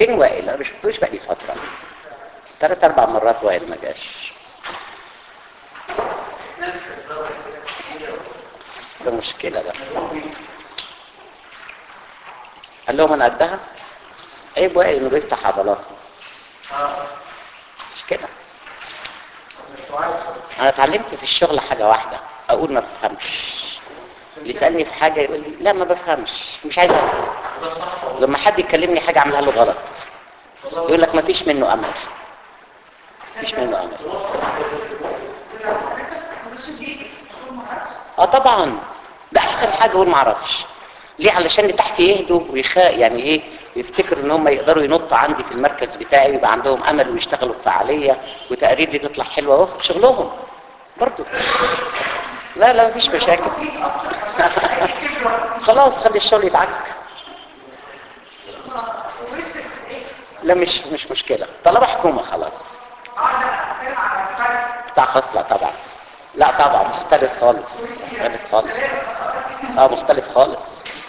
فين وائل انا ما شفتوش بقالي فتره ثلاث اربع مرات وائل ما جاش ده مشكله ده قال لهم انا قدها عيب وائل انه بيفتح عضلاته مش كده انا اتعلمت في الشغل حاجه واحده اقول ما بفهمش اللي يسالني في حاجه يقول لي لا ما بفهمش مش عايز افهم لما حد يكلمني حاجه اعملها له غلط يقول لك ما فيش منه امل مفيش منه امل اه طبعا ده احسن حاجه اقول ما اعرفش ليه علشان اللي تحت يهدوا ويخا يعني ايه يفتكروا ان هم يقدروا ينطوا عندي في المركز بتاعي ويبقى عندهم امل ويشتغلوا بفعاليه وتقاريري تطلع حلوه واخد شغلهم برضو لا لا مفيش مشاكل خلاص خلي الشغل يتعك لا مش مش مشكله طالما حكومه خلاص بتاع خاص لا طبعا لا طبعا مختلف خالص مختلف خالص اه مختلف خالص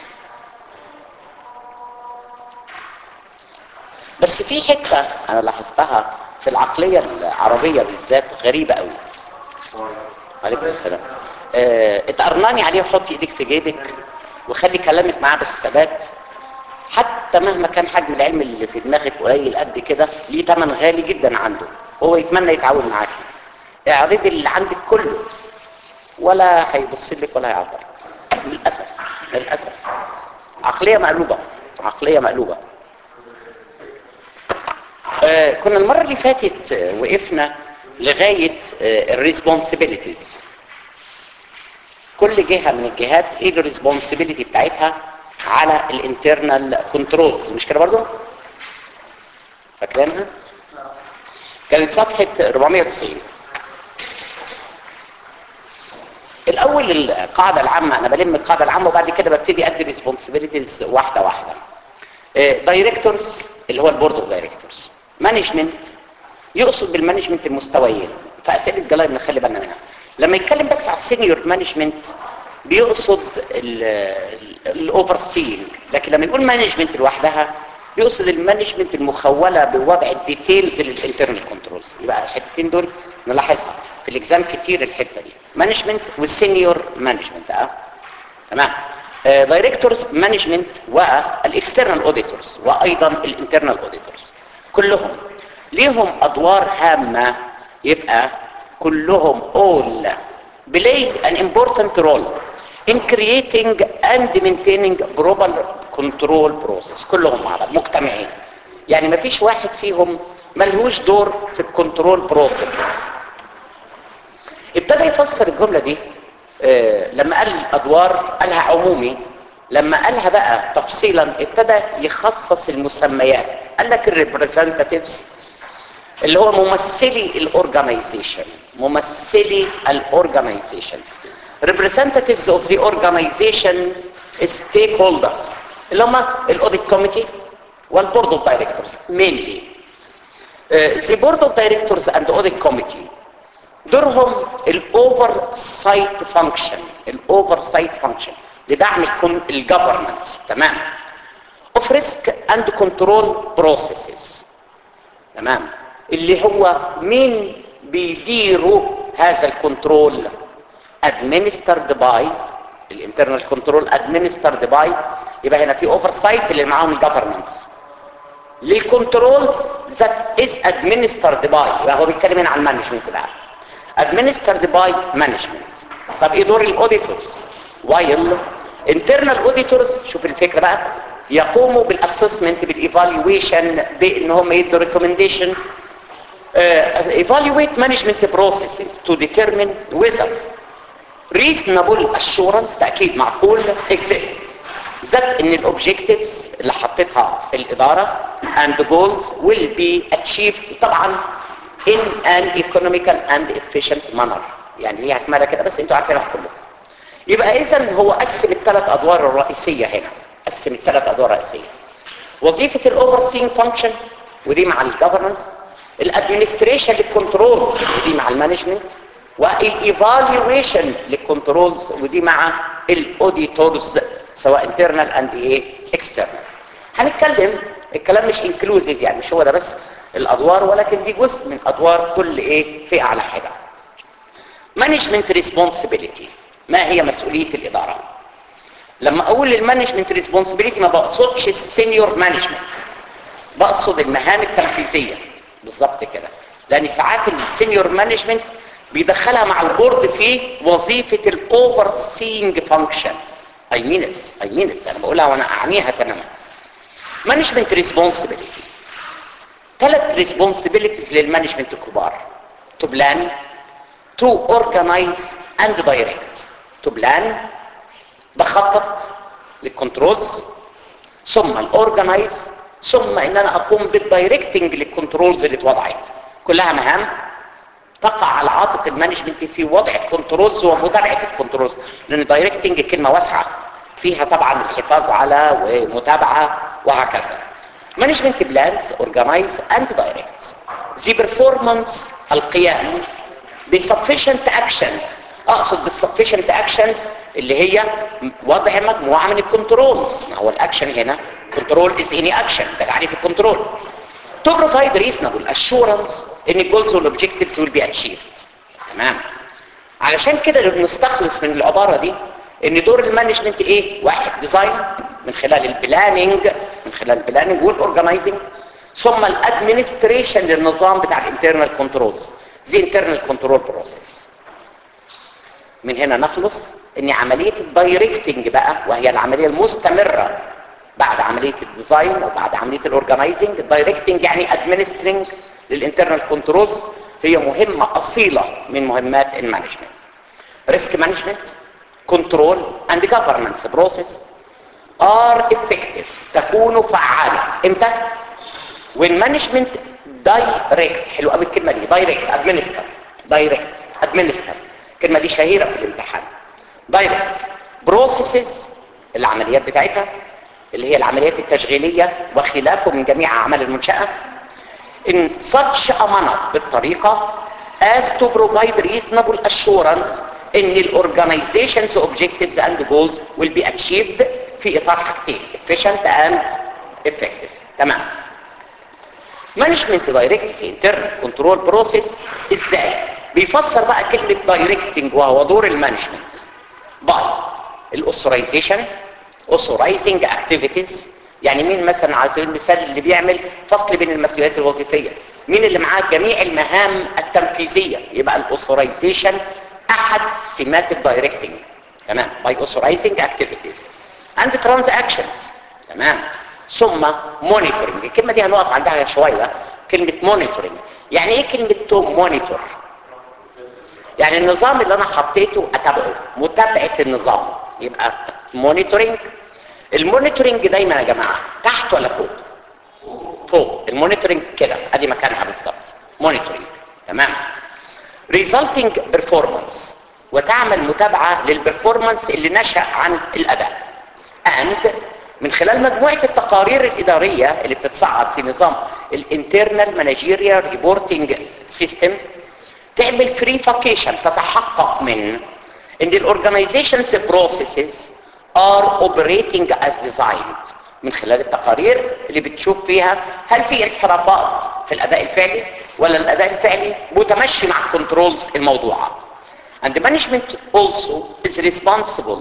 بس في حته انا لاحظتها في العقليه العربيه بالذات غريبه قوي عليكم السلام آه، اتقرناني عليه وحطي ايدك في جيبك وخلي كلامك معاه بحسابات حتى مهما كان حجم العلم اللي في دماغك قليل قد كده ليه ثمن غالي جدا عنده هو يتمنى يتعاون معاكي اعرضي اللي عندك كله ولا هيبص لك ولا هيعبر للاسف للاسف عقليه مقلوبه عقليه مقلوبه آه كنا المره اللي فاتت آه، وقفنا لغايه الريسبونسبيلتيز كل جهه من الجهات ايه الريسبونسبيلتي بتاعتها على الانترنال كنترولز مش كده برضو فاكرينها كانت صفحه 490 الاول القاعده العامه انا بلم القاعده العامه وبعد كده ببتدي ادي ريسبونسبيلتيز واحده واحده دايركتورز اللي هو البورد اوف دايركتورز مانجمنت يقصد بالمانجمنت المستويين فاسئله جلايب نخلي بالنا منها لما يتكلم بس على السينيور مانجمنت بيقصد الاوفر سينج لكن لما يقول مانجمنت لوحدها بيقصد المانجمنت المخوله بوضع الديتيلز للانترنال كنترولز يبقى الحتتين دول نلاحظها في الاكزام كتير الحته دي مانجمنت والسينيور مانجمنت اه تمام دايركتورز مانجمنت والاكسترنال اوديتورز وايضا الانترنال اوديتورز كلهم ليهم ادوار هامه يبقى كلهم all play an important role in creating and maintaining proper control process كلهم مع بعض مجتمعين يعني ما فيش واحد فيهم ملهوش دور في الكنترول بروسيس ابتدى يفسر الجملة دي آه لما قال الادوار قالها عمومي لما قالها بقى تفصيلا ابتدى يخصص المسميات قال لك الريبريزنتاتيفز اللي هو ممثلي الاورجانيزيشن ممثلي الاورجانيزيشنز representatives of the organization stakeholders اللي هم الاوديت كوميتي والبورد اوف دايركتورز mainly uh, the board of directors and audit committee دورهم الاوفر سايت فانكشن الاوفر سايت فانكشن لدعم الجفرنس تمام اوف ريسك اند كنترول بروسيسز تمام اللي هو مين بيديروا هذا الكنترول administered by الانترنال كنترول administered by يبقى هنا في اوفر سايت اللي معاهم الجفرنس للكنترول that is administered by يبقى هو بيتكلم هنا عن المانجمنت بقى administered by management طب ايه دور الاوديتورز while internal auditors شوف الفكره بقى يقوموا بالاسسمنت بالايفالويشن بان هم يدوا ريكومنديشن uh, evaluate management processes to determine whether reasonable assurance تأكيد معقول exist that ان الاوبجكتيفز اللي حطيتها الإدارة and the goals will be achieved طبعا in an economical and efficient manner يعني ليها كمالة كده بس انتوا عارفينها كلكم يبقى اذا هو قسم الثلاث ادوار الرئيسية هنا قسم الثلاث ادوار الرئيسية وظيفة الاوفر سين فانكشن ودي مع الجفرنس الادمنستريشن للكنترول ودي مع المانجمنت والايفالويشن للكنترولز ودي مع الاوديتورز سواء انترنال اند ايه اكسترنال هنتكلم الكلام مش انكلوزيف يعني مش هو ده بس الادوار ولكن دي جزء من ادوار كل ايه فئه على حده مانجمنت ريسبونسبيلتي ما هي مسؤوليه الاداره لما اقول المانجمنت ريسبونسبيلتي ما بقصدش السينيور مانجمنت بقصد المهام التنفيذيه بالظبط كده لان ساعات السينيور مانجمنت بيدخلها مع البورد في وظيفه الاوفر سينج فانكشن اي مين ات اي مين ات انا بقولها وانا اعنيها تماما مانجمنت ريسبونسبيلتي ثلاث ريسبونسبيلتيز للمانجمنت الكبار تو بلان تو اورجنايز اند دايركت تو بلان بخطط للكنترولز ثم الاورجنايز ثم ان انا اقوم بالدايركتنج للكنترولز اللي اتوضعت كلها مهام تقع على عاتق المانجمنت في وضع الكنترولز ومتابعه الكنترولز لان دايركتنج كلمه واسعه فيها طبعا الحفاظ على ومتابعه وهكذا مانجمنت بلانز اورجنايز اند دايركت the performance القيام بsufficient actions اقصد بالsufficient actions اللي هي وضع مجموعه من الكنترولز ما هو الاكشن هنا كنترول از اني اكشن ده تعريف الكنترول to provide reasonable assurance ان الجولز والاوبجكتيفز will be achieved تمام علشان كده بنستخلص من العباره دي ان دور المانجمنت ايه واحد ديزاين من خلال البلاننج من خلال البلاننج والاورجنايزنج ثم الادمنستريشن للنظام بتاع الانترنال كنترولز زي انترنال كنترول بروسيس من هنا نخلص ان عمليه الدايركتنج بقى وهي العمليه المستمره بعد عمليه الديزاين وبعد عمليه الاورجنايزنج الدايركتنج يعني ادمنسترنج للانترنال كنترولز هي مهمه اصيله من مهمات المانجمنت ريسك مانجمنت كنترول اند governance بروسيس ار effective تكون فعاله امتى when management direct حلو قوي الكلمه دي direct administer direct administer الكلمه دي شهيره في الامتحان direct processes العمليات بتاعتها اللي هي العمليات التشغيليه وخلافه من جميع اعمال المنشاه in such a manner بالطريقه as to provide reasonable assurance ان الاورجنايزيشن's objectives and goals will be achieved في اطار حاجتين efficient and effective تمام مانجمنت دايركت انترنال كنترول بروسيس ازاي بيفسر بقى كلمه دايركتنج وهو دور المانجمنت باي الاوثرايزيشن اوثرايزنج اكتيفيتيز يعني مين مثلا على سبيل المثال اللي بيعمل فصل بين المسؤوليات الوظيفيه مين اللي معاه جميع المهام التنفيذيه يبقى الاوثرايزيشن احد سمات الدايركتنج تمام باي اوثرايزنج اكتيفيتيز اند ترانزاكشنز تمام ثم مونيتورنج الكلمه دي هنقف عندها شويه كلمه مونيتورنج يعني ايه كلمه تو مونيتور يعني النظام اللي انا حطيته اتابعه متابعه النظام يبقى مونيتورنج المونيتورنج دايما يا جماعه تحت ولا فوق فوق المونيتورنج كده ادي مكانها بالظبط مونيتورنج تمام resulting performance وتعمل متابعه للبرفورمانس اللي نشا عن الاداء and من خلال مجموعه التقارير الاداريه اللي بتتصعد في نظام الانترنال مانجيريال ريبورتنج سيستم تعمل فريفاكيشن تتحقق من ان الاورجنايزيشنز بروسيسز ار اوبريتنج از designed من خلال التقارير اللي بتشوف فيها هل في انحرافات في الاداء الفعلي ولا الاداء الفعلي متمشي مع الكنترولز الموضوعه and management also is responsible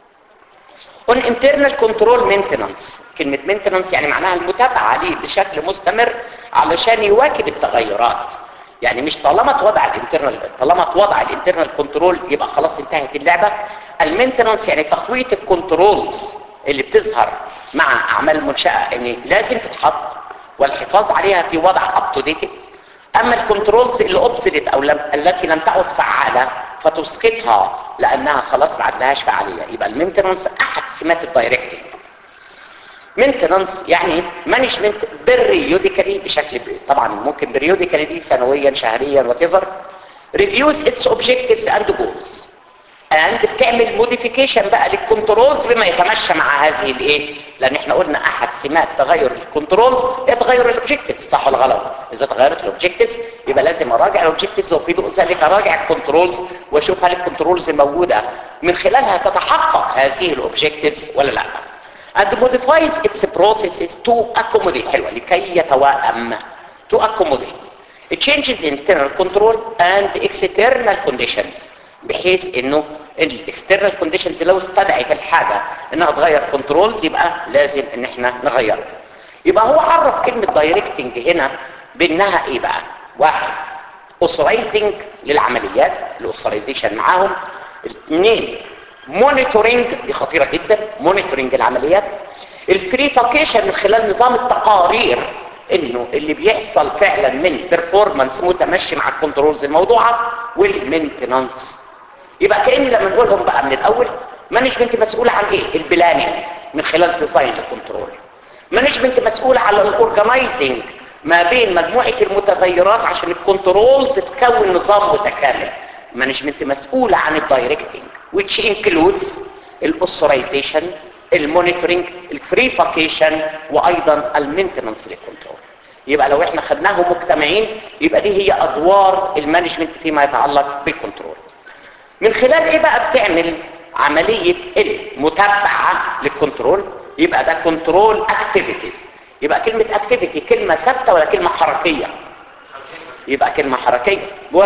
on internal control maintenance كلمة maintenance يعني معناها المتابعة ليه بشكل مستمر علشان يواكب التغيرات يعني مش طالما اتوضع الانترنال طالما اتوضع الانترنال كنترول يبقى خلاص انتهت اللعبة المينتنانس يعني تقوية الكنترولز اللي بتظهر مع اعمال المنشأة ان لازم تتحط والحفاظ عليها في وضع اب تو ديتد اما الكنترولز اللي ابصدت او لم التي لم تعد فعالة فتسقطها لانها خلاص ما عندهاش فعالية يبقى المينتنانس احد سمات الدايركتنج مينتنانس يعني مانجمنت بريوديكالي بشكل ب... طبعا ممكن بريوديكالي دي سنويا شهريا وات ايفر ريفيوز اتس اوبجكتيفز اند جولز اند بتعمل موديفيكيشن بقى للكنترولز بما يتمشى مع هذه الايه لان احنا قلنا احد سمات تغير الكنترولز هي تغير الاوبجكتيفز صح ولا غلط اذا تغيرت الاوبجكتيفز يبقى لازم اراجع الاوبجكتيفز وفي ضوء ذلك اراجع الكنترولز واشوف هل الكنترولز الموجوده من خلالها تتحقق هذه الاوبجكتيفز ولا لا and modifies its processes to accommodate حلوة لكي يتوائم to accommodate it changes internal control and external conditions بحيث انه الاكسترنال كونديشنز لو استدعت الحاجه انها تغير كنترولز يبقى لازم ان احنا نغيرها يبقى هو عرف كلمه دايركتنج هنا بانها ايه بقى واحد اوثرايزنج للعمليات الاوثرايزيشن معاهم اثنين مونيتورنج دي خطيره جدا مونيتورنج العمليات الفريفاكيشن من خلال نظام التقارير انه اللي بيحصل فعلا من بيرفورمانس متمشي مع الكنترولز الموضوعه والمينتنانس يبقى كأن لما نقولهم بقى من الاول مانجمنت مسؤول عن ايه البلاننج من خلال ديزاين الكنترول مانجمنت مسؤول على الاورجنايزنج ما بين مجموعه المتغيرات عشان الكنترولز تكون نظام متكامل مانجمنت مسؤول عن الدايركتنج which includes الاوثرايزيشن المونيتورنج الفريفاكيشن وايضا المينتنانس للكنترول يبقى لو احنا خدناهم مجتمعين يبقى دي هي ادوار المانجمنت فيما يتعلق بالكنترول من خلال ايه بقى بتعمل عملية المتابعة للكنترول يبقى ده كنترول اكتيفيتيز يبقى كلمة اكتيفيتي كلمة ثابتة ولا كلمة حركية يبقى كلمة حركية بص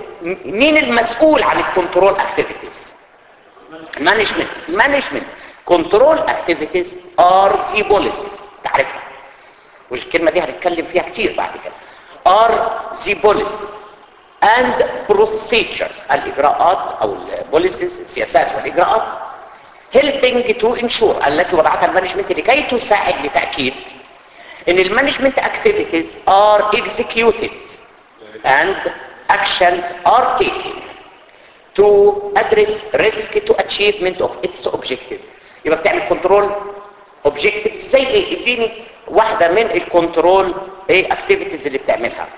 مين المسؤول عن الكنترول اكتيفيتيز المانجمنت المانجمنت كنترول اكتيفيتيز ار ذا بوليسيز تعرفها والكلمة دي هنتكلم فيها كتير بعد كده ار ذا بوليسيز and procedures الإجراءات أو البوليسيز السياسات والإجراءات helping to ensure التي وضعتها المانجمنت لكي تساعد لتأكيد ان المانجمنت activities are executed and actions are taken to address risk to achievement of its objective يبقى بتعمل كنترول objectives زي ايه اديني واحدة من الكنترول ايه activities اللي بتعملها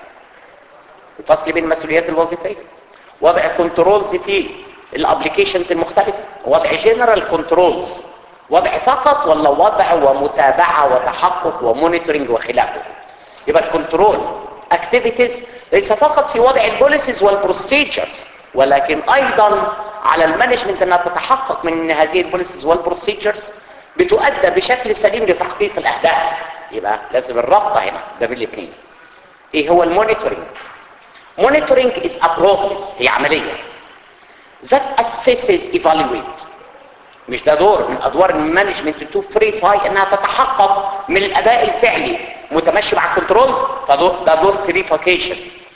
الفصل بين المسؤوليات الوظيفيه وضع كنترولز في الابلكيشنز المختلفه وضع جنرال كنترولز وضع فقط ولا وضع ومتابعه وتحقق ومونيتورنج وخلافه يبقى الكنترول اكتيفيتيز ليس فقط في وضع البوليسيز والبروسيجرز ولكن ايضا على المانجمنت انها تتحقق من ان هذه البوليسيز والبروسيجرز بتؤدى بشكل سليم لتحقيق الاهداف يبقى لازم الرابطه هنا ده بالاثنين ايه هو المونيتورنج monitoring is a process هي عملية that assesses evaluate مش ده دور من ادوار المانجمنت تو فريفاي انها تتحقق من الاداء الفعلي متمشي مع الكنترولز فده دور فريفاكيشن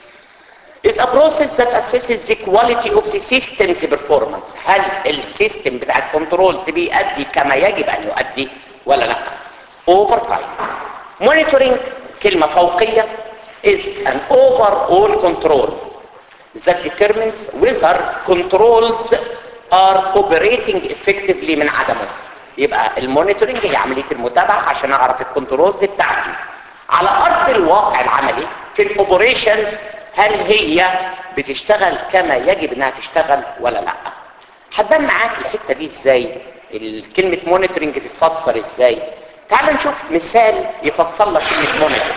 is a process that assesses the quality of the system's performance هل السيستم بتاع الكنترولز بيأدي كما يجب ان يؤدي ولا لا over time monitoring كلمة فوقية is an overall control that determines whether controls are operating effectively من عدمه يبقى المونيتورنج هي عملية المتابعة عشان اعرف الكنترولز بتاعتي على ارض الواقع العملي في الاوبريشنز هل هي بتشتغل كما يجب انها تشتغل ولا لا هتبان معاك الحتة دي ازاي كلمة مونيتورنج تتفسر ازاي تعال نشوف مثال يفسر لك كلمة مونيتورنج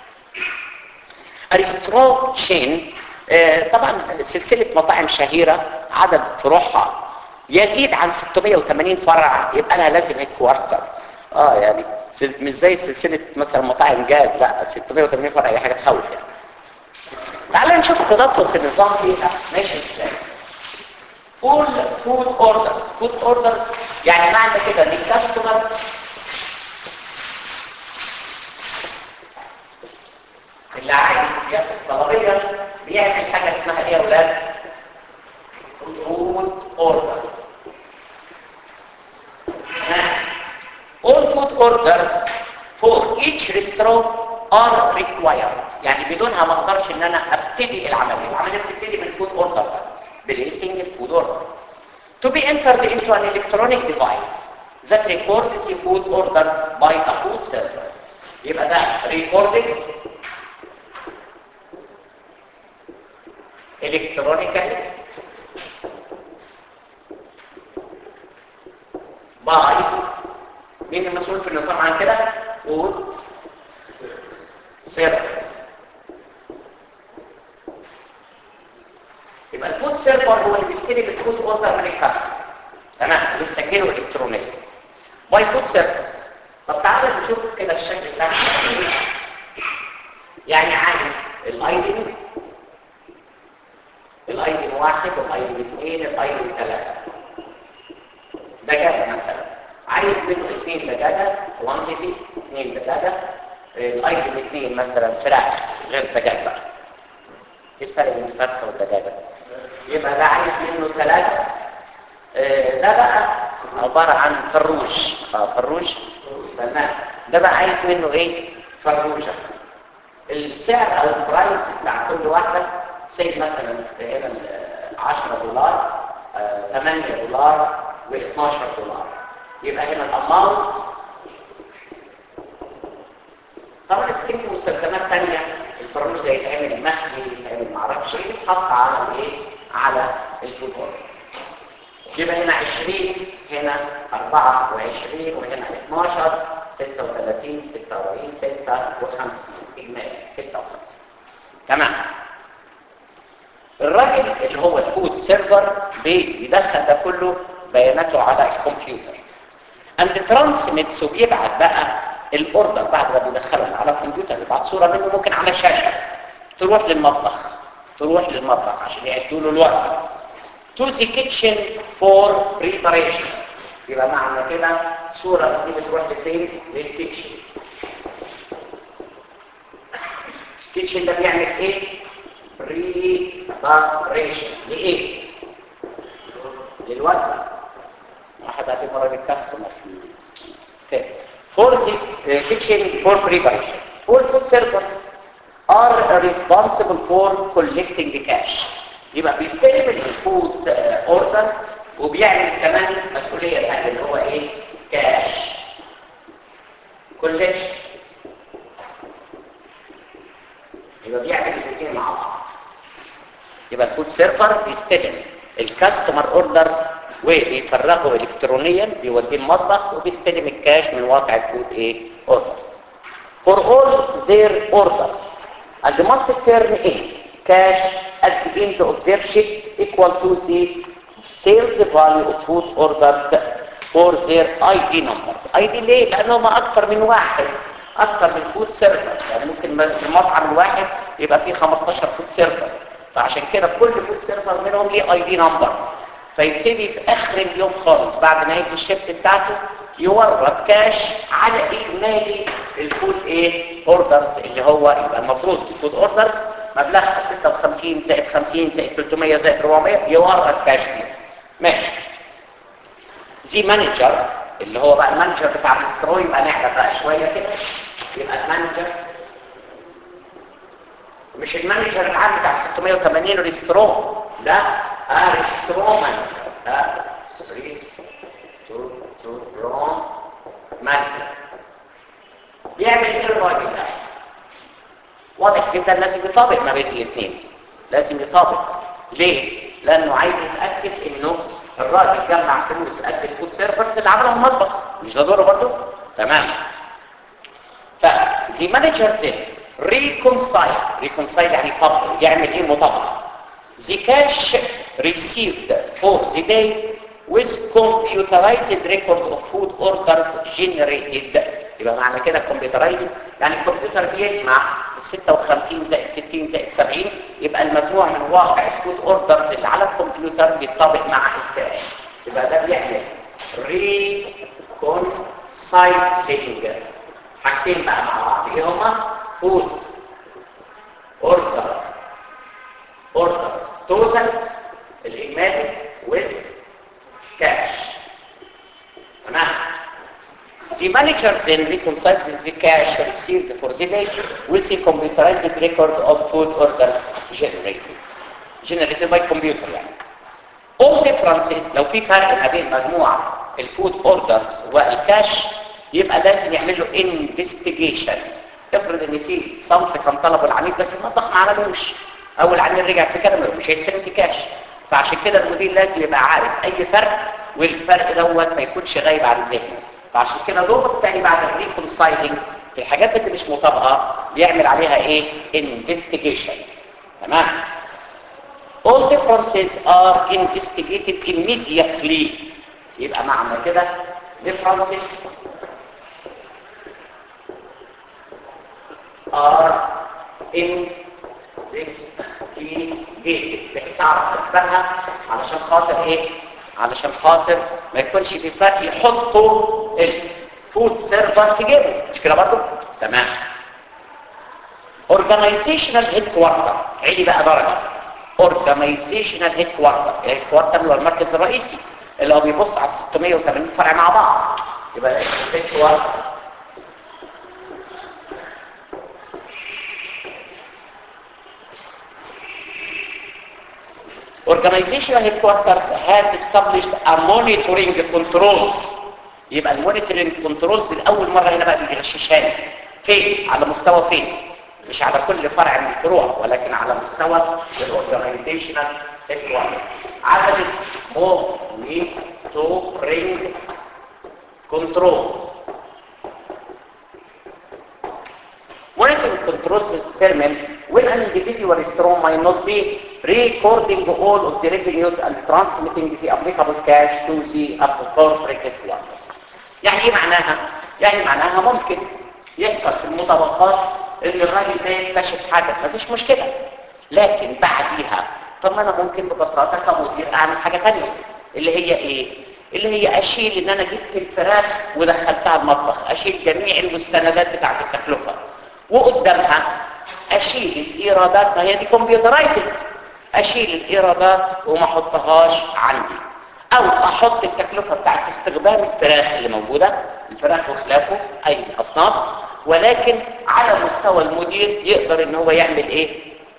ارسترو تشين آه طبعا سلسلة مطاعم شهيرة عدد فروعها يزيد عن 680 فرع يبقى لها لازم هيد كوارتر اه يعني مش زي سلسلة مثلا مطاعم جاز لا 680 فرع هي حاجة تخوف يعني تعال نشوف التدفق في النظام فيها ماشي ازاي فول فود اوردرز فود اوردرز يعني معنى كده ان الكاستمر اللي عايز ياخد طلبيه بيعمل حاجه اسمها ايه يا اولاد فود اوردر all food orders for each restaurant are required يعني بدونها ما اقدرش ان انا ابتدي العمليه العمليه بتبتدي من فود اوردر بليسنج الفود اوردر to be entered into an electronic device that records the food orders by a food server يبقى ده recorded electronically by مين المسؤول في النظام عن كده food service يبقى الفود سيرفر هو اللي بيستلم الفود اوردر من الكاستمر تمام بيسجله الكترونيا باي فود سيرفرز تعالوا نشوف كده الشكل بتاع يعني عايز الايدن الايدن واحد والايدن اثنين الايدن ثلاثة دجاجة مثلا عايز منه اثنين دجاجة كوانتيتي اثنين دجاجة الايدن اثنين مثلا فراخ غير دجاج بقى ايه الفرق بين الفرخة والدجاجة؟ يبقى ده عايز منه ثلاثة آه، ده بقى عبارة عن فروج اه فروج تمام ده بقى عايز منه ايه فروجة السعر او البرايس بتاع كل واحدة سيد مثلا هنا ال 10 دولار آه، 8 دولار و12 دولار يبقى هنا الاماونت طبعا في مستخدمات ثانيه الفروج ده يتعمل مخلي يتعمل معرفش ايه يتحط على ايه على الفوتبول يبقى هنا 20 هنا 24 وهنا 12 36 46 56 اجمالي 56 تمام الراجل اللي هو الفود سيرفر بيدخل ده كله بياناته على الكمبيوتر اند ترانسميتس وبيبعت بقى الاوردر بعد ما بيدخلها على الكمبيوتر بيبعت صوره منه ممكن على شاشه تروح للمطبخ تروح للمطبخ عشان يعدوا له الوقت to the kitchen for preparation يبقى معنى كده صورة دي بتروح لفين؟ للكيتشن الكيتشن ده بيعمل ايه؟ preparation لإيه؟ للوجبة واحد هاتي مرة للكاستمر okay. for the uh, kitchen for preparation all food servers are responsible for collecting the cash يبقى بيستلم الفود اوردر وبيعمل كمان مسؤوليه ثانيه اللي هو ايه كاش كولكشن يبقى بيعمل الاثنين مع بعض يبقى الفود سيرفر بيستلم الكاستمر اوردر وبيفرغه الكترونيا بيوديه المطبخ وبيستلم الكاش من واقع الفود ايه اوردر for all their orders and must turn in cash at the end of their shift equal to the sales value of food ordered for their ID numbers. ID ليه؟ لأنهم أكثر من واحد أكثر من فود سيرفر يعني ممكن في المطعم الواحد يبقى فيه 15 فود سيرفر فعشان كده كل فود سيرفر منهم ليه اي دي نمبر فيبتدي في اخر اليوم خالص بعد نهايه الشيفت بتاعته يورد كاش على اجمالي الفود ايه اوردرز اللي هو يبقى المفروض الفود اوردرز مبلغها 56 زائد 50 زائد 300 زائد 400 يورد كاش فيه ماشي زي مانجر اللي هو بقى المانجر بتاع الاسترو يبقى نعلى بقى شويه كده يبقى المانجر مش المانجر العام بتاع 680 ريسترو لا اه ريسترو مانجر لا ريسترو مانجر بيعمل ايه الراجل ده واضح جدا لازم يطابق ما بين الاثنين لازم يطابق ليه لانه عايز يتاكد انه الراجل جمع فلوس قد الفود سيرفرز اللي عملهم المطبخ مش ده دوره برضه تمام فزي مانجر زي ريكونسايل ريكونسايل يعني طبق يعمل ايه مطابقه the cash received for the day with computerized record of food orders generated يبقى معنى كده كمبيوترايزد يعني الكمبيوتر بيجمع 56 زائد 60 زائد 70 يبقى المجموع من واقع الفود اوردرز اللي على الكمبيوتر بيتطابق مع الكاش يبقى ده بيعمل ريكونسايلنج حاجتين بقى مع بعض ايه هما فود اوردر اوردرز توتالز الاجمالي with كاش تمام The manager then reconciles the cash received for the day with the computerized record of food orders generated. Generated by computer يعني. All differences لو في فرق ما بين مجموع الفود اوردرز والكاش يبقى لازم يعمل له investigation. افرض ان في صنف كان طلبه العميل بس المطبخ ما عملوش او العميل رجع في كلامه مش هيستلم في كاش. فعشان كده المدير لازم يبقى عارف اي فرق والفرق دوت ما يكونش غايب عن ذهنه. فعشان كده دوره التاني بعد الريكونسايلنج في الحاجات اللي مش مطابقه بيعمل عليها ايه investigation تمام all differences are investigated immediately يبقى معنى كده differences ار investigated بحيث اعرف اسبابها علشان خاطر ايه علشان خاطر ما يكونش في فرق يحطوا الفود سيرفر في جيبه مش كده برضه تمام organizational headquarter عيدي بقى درجه organizational headquarter الهيدكوارتر اللي هو المركز الرئيسي اللي هو بيبص على 680 فرع مع بعض يبقى headquarter organizational headquarters has established a monitoring controls يبقى المونيتورنج كنترولز لاول مره هنا بقى بيغششها لي فين على مستوى فين مش على كل فرع من الفروع ولكن على مستوى الاورجنايزيشنال هيدكوارتر عملت مونيتورنج كنترولز Monitoring controls determine when an individual store might not be recording all of the revenues and transmitting the applicable cash to the corporate headquarters. يعني ايه معناها؟ يعني معناها ممكن يحصل في المطابقات ان الراجل ده يكتشف حاجه مفيش مشكله لكن بعديها طب ما انا ممكن ببساطه كمدير اعمل حاجه ثانيه اللي هي ايه؟ اللي هي اشيل ان انا جبت الفراخ ودخلتها المطبخ اشيل جميع المستندات بتاعت التكلفه وقدامها اشيل الايرادات ما هي دي كمبيوترايزد اشيل الايرادات وما احطهاش عندي او احط التكلفه بتاعت استخدام الفراخ اللي موجوده الفراخ وخلافه اي الاصناف ولكن على مستوى المدير يقدر ان هو يعمل ايه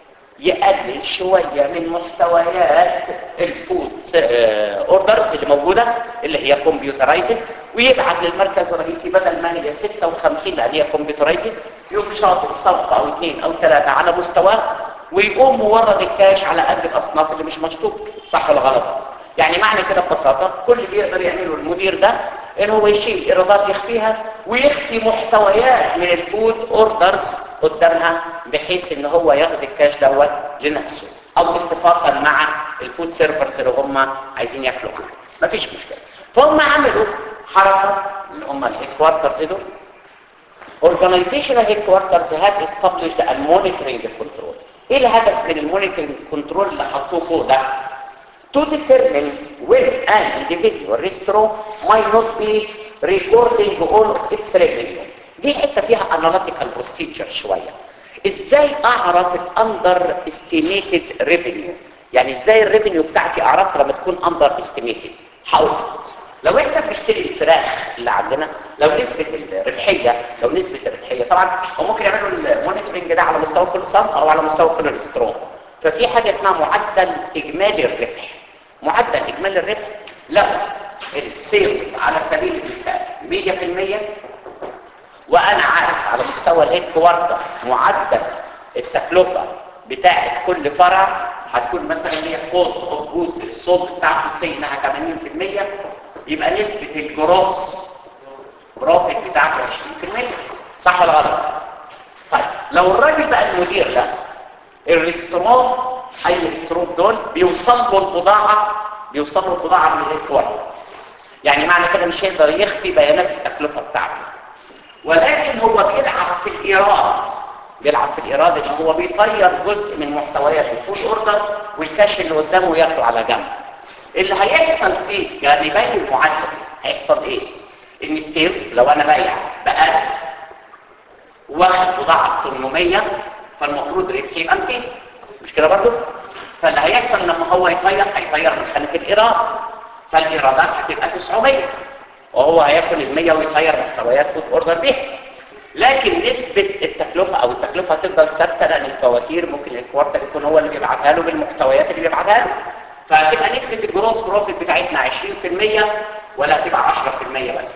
يقلل شويه من محتويات الفود اوردرز اللي موجوده اللي هي كمبيوترايزد ويبعت للمركز الرئيسي بدل ما هي 56 لان هي كمبيوترايزد يقوم شاطر صفقه او اثنين او ثلاثه على مستواه ويقوم مورد الكاش على قد الاصناف اللي مش مشطوب صح ولا غلط يعني معنى كده ببساطه كل اللي يقدر يعمله المدير ده ان هو يشيل ايرادات يخفيها ويخفي محتويات من الفود اوردرز قدامها بحيث ان هو ياخد الكاش دوت لنفسه او اتفاقا مع الفود سيرفرز اللي هم عايزين ياكلوا معاه مفيش مشكله فهم عملوا حركه اللي هم الهيد كوارترز دول organizational headquarters has established a monitoring control ايه الهدف من المونيتورنج كنترول اللي حطوه فوق ده to determine when an individual restaurant might not be recording all of its revenue دي حته فيها analytical procedure شويه ازاي اعرف الاندر استيميتد ريفينيو يعني ازاي الريفينيو بتاعتي اعرفها لما تكون اندر استيميتد هقول لو احنا بنشتري الفراخ اللي عندنا لو نسبة الربحية لو نسبة الربحية طبعا هم ممكن يعملوا المونيتورنج ده على مستوى كل صنف او على مستوى كل ريستوران ففي حاجة اسمها معدل اجمالي الربح معدل اجمالي الربح لو السيلز على سبيل المثال 100% وانا عارف على مستوى الهيد كوارتر معدل التكلفة بتاعت كل فرع هتكون مثلا هي كوست اوف جودز الصوت بتاعته سي انها 80% يبقى نسبة الجروس بروفيت بتاعته 20% صح ولا غلط؟ طيب لو الراجل بقى المدير ده الريستوران اي ريستوران دول بيوصل له البضاعة بيوصل له البضاعة من الهيد كوارتر يعني معنى كده مش هيقدر يخفي بيانات التكلفة بتاعته ولكن هو بيلعب في الايراد بيلعب في الايراد ان هو بيطير جزء من محتويات الفول اوردر والكاش اللي قدامه ياخده على جنب اللي هيحصل في جانبي المعادله هيحصل ايه ان السيلز لو انا بايع بقلب واخد بضاعه 800 فالمفروض ربحي يبقى 200 مش كده برضه فاللي هيحصل لما هو يطير هيطير من خانه الايراد فالايرادات هتبقى 900 وهو هياكل ال 100 ويطير محتويات فود اوردر بيها لكن نسبة التكلفة او التكلفة هتفضل ثابتة لان الفواتير ممكن الكوارتر يكون هو اللي بيبعتها له بالمحتويات اللي بيبعتها له فهتبقى نسبة الجروس بروفيت بتاعتنا 20% ولا هتبقى 10% بس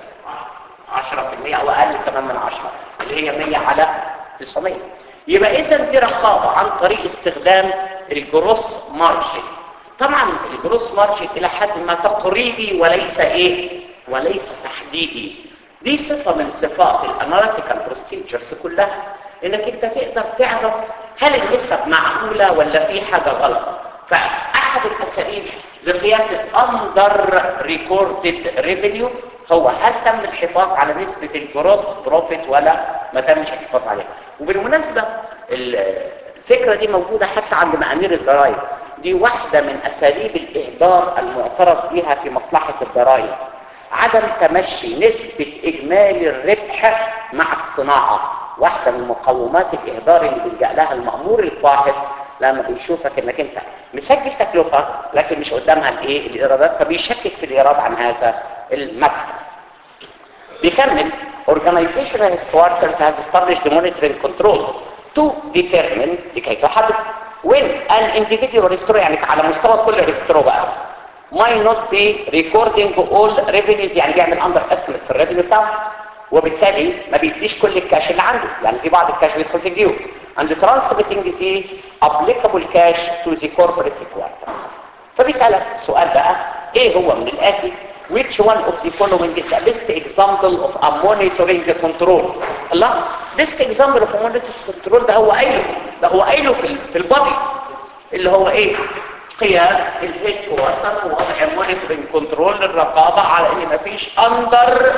10% او اقل كمان من 10 اللي هي 100 على 900 يبقى اذا دي رقابة عن طريق استخدام الجروس مارجن طبعا الجروس مارجن الى حد ما تقريبي وليس ايه وليس تحديدي دي صفة من صفات الاناليتيكال بروسيجرز كلها انك انت تقدر تعرف هل النسب معقولة ولا في حاجة غلط فاحد الاساليب لقياس الاندر ريكوردد ريفينيو هو هل تم الحفاظ على نسبة الجروس بروفيت ولا ما تمش الحفاظ عليها وبالمناسبه الفكره دي موجوده حتى عند مامير الضرائب دي واحده من اساليب الاهدار المعترف بها في مصلحه الضرائب عدم تمشي نسبه اجمالي الربح مع الصناعه واحده من مقومات الاهدار اللي بيلجا لها المامور الفاحص لما بيشوفك انك انت مسجل تكلفه لكن مش قدامها الايه الايرادات فبيشكك في الايراد عن هذا المدخل بيكمل organizational headquarters has established the monitoring controls to determine لكي تحدد when an individual restore يعني على مستوى كل ريستورو بقى might not be recording all revenues يعني بيعمل under estimate في الريفينيو بتاعه وبالتالي ما بيديش كل الكاش اللي عنده يعني في بعض الكاش بيدخل في الجيوب and transmitting the applicable cash to the corporate headquarters فبيسألك السؤال بقى ايه هو من الآتي which one of the following is a best example of a monitoring control الله best example of a monitoring control ده هو قايله ده هو قايله في, في البادي اللي هو ايه قيام الهيد كوارتر ووضع مونيتورنج كنترول للرقابه على ان مفيش اندر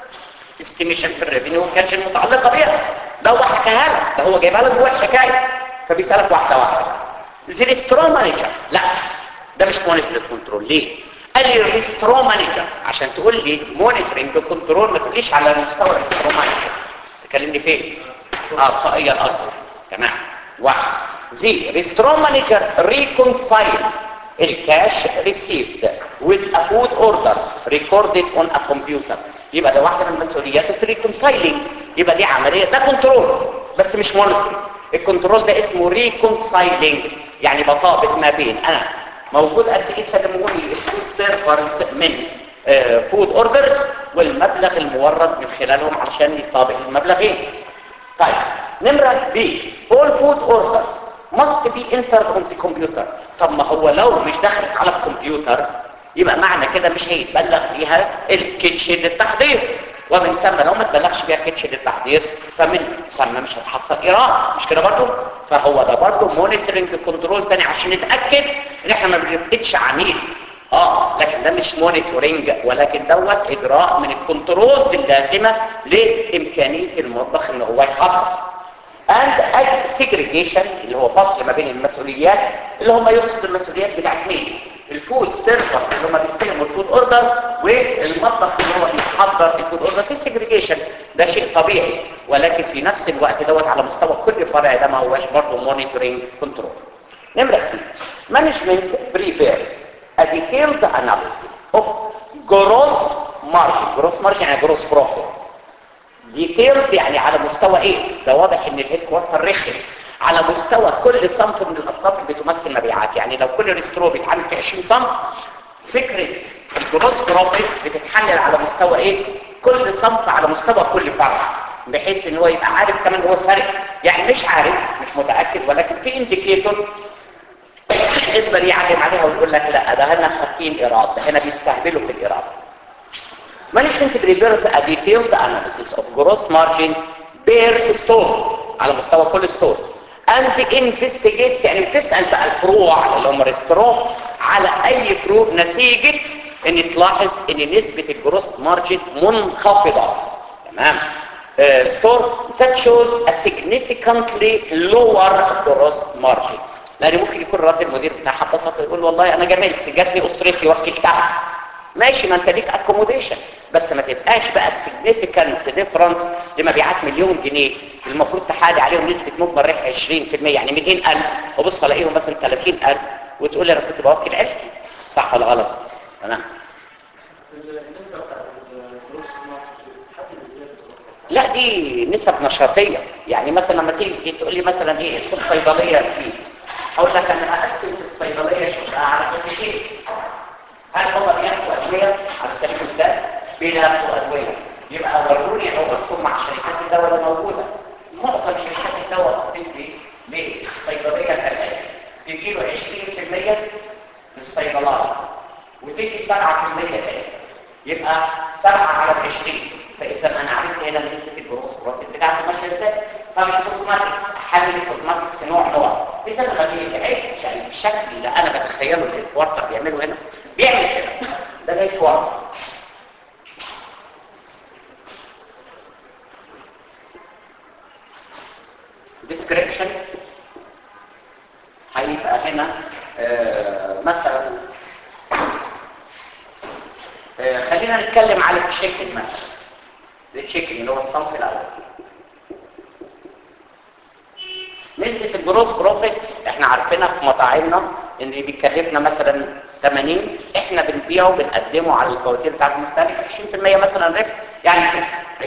استيميشن في الريفينيو والكاش المتعلقه بيها ده هو حكاها لك ده هو جايبها لك جوه الحكايه فبيسالك واحده واحده زي ريستوران مانجر لا ده مش مونيتورنج كنترول ليه قال لي ريستوران مانجر عشان تقول لي مونيتورنج كنترول ما تقوليش على مستوى ريستوران مانجر تكلمني فين اه الطاقيه الاكبر تمام واحد زي ريستوران مانجر ريكونسايل الكاش ريسيفد with a food orders recorded on a computer يبقى ده واحده من مسؤولياته في ريكونسايلنج يبقى دي عمليه ده كنترول بس مش مونيتورنج الكنترول ده اسمه ريكونسايلنج يعني بطابق ما بين انا موجود قد ايه سلموا لي الفود سيرفرز من فود اوردرز والمبلغ المورد من خلالهم عشان يطابق المبلغين طيب نمره بي all food orders must be entered on the computer طب ما هو لو مش داخل على الكمبيوتر يبقى معنى كده مش هيتبلغ فيها الكيتش للتحضير ومن ثم لو ما تبلغش فيها كيتش للتحضير فمن ثم مش هتحصل ايراد مش كده برضه فهو ده برضه مونيتورنج كنترول تاني عشان نتاكد ان احنا ما بنفتكش عميل اه لكن ده مش مونيتورنج ولكن دوت اجراء من الكنترولز اللازمه لامكانيه المطبخ ان هو يحضر and act segregation اللي هو فصل ما بين المسؤوليات اللي هم يقصد المسؤوليات بتاعت مين الفود سيرفرز اللي هم بيستلموا الفود اوردر والمطبخ اللي هو بيحضر الفود اوردر في سيجريجيشن ده شيء طبيعي ولكن في نفس الوقت دوت على مستوى كل فرع ده ما هواش برضه مونيتورنج كنترول نمره سي مانجمنت بريبيرز a detailed analysis of gross margin gross margin يعني gross profit detailed يعني على مستوى ايه ده واضح ان الهيد كوارتر رخم على مستوى كل صنف من الاصناف اللي بتمثل مبيعات يعني لو كل ريستورو بيتعامل في 20 صنف فكره الجروس بروفيت بتتحلل على مستوى ايه كل صنف على مستوى كل فرع بحيث ان هو يبقى عارف كمان هو سارق يعني مش عارف مش متاكد ولكن في انديكيتور بالنسبه لي يعلم عليها ويقول لك لا ده هنا خاطين ايراد ده هنا بيستهبلوا في الايراد Management prepares a detailed analysis of gross margin per store على مستوى كل ستور and investigates يعني بتسأل بقى الفروع اللي هم ريستورون على اي فروع نتيجة ان تلاحظ ان نسبة الجروس مارجن منخفضة تمام ستور uh, that shows a significantly lower gross margin لان ممكن يكون رد المدير بتاعها ببساطه يقول والله انا جملت جاتني اسرتي وكلتها ماشي ما انت ليك اكوموديشن بس ما تبقاش بقى السيجنيفيكانت ديفرنس لمبيعات مليون جنيه المفروض تحالي عليهم نسبه مجمل ربح 20% يعني 200000 وبص الاقيهم مثلا 30000 وتقول لي انا كنت بوكل عيلتي صح ولا غلط تمام لا دي نسب نشاطيه يعني مثلا لما تيجي تقول لي مثلا ايه ادخل صيدليه فيه اقول لك انا هقسم في الصيدليه شوف على كل شيء هل هم بياخدوا ادويه على سبيل المثال بياخدوا ادويه يبقى وروني عقودهم مع شركات الدواء اللي موجوده معظم شركات الدواء بتدي للصيدليه الاليه تدي له 20% للصيدلات وتدي 7% تاني يبقى 7 على 20 فاذا انا عرفت هنا نسبه الجروس بروفيت بتاعته ماشيه ازاي فمش كوزماتكس حل الكوزماتكس نوع نوع اذا ما بيعيش يعني الشكل اللي انا بتخيله اللي الكوارتر بيعمله هنا بيعمل كده ده زي الكوارتر هنا آه، مثلا آه، خلينا نتكلم على التشيكن مثلا التشيكن اللي هو الصنف الاول نسبة الجروس بروفيت احنا عارفينها في مطاعمنا ان بيكلفنا مثلا 80 احنا بنبيعه بنقدمه على الفواتير بتاعت المستهلك 20% مثلا ربح يعني 20%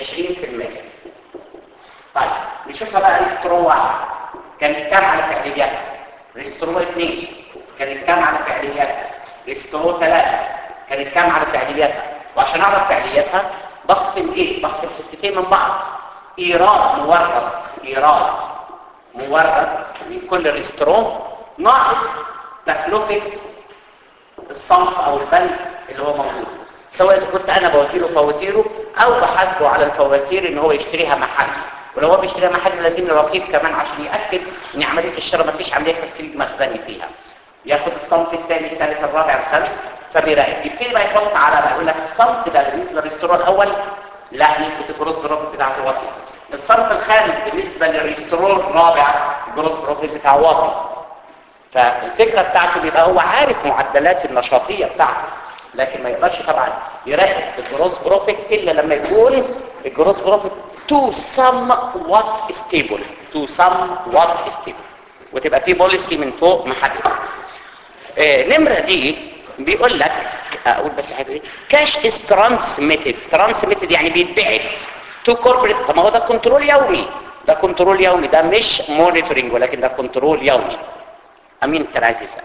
طيب نشوفها بقى ريسترو واحد كانت كام على فعالياتها ريسترو اثنين كانت كام على فعالياتها ريسترو ثلاثة كانت كام على فعالياتها وعشان اعرف فعالياتها بقسم ايه بقسم حتتين من بعض ايراد مورد ايراد مورد من كل ريسترو ناقص تكلفة الصنف او البند اللي هو موجود سواء اذا كنت انا بوديله فواتيره او بحاسبه على الفواتير ان هو يشتريها محلي ولو هو بيشتريها محلي لازم رقيب كمان عشان ياكد ان عمليه الشراء ما فيش عمليه تسريب مخزني فيها ياخد الصنف الثاني الثالث الرابع الخامس فبيراقب يبتدي بقى يحط على بقى يقول لك الصنف ده بالنسبه للريستوران الاول لا نسبه الجروس بروفيت بتاعته واطيه الصنف الخامس بالنسبه للريستوران الرابع الجروس بروفيت بتاعه واطي فالفكره بتاعته بيبقى هو عارف معدلات النشاطيه بتاعته لكن ما يقدرش طبعا يراقب الجروس بروفيت الا لما يكون الجروس بروفيت تو سم وات ستيبل تو سم وات ستيبل وتبقى في بوليسي من فوق محدده آه نمره دي بيقول لك اقول بس حاجه دي كاش از ترانسميتد ترانسميتد يعني بيتبعت تو كوربريت طب ما هو ده كنترول يومي ده كنترول يومي ده مش مونيتورنج ولكن ده كنترول يومي امين انت عايز يسال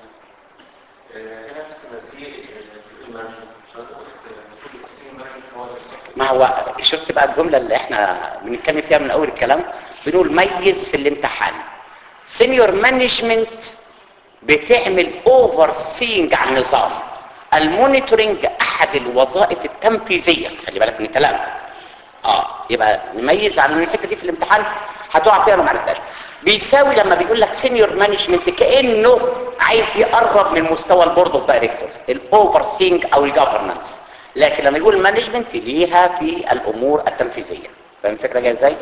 ما هو شفت بقى الجملة اللي احنا بنتكلم فيها من اول الكلام بنقول ميز في الامتحان سينيور مانجمنت بتعمل اوفر سينج على النظام المونيتورنج احد الوظائف التنفيذية خلي بالك من الكلام اه يبقى نميز عن الحته دي في الامتحان هتقع فيها لو ما عرفتهاش بيساوي لما بيقول لك سينيور مانجمنت كانه عايز يقرب من مستوى البورد اوف دايركتورز الاوفر سينج او الجفرنس لكن لما يقول المانجمنت ليها في الامور التنفيذيه فاهم الفكره جايه ازاي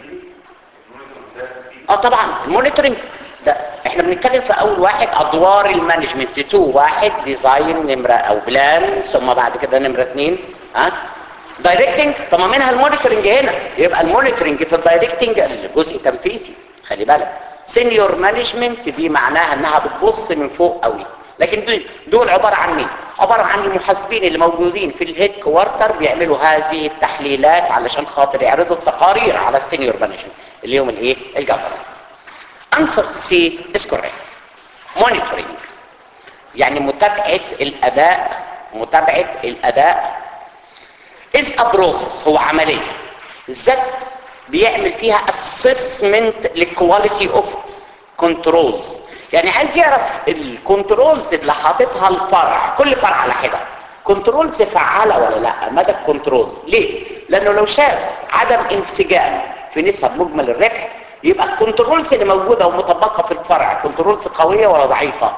اه طبعا المونيتورنج ده احنا بنتكلم في اول واحد ادوار المانجمنت تو واحد ديزاين نمره او بلان ثم بعد كده نمره اثنين ها دايركتنج طب ما منها المونيتورنج هنا يبقى المونيتورنج في الدايركتنج جزء تنفيذي خلي بالك سينيور مانجمنت دي معناها انها بتبص من فوق قوي لكن دول, دول عبارة عن مين عبارة عن المحاسبين اللي موجودين في الهيد كوارتر بيعملوا هذه التحليلات علشان خاطر يعرضوا التقارير على السينيور مانجمنت اللي هم الايه الجفرنس answer C is correct monitoring يعني متابعة الاداء متابعة الاداء is a process هو عملية ذات بيعمل فيها assessment للكواليتي اوف كنترولز يعني عايز يعرف الكنترولز اللي حاططها الفرع كل فرع على حده كنترولز فعالة ولا لا مدى الكنترولز ليه لانه لو شاف عدم انسجام في نسب مجمل الربح يبقى الكنترولز اللي موجودة ومطبقة في الفرع كنترولز قوية ولا ضعيفة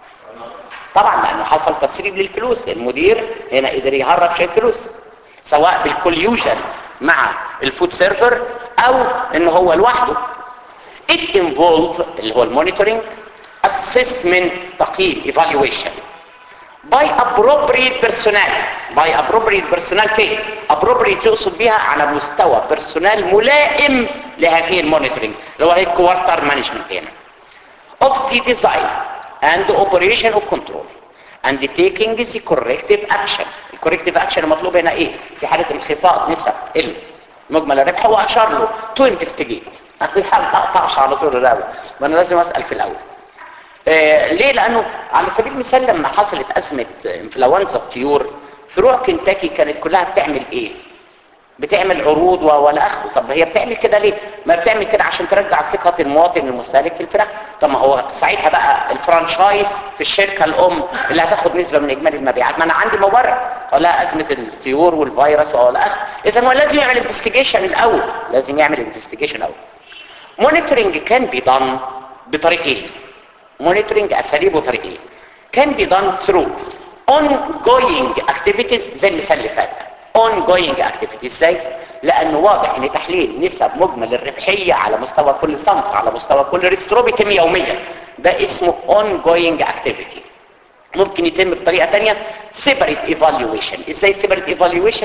طبعا لانه حصل تسريب للفلوس المدير هنا قدر يهرب شويه فلوس سواء بالكوليوجن مع الفود سيرفر او ان هو لوحده it involve اللي هو المونيتورنج assessment تقييم evaluation by appropriate personnel by appropriate personnel فين appropriate يقصد بيها على مستوى بيرسونال ملائم لهذه المونيتورنج اللي هو الكوارتر مانجمنت هنا of the design and the operation of control and taking the corrective action الكوركتيف اكشن المطلوب هنا ايه في حاله انخفاض نسب المجمل الربح هو اشار له تو انفستيجيت ما اقطعش على طول الراوي ما انا لازم اسال في الاول آه ليه لانه على سبيل المثال لما حصلت ازمه انفلونزا الطيور فروع كنتاكي كانت كلها بتعمل ايه بتعمل عروض ولا اخره طب هي بتعمل كده ليه ما بتعمل كده عشان ترجع ثقه المواطن المستهلك في الفراخ طب ما هو ساعتها بقى الفرانشايز في الشركه الام اللي هتاخد نسبه من اجمالي المبيعات ما انا عندي مبرر ولا ازمه الطيور والفيروس ولا اخره اذا هو لازم يعمل انفستيجيشن الاول لازم يعمل انفستيجيشن الاول مونيتورنج كان بيضن بطريقين مونيتورنج اساليبه طريقين كان بيضن ثرو ongoing activities زي المثال اللي فات ongoing activities ازاي لانه واضح ان تحليل نسب مجمل الربحيه على مستوى كل صنف على مستوى كل ريسترو بيتم يوميا ده اسمه ongoing activity ممكن يتم بطريقه تانية separate evaluation ازاي separate evaluation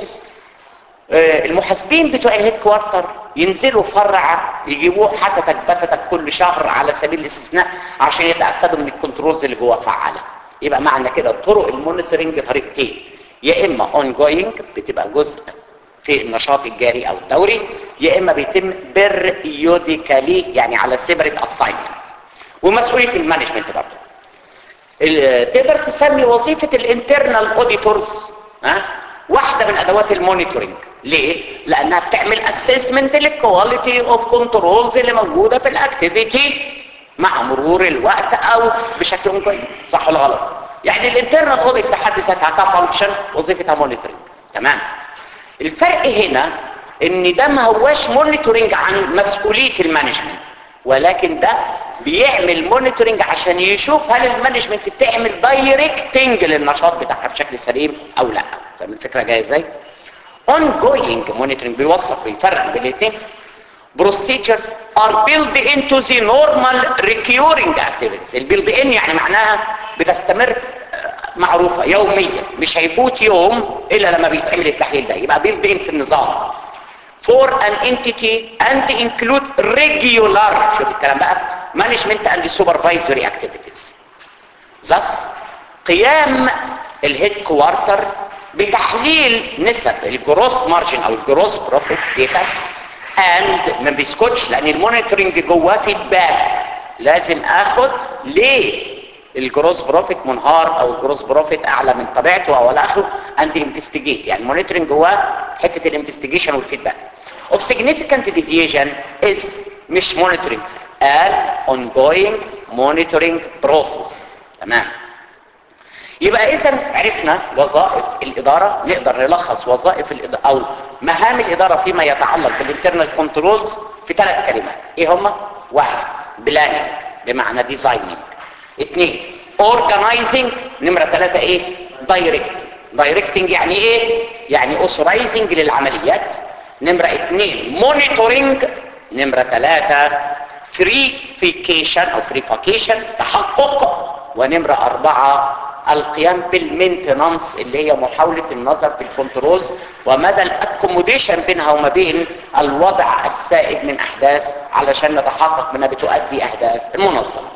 آه، المحاسبين بتوع الهيد كوارتر ينزلوا فرع يجيبوه حتتك بتتك كل شهر على سبيل الاستثناء عشان يتاكدوا من الكنترولز اللي جوه فعاله يبقى معنى كده طرق المونيتورنج طريقتين يا اما اون جوينج بتبقى جزء في النشاط الجاري او الدوري يا اما بيتم بيريوديكالي يعني على سيبريت اساينمنت ومسؤوليه المانجمنت برضه ال- تقدر تسمي وظيفه الانترنال اوديتورز ها واحده من ادوات المونيتورنج ليه لانها بتعمل اسسمنت للكواليتي اوف كنترولز اللي موجوده في الاكتيفيتي مع مرور الوقت او بشكل اونجوينج صح ولا غلط يعني الانترنال اوديت في حد ذاتها كفانكشن وظيفتها مونيتورنج تمام الفرق هنا ان ده ما هواش مونيتورنج عن مسؤوليه المانجمنت ولكن ده بيعمل مونيتورنج عشان يشوف هل المانجمنت بتعمل دايركتنج للنشاط بتاعها بشكل سليم او لا فاهم الفكره جايه ازاي ongoing monitoring بيوصف ويفرق بين الاثنين procedures are built into the normal recurring activities البيلد ان يعني معناها بتستمر آه، معروفة يوميا مش هيفوت يوم الا لما بيتعمل التحليل ده يبقى بيلد ان في النظام for an entity and include regular شوف الكلام بقى management and supervisory activities thus قيام الهيد كوارتر بتحليل نسب الجروس مارجن او الجروس بروفيت ديتا اند ما بيسكتش لان المونيتورنج جواه فيدباك لازم اخد ليه الجروس بروفيت منهار او الجروس بروفيت اعلى من طبيعته او الى اخره اند انفستيجيت يعني المونيتورنج جواه حته الانفستيجيشن والفيدباك of significant deviation is مش monitoring an ongoing monitoring process تمام يبقى اذا عرفنا وظائف الاداره نقدر نلخص وظائف الاداره او مهام الاداره فيما يتعلق بالانترنال كنترولز في ثلاث كلمات ايه هما واحد بلاننج بمعنى ديزايننج اثنين اورجنايزنج نمره ثلاثه ايه دايركت دايركتنج يعني ايه يعني اوثرايزنج للعمليات نمره اثنين مونيتورنج نمره ثلاثه فريفيكيشن او فريفاكيشن تحقق ونمره اربعه القيام بالمينتنانس اللي هي محاولة النظر في الكنترولز ومدى الاكوموديشن بينها وما بين الوضع السائد من احداث علشان نتحقق منها بتؤدي اهداف المنظمة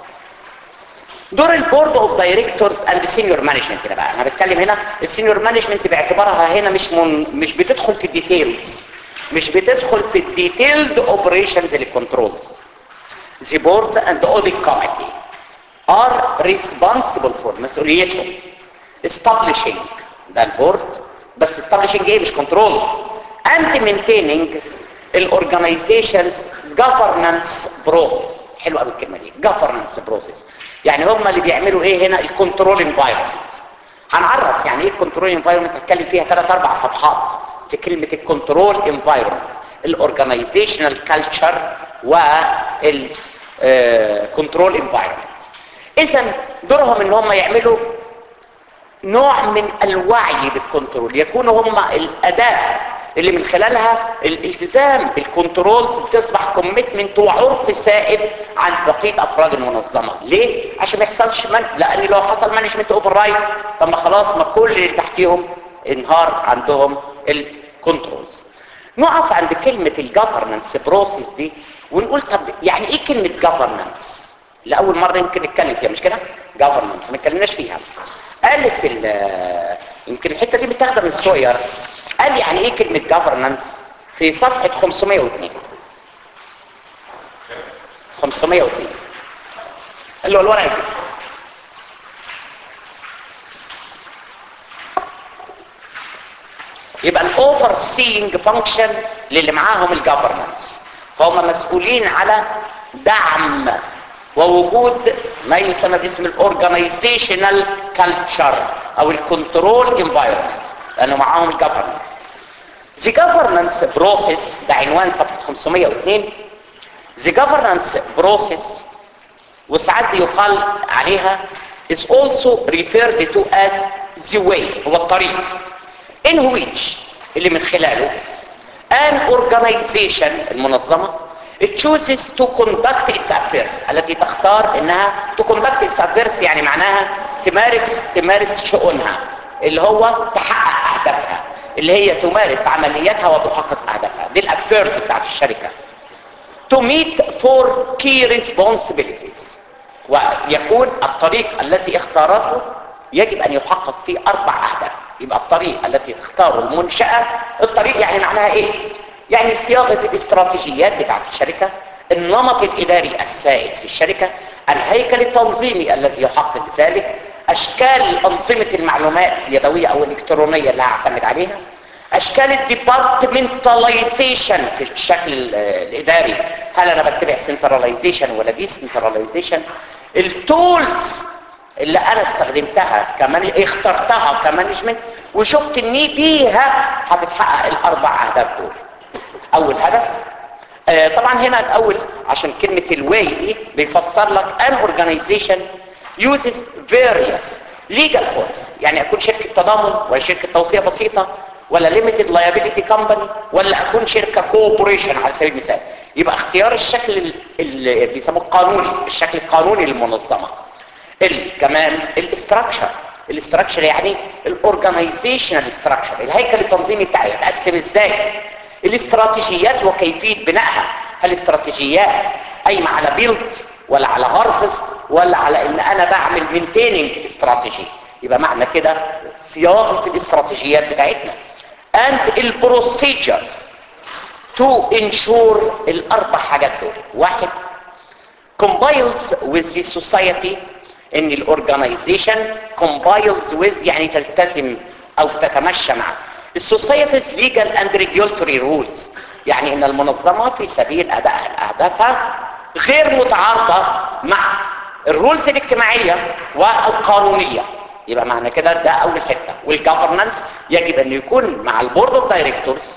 دور البورد اوف دايركتورز اند سينيور مانجمنت هنا بقى انا بتكلم هنا السينيور مانجمنت باعتبارها هنا مش من مش بتدخل في الديتيلز مش بتدخل في الديتيلد اوبريشنز للكنترولز The board and audit committee are responsible for مسؤوليتهم establishing ده البورد بس establishing ايه مش control and maintaining الاورجنايزيشنز governance process حلوه قوي الكلمه دي governance process يعني هم اللي بيعملوا ايه هنا الكنترول انفايرمنت هنعرف يعني ايه الكنترول انفايرمنت هتكلم فيها ثلاث اربع صفحات في كلمه الكنترول انفايرمنت الاورجنايزيشنال كلتشر وال كنترول انفايرمنت اذا دورهم ان هم يعملوا نوع من الوعي بالكنترول يكونوا هم الاداه اللي من خلالها الالتزام بالكنترولز بتصبح كوميتمنت وعرف سائد عن بقيه افراد المنظمه ليه عشان ما يحصلش من لان لو حصل مانجمنت اوفر رايت طب ما خلاص ما كل اللي تحتيهم انهار عندهم الكنترولز نقف عند كلمه الجفرنس بروسيس دي ونقول طب يعني ايه كلمه جفرنس لاول مره يمكن نتكلم فيها مش كده جفرنس ما اتكلمناش فيها قالت يمكن الحته دي متاخده من سوير قال يعني ايه كلمه جفرنس في صفحه 502 502 اللي هو الورقه دي يبقى الاوفر سينج فانكشن للي معاهم الجفرنس فهم مسؤولين على دعم ووجود ما يسمى باسم الاورجنايزيشنال كلتشر او الكنترول انفايرمنت لانه معاهم الجفرنس The governance process ده عنوان صفحة 502 The governance process وساعات بيقال عليها is also referred to as the way هو الطريق in which اللي من خلاله an organization المنظمة it chooses to conduct its affairs التي تختار انها to conduct its affairs يعني معناها تمارس تمارس شؤونها اللي هو تحقق اهدافها اللي هي تمارس عملياتها وتحقق اهدافها دي الافيرز بتاعت الشركه to meet four key responsibilities ويكون الطريق الذي اختارته يجب ان يحقق فيه اربع اهداف يبقى الطريق التي تختاره المنشأة الطريق يعني معناها ايه يعني صياغة الاستراتيجيات بتاعت الشركة النمط الاداري السائد في الشركة الهيكل التنظيمي الذي يحقق ذلك اشكال انظمة المعلومات اليدوية او الالكترونية اللي هعتمد عليها اشكال الديبارتمنتاليزيشن في الشكل الاداري هل انا بتبع سنتراليزيشن ولا دي سنتراليزيشن التولز اللي انا استخدمتها كمان اخترتها كمانجمنت وشفت ان بيها هتتحقق الاربع اهداف دول اول هدف آه طبعا هنا الاول عشان كلمة الواي دي بيفسر لك an organization uses various legal forms يعني اكون شركة تضامن ولا شركة توصية بسيطة ولا limited liability company ولا اكون شركة كوبريشن على سبيل المثال يبقى اختيار الشكل اللي بيسموه القانوني الشكل القانوني للمنظمة ال كمان الاستراكشر الاستراكشر يعني الاورجانيزيشنال استراكشر الهيكل التنظيمي بتاعي اتقسم ازاي الاستراتيجيات وكيفيه بنائها هل الاستراتيجيات قايمه على بيلد ولا على هارفست ولا على ان انا بعمل مينتيننج استراتيجي يبقى معنى كده صياغه الاستراتيجيات بتاعتنا and البروسيجرز to ensure الاربع حاجات دول واحد compiles with the society ان الاورجانيزيشن compiles with يعني تلتزم او تتمشى مع السوسايتيز ليجال اند ريجولتوري رولز يعني ان المنظمه في سبيل اداء اهدافها غير متعارضه مع الرولز الاجتماعيه والقانونيه يبقى معنى كده ده اول حته والجفرنانس يجب ان يكون مع البورد اوف دايركتورز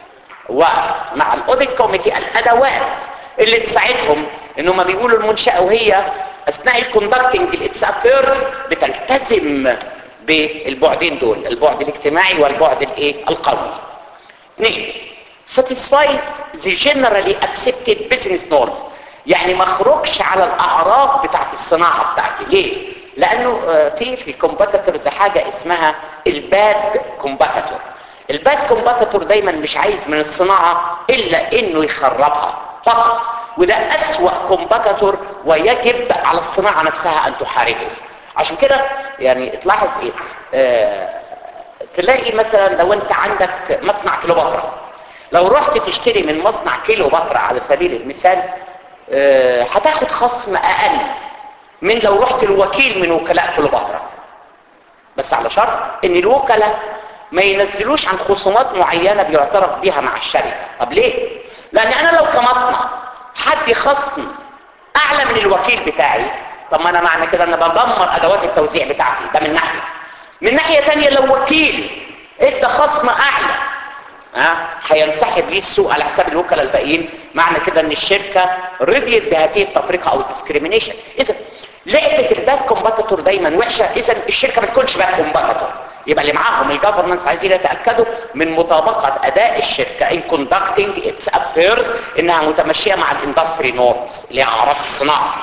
ومع الاوديت كوميتي الادوات اللي تساعدهم ان هم بيقولوا المنشاه وهي اثناء الكوندكتنج الاتس افيرز بتلتزم بالبعدين دول البعد الاجتماعي والبعد الايه القانوني اثنين satisfies the generally accepted business norms يعني ما اخرجش على الاعراف بتاعت الصناعه بتاعتي ليه لانه في في الكومباتيتورز حاجه اسمها الباد كومباتيتور الباد كومباتيتور دايما مش عايز من الصناعه الا انه يخربها فقط وده اسوا كومباتيتور ويجب على الصناعه نفسها ان تحاربه عشان كده يعني تلاحظ ايه آه تلاقي مثلا لو انت عندك مصنع كيلوباترا لو رحت تشتري من مصنع كيلوباترا على سبيل المثال آه هتاخد خصم اقل من لو رحت الوكيل من وكلاء كيلوباترا بس على شرط ان الوكلاء ما ينزلوش عن خصومات معينة بيعترف بيها مع الشركة طب ليه لان انا لو كمصنع حد خصم اعلى من الوكيل بتاعي طب ما انا معنى كده انا بدمر ادوات التوزيع بتاعتي ده من ناحيه من ناحيه تانية لو وكيل ادى خصم اعلى ها هينسحب ليه السوق على حساب الوكلاء الباقيين معنى كده ان الشركه رضيت بهذه التفرقه او الديسكريميشن اذا لعبه الباك كومباتيتور دايما وحشه اذا الشركه ما تكونش باك كومباتيتور يبقى اللي معاهم الجفرنس عايزين يتاكدوا من مطابقه اداء الشركه ان كوندكتنج اتس افيرز انها متمشيه مع الاندستري نورمز اللي هي اعراف الصناعه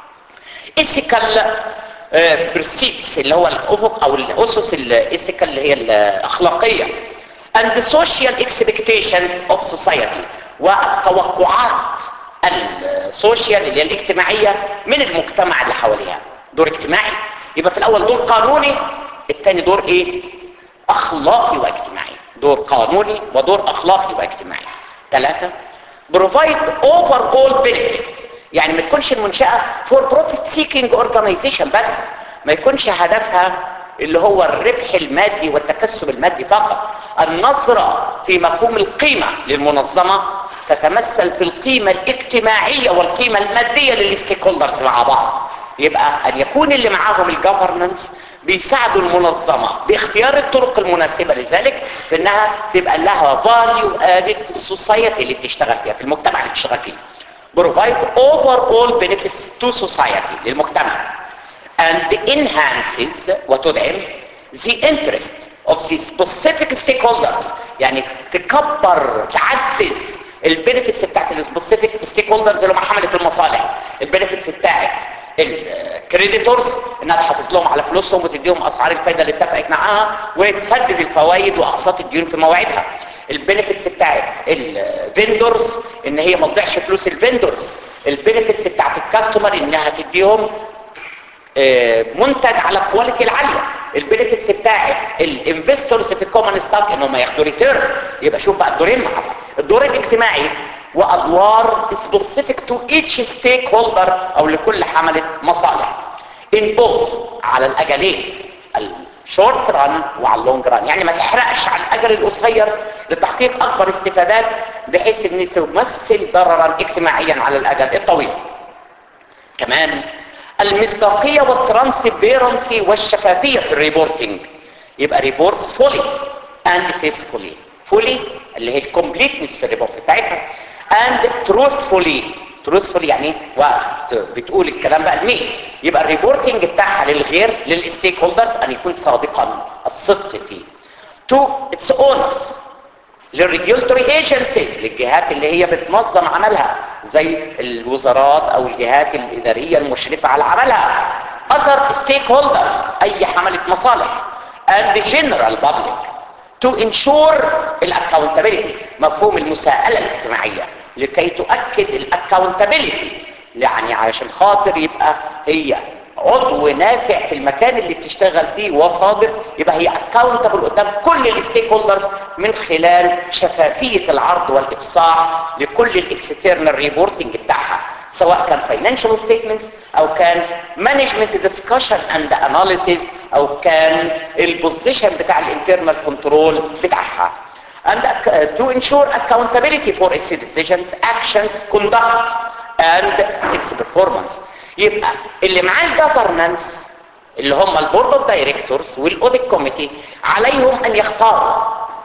ايثيكال برسيتس اللي هو الافق او الاسس الايثيكال اللي هي الاخلاقيه and the social expectations of society والتوقعات السوشيال اللي هي الاجتماعيه من المجتمع اللي حواليها دور اجتماعي يبقى في الاول دور قانوني الثاني دور ايه اخلاقي واجتماعي دور قانوني ودور اخلاقي واجتماعي ثلاثه provide overall benefit يعني ما تكونش المنشأة for profit seeking organization بس ما يكونش هدفها اللي هو الربح المادي والتكسب المادي فقط النظرة في مفهوم القيمة للمنظمة تتمثل في القيمة الاجتماعية والقيمة المادية للستيك هولدرز مع بعض يبقى ان يكون اللي معاهم الجفرنس بيساعدوا المنظمة باختيار الطرق المناسبة لذلك في انها تبقى لها فاليو ادد في السوسايتي اللي بتشتغل فيها في المجتمع اللي بتشتغل فيه provide overall benefits to society للمجتمع and enhances وتدعم the interest of the specific stakeholders يعني تكبر تعزز البينيفيتس بتاعت السبيسيفيك ستيك هولدرز اللي هم حمله المصالح البينيفيتس بتاعت الكريديتورز انها تحافظ لهم على فلوسهم وتديهم اسعار الفايده اللي اتفقت معاها وتسدد الفوائد واقساط الديون في مواعيدها البينيفيتس بتاعت الفيندورز ان هي ما تضيعش فلوس الفيندورز البينيفيتس بتاعت الكاستمر انها تديهم منتج على الكواليتي العاليه البينيفيتس بتاعت الانفستورز في الكومن ستاك انهم ياخدوا ريتيرن يبقى شوف بقى الدورين مع بعض الدور الاجتماعي وادوار سبيسيفيك تو ايتش ستيك هولدر او لكل حمله مصالح انبوز على الاجلين الشورت ران وعلى اللونج ران يعني ما تحرقش على الاجل القصير لتحقيق اكبر استفادات بحيث ان تمثل ضررا اجتماعيا على الاجل الطويل كمان المصداقيه والترانسبيرنسي والشفافيه في الريبورتنج يبقى ريبورتس فولي اند فيسفولي فولي اللي هي الكومبليتنس في الريبورت بتاعتها اند تروثفولي تروثفولي يعني وقت بتقول الكلام بقى لمين يبقى الريبورتنج بتاعها للغير للستيك هولدرز ان يكون صادقا الصدق فيه تو اتس اونرز للريجولتوري ايجنسيز للجهات اللي هي بتنظم عملها زي الوزارات او الجهات الاداريه المشرفه على عملها other stakeholders اي حمله مصالح and the general public to ensure الاكاونتابيلتي مفهوم المساءله الاجتماعيه لكي تؤكد الاكاونتابيلتي يعني عشان خاطر يبقى هي عضو نافع في المكان اللي بتشتغل فيه وصادق يبقى هي اكاونتبل قدام كل الستيك هولدرز من خلال شفافيه العرض والافصاح لكل الاكسترنال ريبورتنج بتاعها سواء كان فاينانشال ستيتمنتس او كان مانجمنت ديسكشن اند اناليسيس او كان البوزيشن بتاع الانترنال كنترول بتاعها and uh, to ensure accountability for its decisions, actions, conduct and its performance يبقى اللي معاه الجفرنانس اللي هم البورد اوف دايركتورز والاوديت كوميتي عليهم ان يختاروا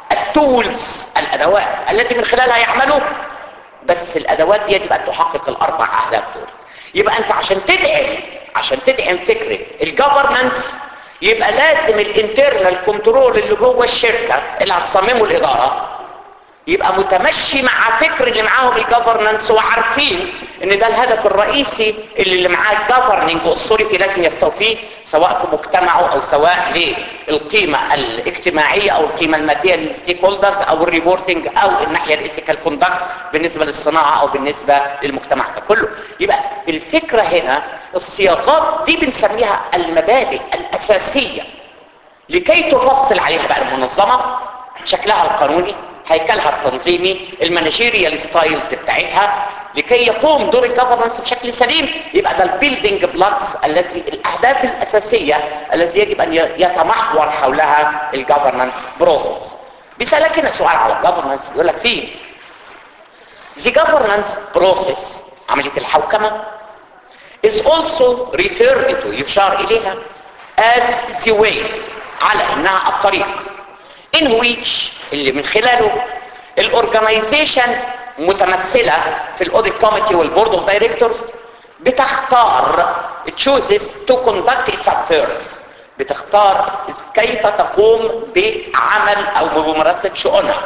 التولز الادوات التي من خلالها يعملوا بس الادوات دي يجب ان تحقق الاربع اهداف دول يبقى انت عشان تدعم عشان تدعم فكره الجفرنانس يبقى لازم الانترنال كنترول اللي جوه الشركه اللي هتصممه الاداره يبقى متمشي مع فكر اللي معاهم الجفرنانس وعارفين ان ده الهدف الرئيسي اللي اللي معاه الجفرننج والصرفي لازم يستوفيه سواء في مجتمعه او سواء للقيمه الاجتماعيه او القيمه الماديه للستيك هولدرز او الريبورتنج او الناحيه الايثيكال كوندكت بالنسبه للصناعه او بالنسبه للمجتمع ككله يبقى الفكره هنا السياقات دي بنسميها المبادئ الاساسيه لكي تفصل عليها بقى المنظمه شكلها القانوني هيكلها التنظيمي المانجيريال ستايلز بتاعتها لكي يقوم دور الجفرنس بشكل سليم يبقى ده البيلدينج بلوكس التي الاهداف الاساسيه التي يجب ان يتمحور حولها الجفرنس بروسيس بيسالك هنا سؤال على الجفرنس يقول لك فيه the governance process عمليه الحوكمه is also referred to يشار اليها as the way على انها الطريق in which اللي من خلاله الاورجنايزيشن متمثله في الاوديت كوميتي والبورد اوف دايركتورز بتختار chooses to conduct its affairs بتختار كيف تقوم بعمل او بممارسه شؤونها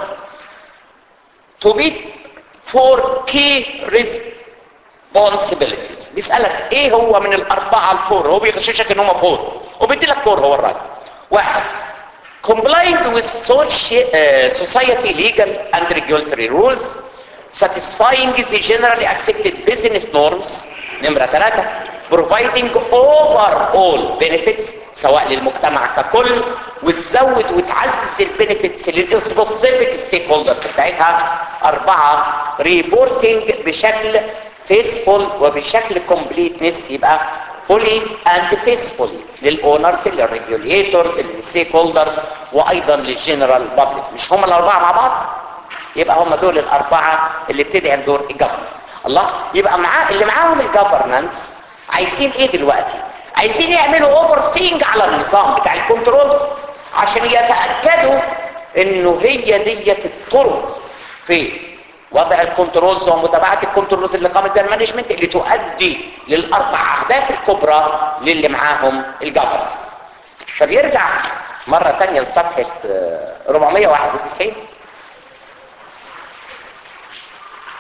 to be for key responsibilities بيسالك ايه هو من الاربعه الفور هو بيغششك ان هم فور وبيدي لك فور هو الراجل واحد complying with society legal and regulatory rules satisfying the generally accepted business norms نمرة ثلاثة providing overall benefits سواء للمجتمع ككل وتزود وتعزز البنفيتس للسبيسيفيك ستيك هولدرز بتاعتها أربعة reporting بشكل faithful وبشكل completeness يبقى fully and faithfully للاونرز للريجوليتورز للستيك هولدرز وايضا للجنرال بابليك مش هم الاربعه مع بعض يبقى هم دول الاربعه اللي بتدعم دور الجفرنس الله يبقى معاه اللي معاهم الجفرنس عايزين ايه دلوقتي عايزين يعملوا اوفر سينج على النظام بتاع الكنترول عشان يتاكدوا انه هي ديت الطرق في وضع الكنترولز ومتابعه الكنترولز اللي قامت بها المانجمنت اللي تؤدي للاربع اهداف الكبرى للي معاهم الجفرنس فبيرجع مره ثانيه لصفحه 491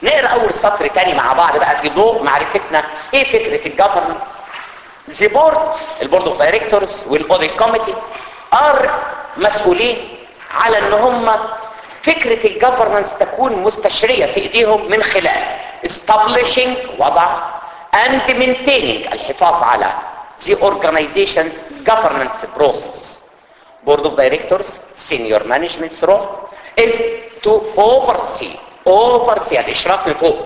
نقرا اول سطر تاني مع بعض بقى في ضوء معرفتنا ايه فكره الجفرنس The board البورد اوف دايركتورز والاوديت كوميتي ار مسؤولين على ان هم فكرة الجفرنس تكون مستشرية في ايديهم من خلال establishing وضع and maintaining الحفاظ على the organization's governance process. Board of Directors senior management's role is to oversee oversee الاشراف من فوق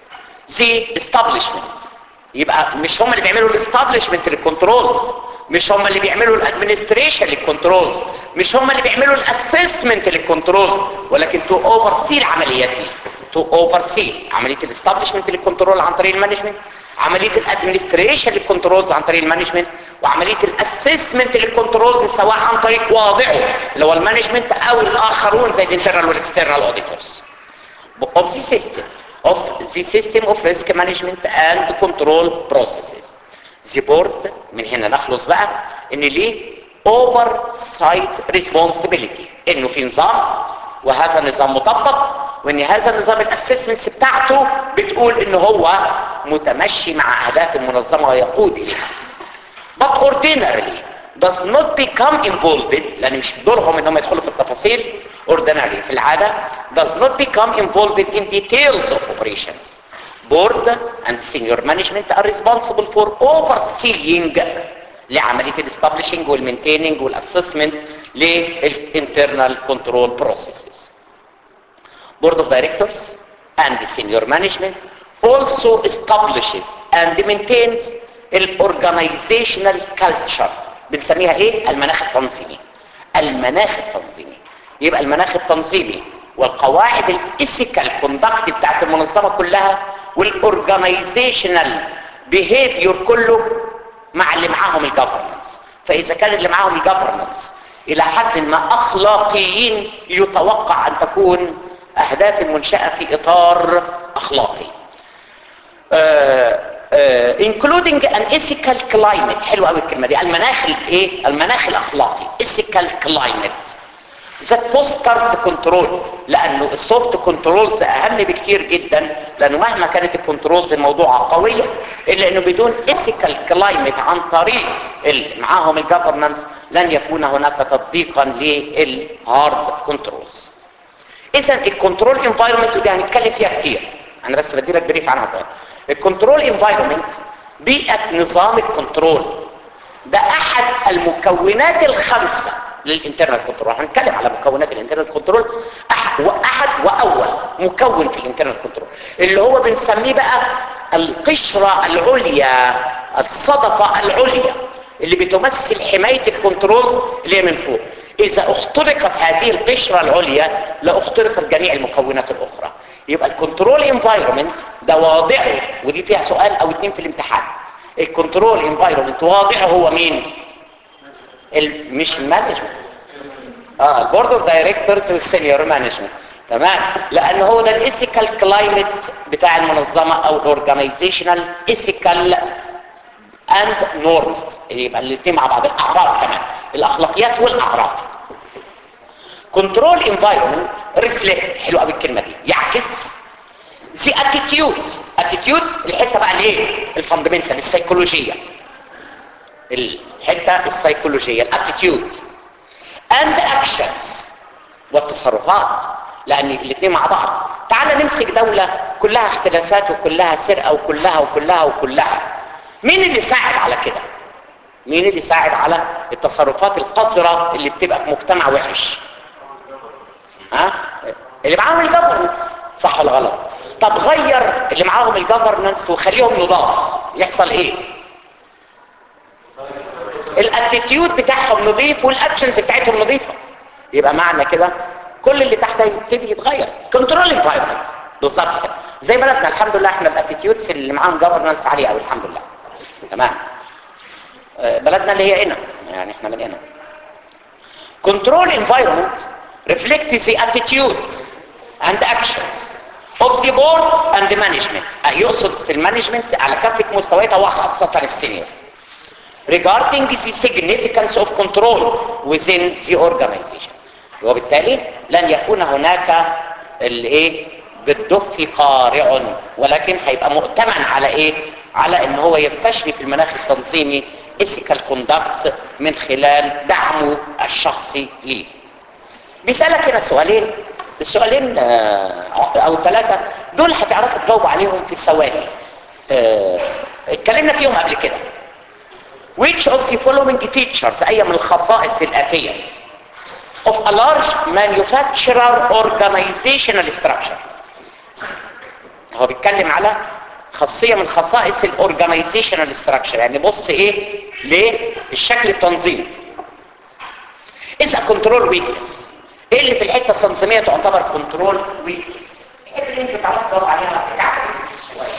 the establishment يبقى مش هم اللي بيعملوا الاستابليشمنت للكنترولز مش هم اللي بيعملوا الادمنستريشن للكنترولز مش هم اللي بيعملوا الاسسمنت للكنترولز ولكن تو اوفر سي العمليات دي تو اوفر سي عمليه الاستابليشمنت للكنترول عن طريق المانجمنت عمليه الادمنستريشن للكنترولز عن طريق المانجمنت وعمليه الاسسمنت للكنترولز سواء عن طريق واضعه اللي هو المانجمنت او الاخرون زي الانترنال والاكسترنال اوديتورز of the system of the system of risk management and control processes the board من هنا نخلص بقى ان ليه oversight responsibility انه في نظام وهذا النظام مطبق وان هذا النظام الاسسمنتس بتاعته بتقول ان هو متمشي مع اهداف المنظمه ويقود اليها but ordinarily does not become involved لان مش دورهم انهم يدخلوا في التفاصيل ordinarily في العاده does not become involved in details of operations board and senior management are responsible for overseeing لعمليه الاستابليشنج والمينتيننج والاسسمنت للانترنال كنترول بروسيسز board of directors and the senior management also establishes and maintains الاورجانيزيشنال culture بنسميها ايه المناخ التنظيمي المناخ التنظيمي يبقى المناخ التنظيمي والقواعد الايثيكال كوندكت بتاعت المنظمه كلها والاورجانيزيشنال بيهيفير كله مع اللي معاهم الجفرنس فاذا كان اللي معاهم الجفرنس الى حد ما اخلاقيين يتوقع ان تكون اهداف المنشاه في اطار اخلاقي آه آه including an ethical climate حلوه قوي الكلمه دي المناخ الايه المناخ الاخلاقي ethical climate that fosters control لانه السوفت كنترولز اهم بكتير جدا لانه مهما كانت الكنترولز الموضوع قويه الا انه بدون ethical climate عن طريق اللي معاهم الجفرنس لن يكون هناك تطبيقا للهارد كنترولز اذا الكنترول انفايرمنت ودي هنتكلم فيها كتير انا بس بدي لك بريف عنها صغير الكنترول انفايرمنت بيئه نظام الكنترول ده احد المكونات الخمسه للانترنال كنترول هنتكلم على مكونات الانترنال كنترول احد واحد واول مكون في الانترنال كنترول اللي هو بنسميه بقى القشره العليا الصدفه العليا اللي بتمثل حمايه الكنترولز اللي هي من فوق اذا اخترقت هذه القشره العليا لاخترقت جميع المكونات الاخرى يبقى الكنترول انفايرمنت ده واضعه ودي فيها سؤال او اتنين في الامتحان الكنترول انفايرمنت واضعه هو مين مش المانجمنت اه البورد اوف دايركتورز والسينيور مانجمنت تمام لان هو ده الايثيكال كلايمت بتاع المنظمه او الاورجانيزيشنال ايثيكال اند نورمز يبقى الاثنين مع بعض الاعراف كمان الاخلاقيات والاعراف كنترول انفايرمنت ريفلكت حلو قوي الكلمه دي يعكس the attitude attitude الحته بقى الايه الفاندمنتال السيكولوجيه الحته السيكولوجيه الاتيتيود اند اكشنز والتصرفات لان الاثنين مع بعض تعال نمسك دوله كلها اختلاسات وكلها سرقه وكلها وكلها وكلها مين اللي ساعد على كده مين اللي ساعد على التصرفات القذره اللي بتبقى في مجتمع وحش ها اللي معاهم الجفرنس صح ولا غلط طب غير اللي معاهم الجفرنس وخليهم نضاف يحصل ايه الاتيتيود بتاعهم نظيف والاكشنز بتاعتهم نظيفه يبقى معنى كده كل اللي تحت يبتدي يتغير كنترول انفايرمنت بالظبط كده زي بلدنا الحمد لله احنا الاتيتيودز اللي معاهم جفرنس عاليه قوي الحمد لله تمام بلدنا اللي هي هنا يعني احنا من هنا كنترول انفايرمنت reflect the attitude and actions of the board and the management يقصد في المانجمنت على كافة مستوياتها وخاصة السينيور regarding the significance of control within the organization وبالتالي لن يكون هناك الايه بالدف قارع ولكن هيبقى مؤتمن على ايه على ان هو يستشري في المناخ التنظيمي ethical conduct من خلال دعمه الشخصي ليه بيسألك هنا سؤالين السؤالين آه، او ثلاثة دول هتعرفوا تجاوب عليهم في ثواني آه، اتكلمنا فيهم قبل كده which of the following features اي من الخصائص الاتية of a large manufacturer organizational structure هو بيتكلم على خاصية من خصائص الاورجانيزيشنال ستراكشر يعني بص ايه للشكل التنظيمي is a control weakness ايه اللي في الحته التنظيميه تعتبر كنترول ويكنس الحته اللي انت تعرف تدور عليها بتاعتك شويه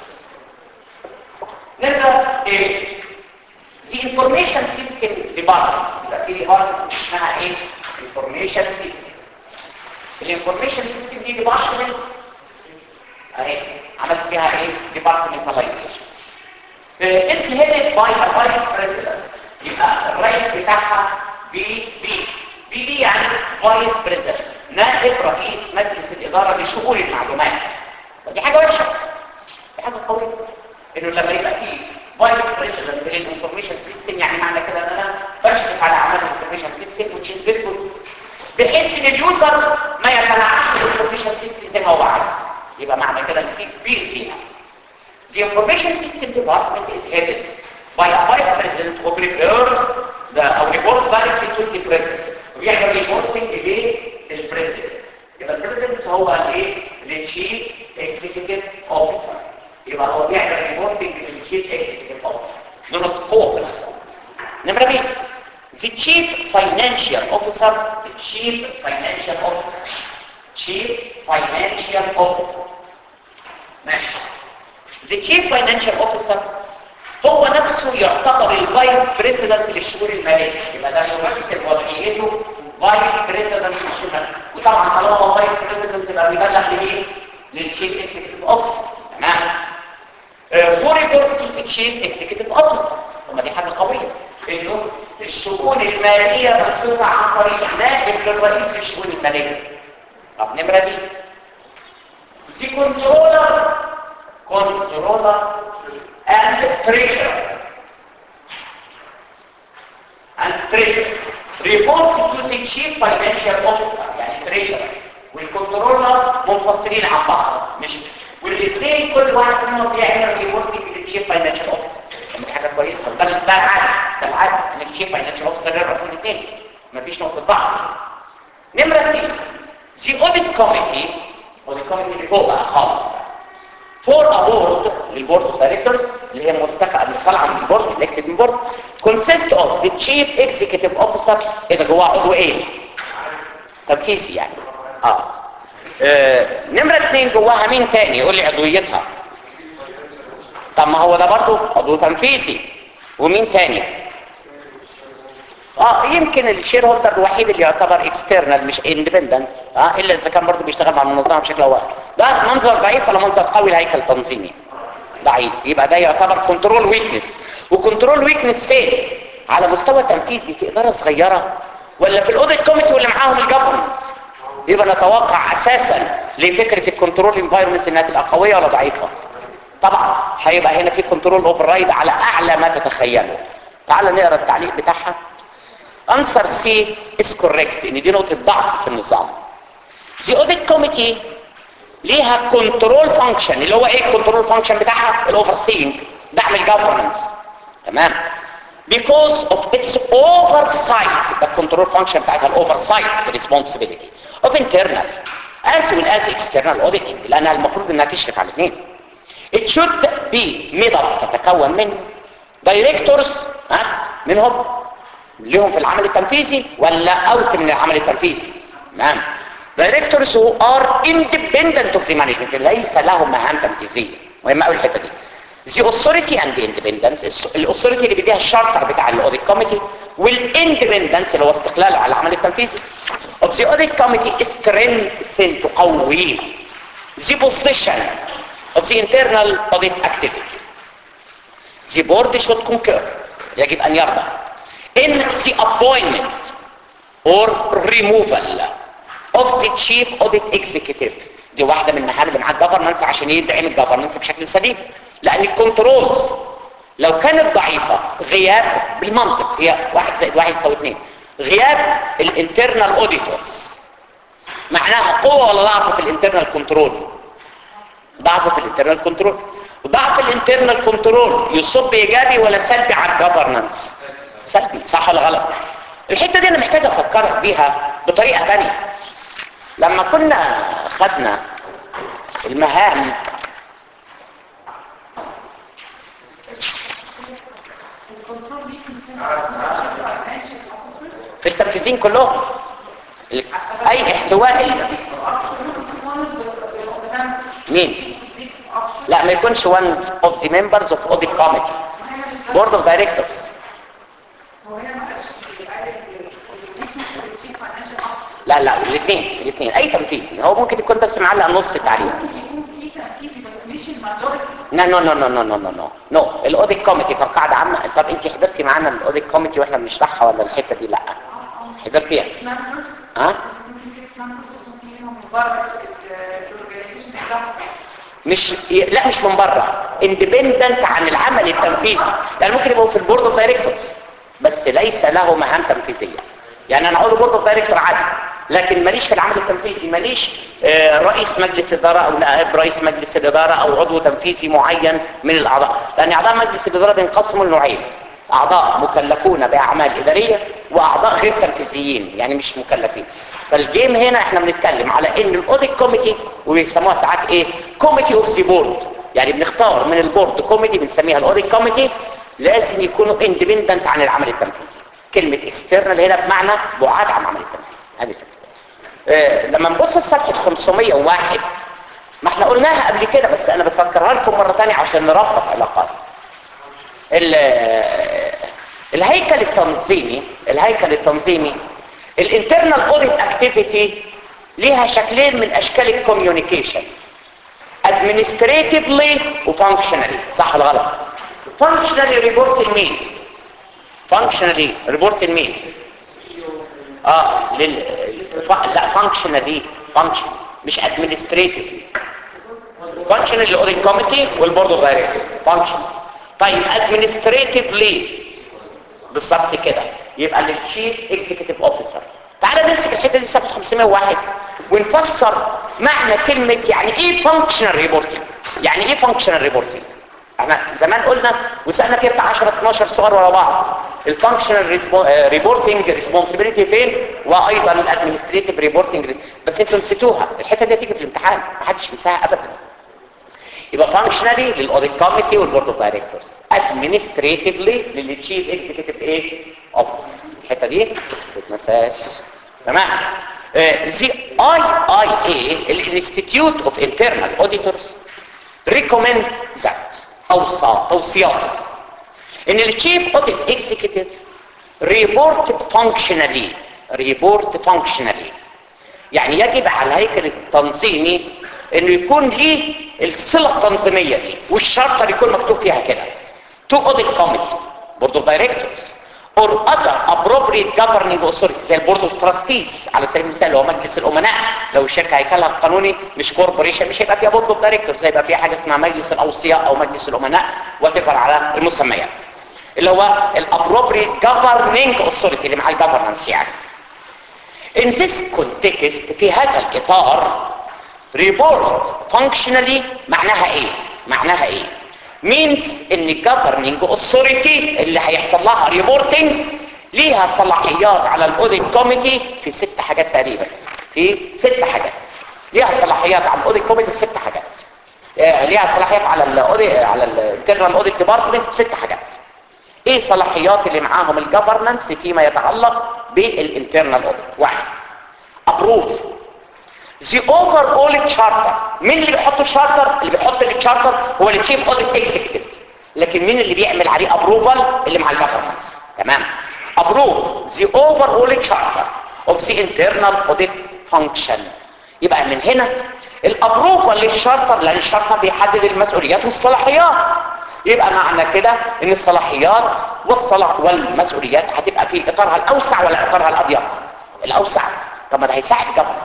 نبدا ايه the information system department يبقى في department اسمها ايه information system الانفورميشن سيستم دي ديبارتمنت اهي عملت فيها ايه ديبارتمنتاليزيشن اتس هيدد باي ا فايس بريزيدنت يبقى الرئيس بتاعها بي بي بي بي يعني فايس بريزيدنت نائب رئيس مجلس الاداره لشؤون المعلومات ودي حاجه وحشه دي حاجه قويه انه لما يبقى في فايس بريزيدنت للانفورميشن سيستم يعني معنى كده ان انا بشرف على اعمال الانفورميشن سيستم which is very good بحيث ان اليوزر ما يتلاعبش بالانفورميشن سيستم زي ما هو عايز يبقى معنى كده ان في كبير فيها The information system department is headed by a vice president who prepares the or reports directly to the president وبيعمل reporting للبريزيدنت يبقى البريزيدنت هو الايه؟ التشيف اكزيكتيف اوفيسر يبقى هو بيعمل ريبورتنج للتشيف اكزيكتيف اوفيسر دول القوه في الاسره نمره بي The chief financial officer, the chief financial officer, chief financial officer. ماشي. The chief financial officer هو نفسه يعتبر الفايس بريزيدنت للشؤون المالية يبقى ده يمثل وضعيته فايس بريزيدنت للشؤون المالية وطبعا طالما هو فايس بريزيدنت يبقى بيبلغ لمين؟ للشيف اكزيكتيف اوفيسر تمام؟ هو ريبورتس تو ذا تشيف اكزيكتيف اوفيسر طب ما دي حاجة قوية انه الشؤون المالية مسؤولة عن طريق نائب للرئيس في الشؤون المالية طب نمرة دي The controller controller and treasurer and treasurer report to the chief financial officer يعني treasurer والكنترولر منفصلين عن بعض مش والاثنين كل واحد منهم بيعمل ريبورتنج للشيف فاينانشال اوفيسر دي حاجه كويسه ده ده العادي ده العادي ان الشيف فاينانشال اوفيسر يرأس الاثنين مفيش نقطه ضعف نمره سي The audit committee audit committee اللي فوق بقى خالص فور ابورد للبورد اوف دايركتورز اللي هي مرتفعه اللي طالعه من البورد الكتد من البورد consist of the chief executive officer اذا جواه عضو ايه تنفيذي يعني اه, آه. نمرة اثنين جواها مين تاني يقول لي عضويتها طب ما هو ده برضه عضو تنفيذي ومين تاني اه يمكن الشير هولدر الوحيد اللي يعتبر اكسترنال مش اندبندنت اه الا اذا كان برضه بيشتغل مع المنظمه بشكل او اخر ده منظر ضعيف ولا منظر قوي الهيكل التنظيمي ضعيف يبقى ده يعتبر كنترول ويكنس وكنترول ويكنس فين على مستوى تنفيذي في اداره صغيره ولا في الاوديت كوميتي واللي معاهم الجفرنس يبقى نتوقع اساسا لفكره الكنترول انفايرمنت انها تبقى قويه ولا ضعيفه طبعا هيبقى هنا في كنترول اوفر رايد على اعلى ما تتخيله تعال نقرا التعليق بتاعها answer C is correct ان دي نقطة ضعف في النظام the audit committee ليها كنترول فانكشن اللي هو ايه الكنترول فانكشن بتاعها الاوفر سينج دعم الجفرنس تمام because of its oversight the control function بتاعتها الاوفرسايت responsibility of internal as well as external auditing لانها المفروض انها تشرف على الاثنين it should be made up تتكون من directors ها منهم لهم في العمل التنفيذي ولا اوت من العمل التنفيذي تمام directors who are independent of the management ليس لهم مهام تنفيذيه مهمه قوي الحته دي the authority and the independence الاثوريتي اللي بيديها الشارتر بتاع الاوديت كوميتي والاندبندنس اللي هو استقلاله على العمل التنفيذي of the audit committee strengthen تقوي the position of the internal audit activity the board should concur يجب ان يرضى in the appointment or removal of the chief audit executive دي واحده من المهام اللي معاه الجفرنس عشان يدعم الجفرنس بشكل سليم لان الكنترولز لو كانت ضعيفه غياب بالمنطق هي واحد زائد واحد يساوي اثنين غياب الانترنال اوديتورز معناها قوه ولا ضعف في الانترنال كنترول ضعف في الانترنال كنترول ضعف الانترنال كنترول يصب ايجابي ولا سلبي على الجفرنس سلبي صح ولا غلط الحته دي انا محتاج افكرك بيها بطريقه ثانيه لما كنا خدنا المهام في التنفيذين كلهم اي احتواء مين لا ما يكونش one of the members of audit committee board of directors لا لا الاثنين الاثنين اي تنفيذي هو ممكن يكون بس معلق نص التعليم لا نو نو نو نو نو نو نو نو الاوديت كوميتي كقاعده عامه طب انت حضرتي معانا الاوديت كوميتي واحنا بنشرحها ولا الحته دي لا حضرتيها ها مش لا مش من بره اندبندنت عن العمل التنفيذي يعني ممكن يبقوا في البورد اوف دايركتورز بس ليس له مهام تنفيذيه يعني انا عضو بورد اوف دايركتور عادي لكن ماليش في العمل التنفيذي ماليش آه، رئيس مجلس اداره او نائب رئيس مجلس الاداره او عضو تنفيذي معين من الاعضاء لان اعضاء مجلس الاداره بينقسموا لنوعين اعضاء مكلفون باعمال اداريه واعضاء غير تنفيذيين يعني مش مكلفين فالجيم هنا احنا بنتكلم على ان الاوديت كوميتي وبيسموها ساعات ايه كوميتي اوف ذا بورد يعني بنختار من البورد كوميتي بنسميها الاوديت كوميتي لازم يكونوا اندبندنت عن العمل التنفيذي كلمه اكسترنال هنا بمعنى بعاد عن العمل التنفيذي هذه الفكره آه، لما نبص في صفحه 501 ما احنا قلناها قبل كده بس انا بفكرها لكم مره ثانيه عشان نربط علاقات ال- الهيكل التنظيمي الهيكل التنظيمي الانترنال اوديت اكتيفيتي ليها شكلين من اشكال الكوميونيكيشن administratively وفانكشنالي صح ولا غلط functionally ريبورت لمين functionally ريبورت لمين اه لل ف... لا functionally function مش administratively functionally الاوديت كوميتي والبورد اوف دايركتورز function طيب administratively بالظبط كده يبقى للشيف اكزيكتيف اوفيسر تعال نمسك الحته دي في صفحه 501 ونفسر معنى كلمه يعني ايه فانكشنال ريبورتنج يعني ايه فانكشنال ريبورتنج احنا زمان قلنا وسالنا فيها بتاع 10 12 سؤال ورا بعض الفانكشنال ريبورتنج ريسبونسبيلتي فين وايضا الادمنستريتيف ريبورتنج بس انتوا نسيتوها الحته دي هتيجي في الامتحان ما حدش ينساها ابدا يبقى فانكشنالي للاوديت كوميتي والبورد اوف دايركتورز ادمنستريتيفلي للتشيف اكزيكتيف ايه اوفيس الحته دي ما تتنساش تمام زي اي اي اي الانستيتيوت اوف انترنال اوديتورز ريكومند ذات اوصى توصيات ان التشيف اوديت اكزيكتيف ريبورت فانكشنالي ريبورت فانكشنالي يعني يجب على الهيكل التنظيمي انه يكون ليه الصله التنظيميه دي والشرطه يكون مكتوب فيها كده تو اوديت كوميتي بورد اوف دايركتورز اور اذر appropriate governing authority زي البورد اوف تراستيز على سبيل المثال هو مجلس الامناء لو الشركه هيكلها القانوني مش كوربوريشن مش هيبقى فيها بورد اوف دايركتورز هيبقى فيها حاجه اسمها مجلس الاوصياء او مجلس الامناء وتقر على المسميات اللي هو الابروبريت governing authority اللي مع الجفرنس يعني In this context في هذا الإطار report functionally معناها ايه؟ معناها ايه؟ means ان governing authority اللي هيحصل لها reporting ليها صلاحيات على الاوديت كوميتي في ست حاجات تقريبا في ست حاجات ليها صلاحيات على الاوديت كوميتي في ست حاجات آه، ليها صلاحيات على الاوديت على الانترنال اوديت ديبارتمنت في ست حاجات ايه صلاحيات اللي معاهم الجفرنس فيما يتعلق بالانترنال اوديت واحد ابروف the overall charter مين اللي بيحط الشارتر اللي بيحط الشارتر هو التشيف اوديت اكزيكتيف لكن مين اللي بيعمل عليه ابروفال اللي مع الجفرنس تمام ابروف the overall charter of the internal audit function يبقى من هنا الابروفال للشارتر لان الشارتر بيحدد المسؤوليات والصلاحيات يبقى معنى كده ان الصلاحيات والصلاح والمسؤوليات هتبقى في اطارها الاوسع ولا اطارها الاضيق الاوسع طب ما ده هيساعد الجفرنس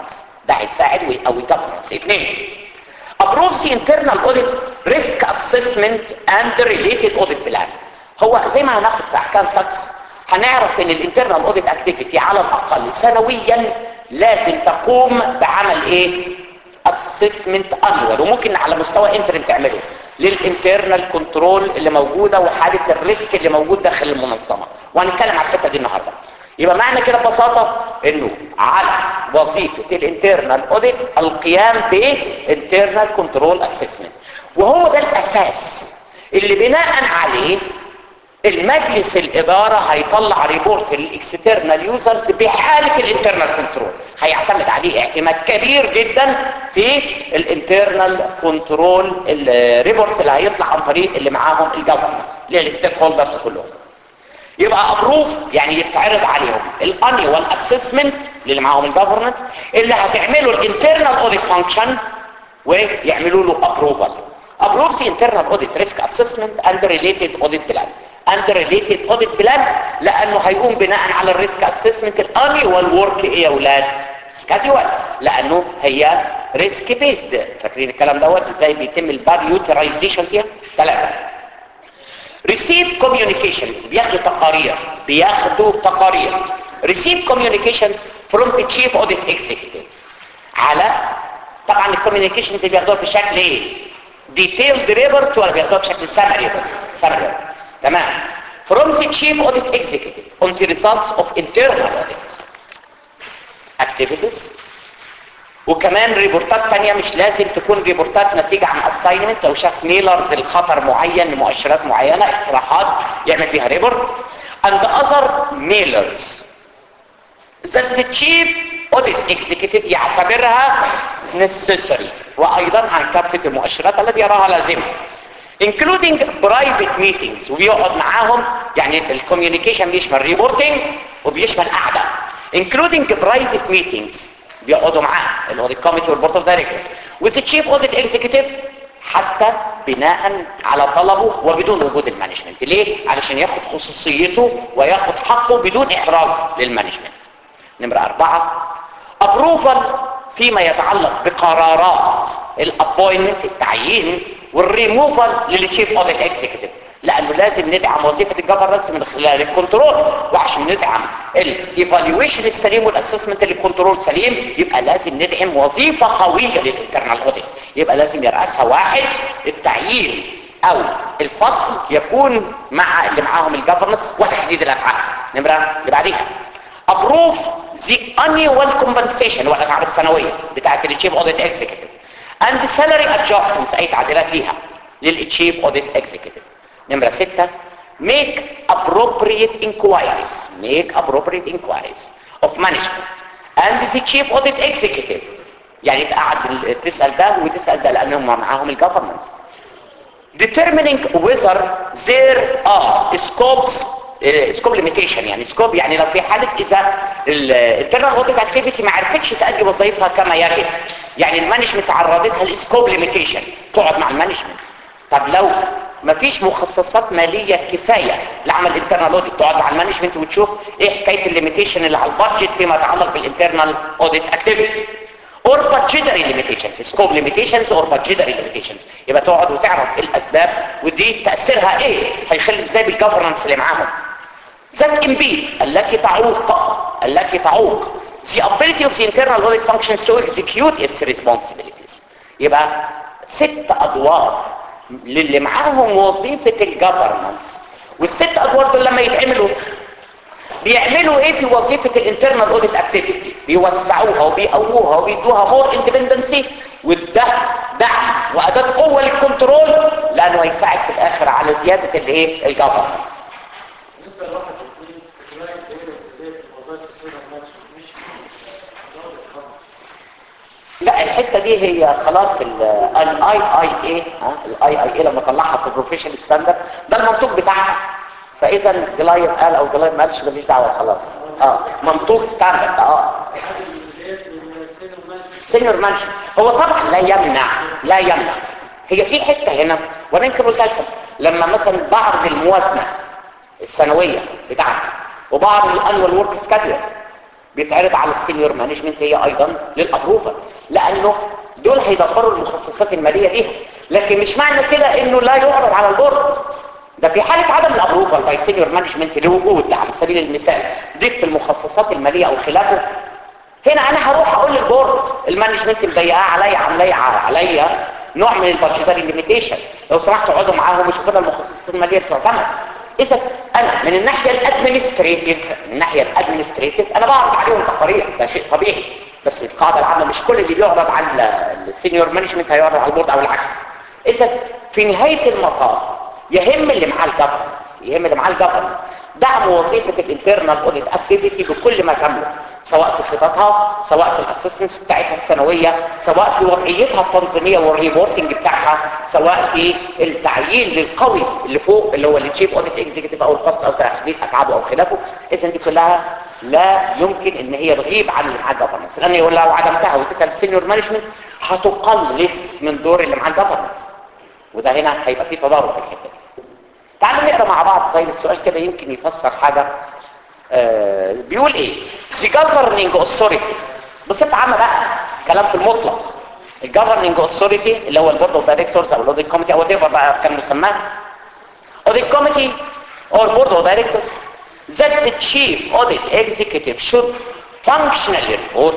ده هيساعد ويقوي governance اثنين approves the internal audit risk assessment and related audit plan هو زي ما هناخد في احكام ساكس هنعرف ان الانترنال اوديت اكتيفيتي على الاقل سنويا لازم تقوم بعمل ايه اسسمنت انوال وممكن على مستوى انترم تعمله للانترنال كنترول اللي موجوده وحاله الريسك اللي موجود داخل المنظمه وهنتكلم على الحته دي النهارده يبقى معنى كده ببساطه انه على وظيفه الانترنال اوديت القيام بانترنال كنترول اسسمنت وهو ده الاساس اللي بناء عليه المجلس الاداره هيطلع ريبورت للاكسترنال يوزرز بحاله الانترنال كنترول هيعتمد عليه اعتماد كبير جدا في الانترنال كنترول الريبورت اللي هيطلع عن طريق اللي معاهم الجفرنس للستيك هولدرز كلهم يبقى ابروف يعني يتعرض عليهم الانيوال اسسمنت اللي معاهم الجفرنس اللي هتعمله الانترنال اوديت فانكشن ويعملوا له ابروفال approves the internal audit risk assessment and related audit plan and related audit plan لانه هيقوم بناء على الريسك اسسمنت الانيوال ورك ايه يا اولاد سكادول لانه هي ريسك بيسد فاكرين الكلام دوت ازاي بيتم الباريوترايزيشن فيها ثلاثه receive communications بياخدوا تقارير بياخدوا تقارير receive communications from the chief audit executive على طبعا الكوميونيكيشنز اللي بياخدوها في شكل ايه detailed report ولا بياخدوها بشكل summary summary تمام from the chief audit executive on the results of internal audit activities وكمان ريبورتات تانية مش لازم تكون ريبورتات نتيجة عن assignment لو شاف ميلرز لخطر معين لمؤشرات معينة اقتراحات يعمل بيها ريبورت and other mailers that the chief audit executive يعتبرها necessary وايضا عن كافة المؤشرات التي يراها لازمة including private meetings وبيقعد معاهم يعني الكوميونيكيشن بيشمل ريبورتنج وبيشمل قعدة including private meetings بيقعدوا معاه اللي هو الكوميتي والبورد اوف دايركتورز with the chief audit executive حتى بناء على طلبه وبدون وجود المانجمنت ليه؟ علشان ياخد خصوصيته وياخد حقه بدون احراج للمانجمنت نمرة أربعة approval فيما يتعلق بقرارات الابوينمنت التعيين والريموفال للتشيف اوديت اكزيكتيف لانه لازم ندعم وظيفه الجفرنس من خلال الكنترول وعشان ندعم الايفالويشن السليم والاسسمنت للكنترول سليم يبقى لازم ندعم وظيفه قويه للانترنال اوديت يبقى لازم يرأسها واحد التعيين او الفصل يكون مع اللي معاهم الجفرنس وتحديد الافعال نمره اللي بعديها ابروف the annual compensation والاسعار السنويه بتاعت التشيف اوديت اكزيكتيف and salary adjustments اي تعديلات ليها للتشيف اوديت اكزيكتيف نمره ستة make appropriate inquiries make appropriate inquiries of management and the chief audit executive يعني تقعد تسأل ده وتسأل ده لأنهم معاهم الجفرنس determining whether there are scopes سكوب ليميتيشن يعني سكوب يعني لو في حاله اذا الانترنال اوديت اكتيفيتي ما عرفتش تأدي وظيفتها كما يجب يعني المانجمنت عرضتها لسكوب ليميتيشن تقعد مع المانجمنت طب لو ما فيش مخصصات ماليه كفايه لعمل الانترنال اوديت تقعد مع المانجمنت وتشوف ايه حكايه الليميتيشن اللي على البادجت فيما يتعلق بالانترنال اوديت اكتيفيتي or budgetary limitations scope limitations or budgetary limitations يبقى تقعد وتعرف الاسباب ودي تاثيرها ايه هيخلي ازاي بالجفرنس اللي معاهم that impede التي تعوق التي تعوق the ability of the internal audit functions to execute its responsibilities يبقى ست ادوار للي معاهم وظيفة الجفرنس والست ادوار دول لما يتعملوا بيعملوا ايه في وظيفة الانترنال اوديت اكتيفيتي بيوسعوها وبيقووها وبيدوها مور اندبندنسي وده دعم واداة قوة للكنترول لانه هيساعد في الاخر على زيادة الايه الجفرنس بالنسبه لواحد اثنين تلاقي الدايره ازاي في وظائف السيده نفسه مش لا الحته دي هي خلاص الاي اي اي الاي اي اي لما طلعها في البروفيشنال ستاندرد ده المنطوق بتاعها فاذا جلاير قال او جلاير ما قالش ماليش دعوه خلاص اه منطوق ستاندرد اه احد الجزئيات من السيده المانجمنت سينيور مانجمنت هو طبعا لا يمنع لا يمنع هي في حته هنا وانا يمكن قلت لكم لما مثلا بعرض الموازنه السنويه بتاعتي وبعرض الانوال ورك سكادول بيتعرض على السينيور مانجمنت هي ايضا للابروفال لانه دول هيدبروا المخصصات الماليه دي لكن مش معنى كده انه لا يعرض على البورد ده في حاله عدم الابروفال باي سينيور مانجمنت لوجود على سبيل المثال ضيق في المخصصات الماليه او خلافه هنا انا هروح اقول للبورد المانجمنت مضيقاه عليا عامليه عليا نوع من البادجيتاري ليميتيشن لو سمحتوا اقعدوا معاهم وشوفوا لنا المخصصات الماليه تعتمد اذا انا من الناحيه الادمنستريتيف من الناحيه الادمنستريتيف انا بعرض عليهم تقارير ده شيء طبيعي بس القاعده العامه مش كل اللي بيعرض على السينيور مانجمنت هيعرض على البورد او العكس اذا في نهايه المطاف يهم اللي معاه الجفرنس يهم اللي معاه الجفرنس دعم وظيفه الانترنال اوديت اكتيفيتي بكل ما تملك سواء في خططها سواء في الاسسمنتس بتاعتها السنويه سواء في وضعيتها التنظيميه والريبورتنج بتاعها سواء في التعيين للقوي اللي فوق اللي هو التشيف اوديت اكزيكتيف او القصد او تحديد اتعابه او خلافه اذا دي كلها لا يمكن ان هي تغيب عن اللي معاه الجفرنس لان لو عدمتها وتبقى السينيور مانجمنت هتقلص من دور اللي معاه الجفرنس وده هنا هيبقى فيه تضارب في الحته دي تعالوا نقرا مع بعض طيب السؤال كده يمكن يفسر حاجه آه بيقول ايه the governing authority بصفه عامه بقى كلام في المطلق الجوفرنينج اوثوريتي اللي هو البورد اوف دايركتورز او الاوديت كوميتي او whatever بقى كان مسماه audit committee or board of directors that the chief audit executive should functionally report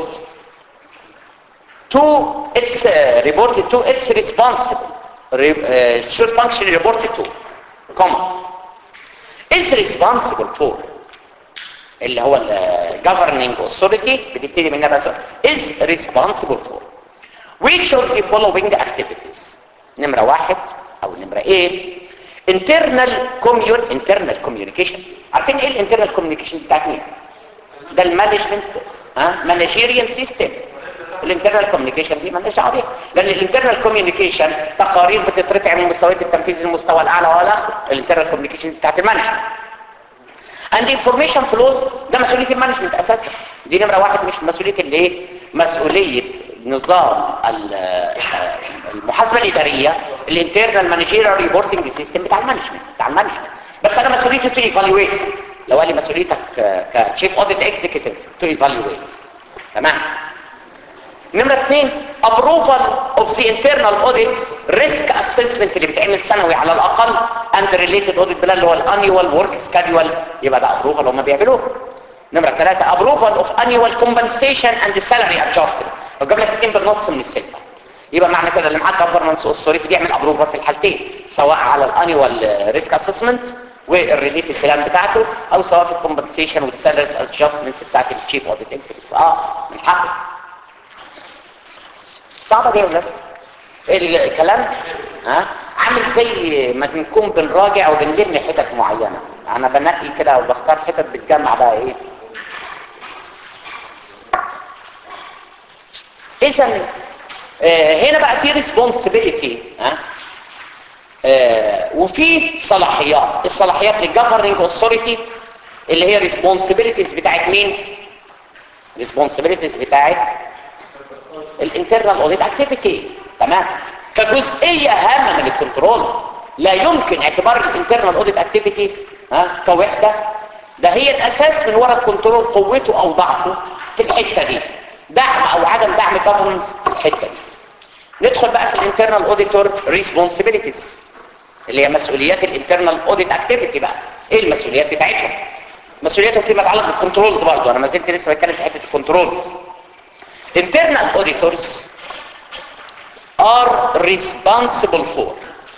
to its uh, reported to its responsible re, uh, should functionally report to comma is responsible for اللي هو ال governing authority بتبتدي منها بقى is responsible for which of the following activities نمرة واحد او نمرة ايه internal commun internal communication عارفين ايه الانترنال communication بتاعت مين ده المانجمنت ها مانجيريال سيستم الانترنال كوميونيكيشن دي مالناش دعوه بيها لان الانترنال كوميونيكيشن تقارير بتترفع من مستويات التنفيذ للمستوى الاعلى والى اخره الانترنال كوميونيكيشن بتاعت المانجمنت and information flows ده مسؤوليه المانجمنت اساسا دي نمره واحد مش مسؤوليه الايه مسؤوليه نظام المحاسبه الاداريه الانترنال مانجيرال ريبورتنج سيستم بتاع المانجمنت بتاع المانجمنت بس انا مسؤوليتي تو ايفالويت لو قال لي مسؤوليتك كتشيف اوديت اكزيكتيف تو ايفالويت تمام نمرة اثنين approval of the internal audit risk assessment اللي بيتعمل سنوي على الاقل and related audit plan اللي هو الانيوال ورك سكادول يبقى ده approval هم بيعملوه نمرة ثلاثة approval of annual compensation and salary adjustment لو جاب لك اتنين بالنص من الستة يبقى معنى كده اللي معاه governance authority بيعمل approval في الحالتين سواء على الانيوال ريسك اسسمنت والريليتد بلان بتاعته او سواء في الكومبنسيشن والسالاريز ادجستمنتس بتاعت التشيف اوديت اكزيكتيف اه من حقه صعبة دي يا ولاد الكلام ها عامل زي ما بنكون بنراجع وبنلم حتت معينة انا بنقي كده وبختار حتت بتجمع بقى ايه اذا آه هنا بقى في ريسبونسبيلتي ها آه وفي صلاحيات الصلاحيات للجفرنج اوثوريتي اللي هي ريسبونسبيلتيز بتاعت مين ريسبونسبيلتيز بتاعت الانترنال اوديت اكتيفيتي تمام كجزئيه هامه من الكنترول لا يمكن اعتبار الانترنال اوديت اكتيفيتي ها كوحده ده هي الاساس من وراء الكنترول قوته او ضعفه في الحته دي دعم او عدم دعم جفرنس في الحته دي ندخل بقى في الانترنال اوديتور ريسبونسبيلتيز اللي هي مسؤوليات الانترنال اوديت اكتيفيتي بقى ايه المسؤوليات بتاعتهم مسؤولياتهم فيما يتعلق بالكنترولز برضه انا ما زلت لسه بتكلم في حته الكنترولز internal auditors are responsible for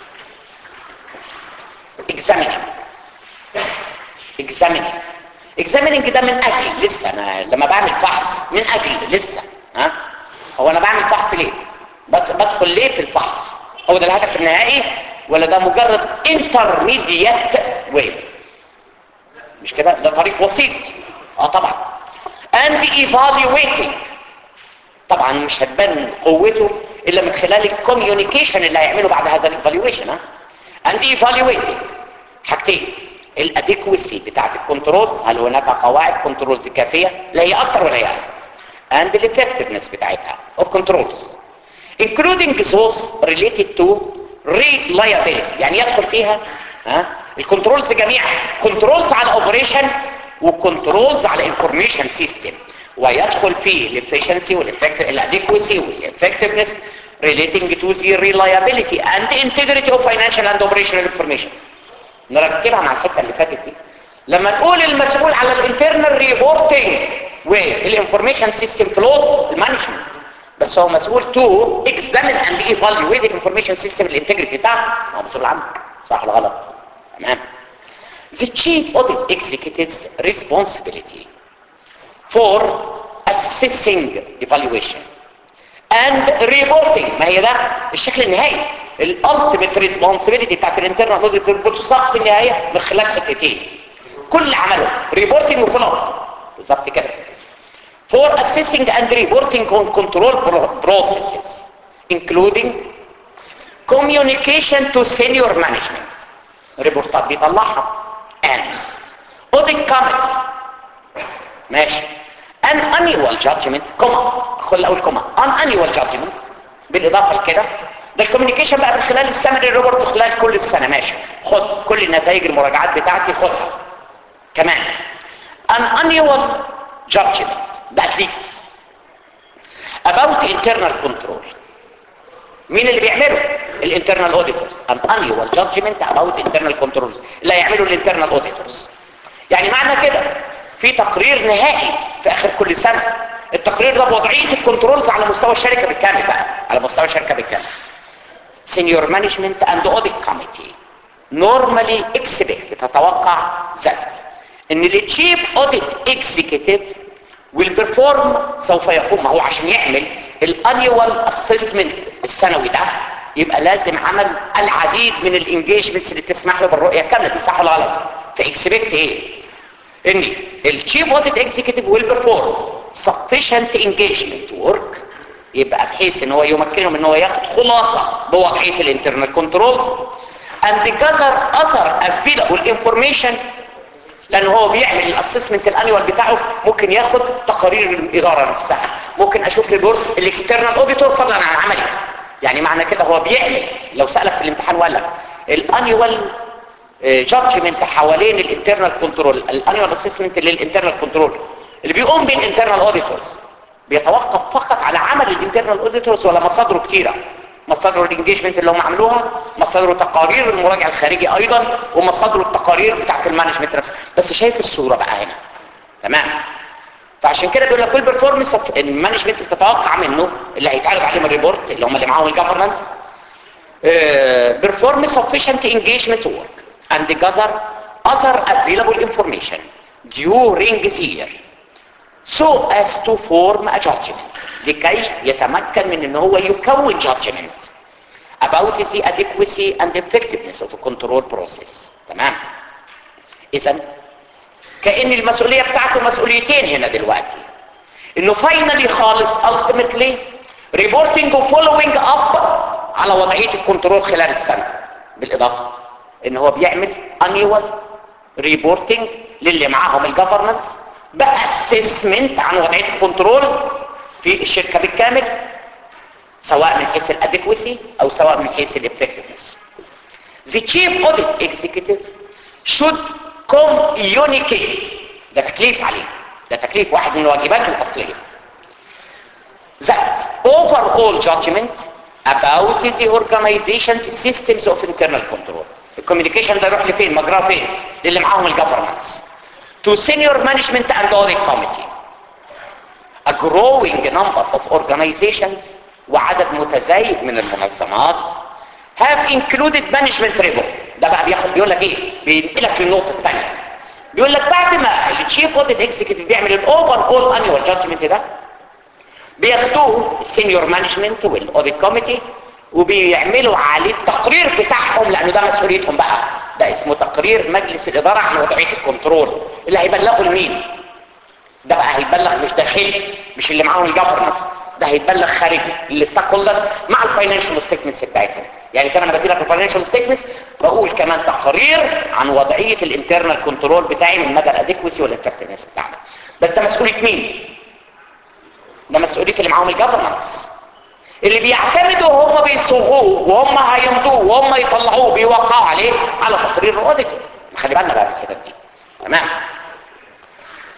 examining examining examining ده من اجل لسه انا لما بعمل فحص من اجل لسه ها هو انا بعمل فحص ليه بدخل ليه في الفحص هو ده الهدف النهائي ولا ده مجرد intermediate way مش كده ده طريق وسيط اه طبعا and evaluating طبعا مش هتبان قوته الا من خلال الكوميونيكيشن اللي هيعمله بعد هذا الايفالويشن ها اند ايفالويتنج حاجتين الاديكوسي بتاعت الكنترولز هل هناك قواعد كنترولز كافيه لا هي اكتر ولا هي اقل اند الافكتفنس بتاعتها اوف كنترولز including those related to reliability يعني يدخل فيها ها الكنترولز جميعا كنترولز على اوبريشن وكنترولز على انفورميشن سيستم ويدخل فيه الافشنسي والاديكوسي والeffectiveness relating to the reliability and integrity of financial and operational information نركبها مع الحته اللي فاتت دي لما نقول المسؤول على الانترنال ريبورتنج والانفورميشن سيستم فلوز المانجمنت بس هو مسؤول تو اكزامين اند ايفالويت الانفورميشن سيستم الانتجريتي بتاعه هو مسؤول عنه صح ولا غلط تمام The chief audit executive's responsibility for assessing evaluation and reporting ما هي ده الشكل النهائي الالتيميت ريسبونسبيلتي بتاعت الانترنال اوديت بتصاغ في النهايه من خلال حتتين كل عمله ريبورتنج وفولو بالظبط كده for assessing and reporting on control processes including communication to senior management ريبورتات بيطلعها and audit committee ماشي an annual judgment كوما خل اقول كوما an annual judgment بالاضافه لكده ده الكوميونيكيشن بقى من خلال السمري ريبورت خلال كل السنه ماشي خد كل النتائج المراجعات بتاعتي خدها كمان an annual judgment ده at least about internal control مين اللي بيعمله الانترنال اوديتورز an annual judgment about internal controls اللي هيعمله الانترنال اوديتورز يعني معنى كده في تقرير نهائي في اخر كل سنه التقرير ده بوضعيه الكنترولز على مستوى الشركه بالكامل بقى على مستوى الشركه بالكامل senior management and audit committee normally expect تتوقع ذات ان التشيف اوديت اكزيكتيف والبرفورم سوف يقوم هو عشان يعمل الانيوال اسسمنت السنوي ده يبقى لازم عمل العديد من الانجيجمنتس اللي تسمح له بالرؤيه الكامله دي صح ولا غلط فاكسبكت ايه ان التشيف اوديت اكزيكتيف ويل بيرفورم sufficient engagement work يبقى بحيث ان هو يمكنهم ان هو ياخد خلاصه بوضعيه الانترنال كنترولز and gather other available information لان هو بيعمل الاسسمنت الانيوال بتاعه ممكن ياخد تقارير الاداره نفسها ممكن اشوف ريبورت الاكسترنال اوديتور فضلا عن عملي يعني معنى كده هو بيعمل لو سالك في الامتحان ولا الانيوال جادجمنت حوالين الانترنال كنترول الانيوال اسسمنت للانترنال كنترول اللي بيقوم بيه الانترنال اوديتورز بيتوقف فقط على عمل الانترنال اوديتورز ولا مصادره كتيره مصادر الانجيجمنت اللي هم عملوها مصادر تقارير المراجع الخارجي ايضا ومصادر التقارير بتاعت المانجمنت نفسها بس شايف الصوره بقى هنا تمام فعشان كده بيقول لك كل بيرفورمانس المانجمنت بتتوقع منه اللي هيتعرض عليهم الريبورت اللي هم اللي معاهم الجفرنس perform sufficient engagement work and gather other available information during the year so as to form a judgment لكي يتمكن من ان هو يكون judgment about the adequacy and effectiveness of the control process تمام اذا كأن المسؤولية بتاعته مسؤوليتين هنا دلوقتي انه finally خالص ultimately reporting و following up على وضعية الكنترول خلال السنة بالاضافة ان هو بيعمل annual reporting للي معاهم الجفرنس باسسمنت عن وضعية الكنترول في الشركة بالكامل سواء من حيث الادكوسي او سواء من حيث الافكتفنس The chief audit executive should communicate ده تكليف عليه ده تكليف واحد من واجباته الأصلية that overall judgment about the organization's systems of internal control الكوميونيكيشن ده يروح لفين مجراه فين للي معاهم الجفرنس to senior management and audit committee a growing number of organizations وعدد متزايد من المنظمات have included management report ده بقى بياخد بيقول لك ايه بينقلك للنقطه الثانيه بيقول لك بعد ما التشيف اوديت اكزيكتيف بيعمل الاوفر اول انيوال جادجمنت ده بياخدوه السينيور مانجمنت والاوديت كوميتي وبيعملوا عليه التقرير بتاعهم لانه ده مسؤوليتهم بقى ده اسمه تقرير مجلس الاداره عن وضعيه الكنترول اللي هيبلغوا لمين ده بقى هيتبلغ مش داخلي مش اللي معاهم الجفرنس ده هيتبلغ خارجي للستاك هولدرز مع الفاينانشال ستيتمنتس بتاعتهم يعني زي ما انا بدي لك الفاينانشال ستيتمنتس بقول كمان تقرير عن وضعيه الانترنال كنترول بتاعي من مدى الادكوسي والافكتنس بتاعنا بس ده مسؤوليه مين ده مسؤوليه اللي معاهم الجفرنس اللي بيعتمدوا هم بيصوغوه وهم هيمضوه وهم يطلعوه بيوقعوا عليه على تقرير الاوديتور خلي بالنا بقى من الحتت دي تمام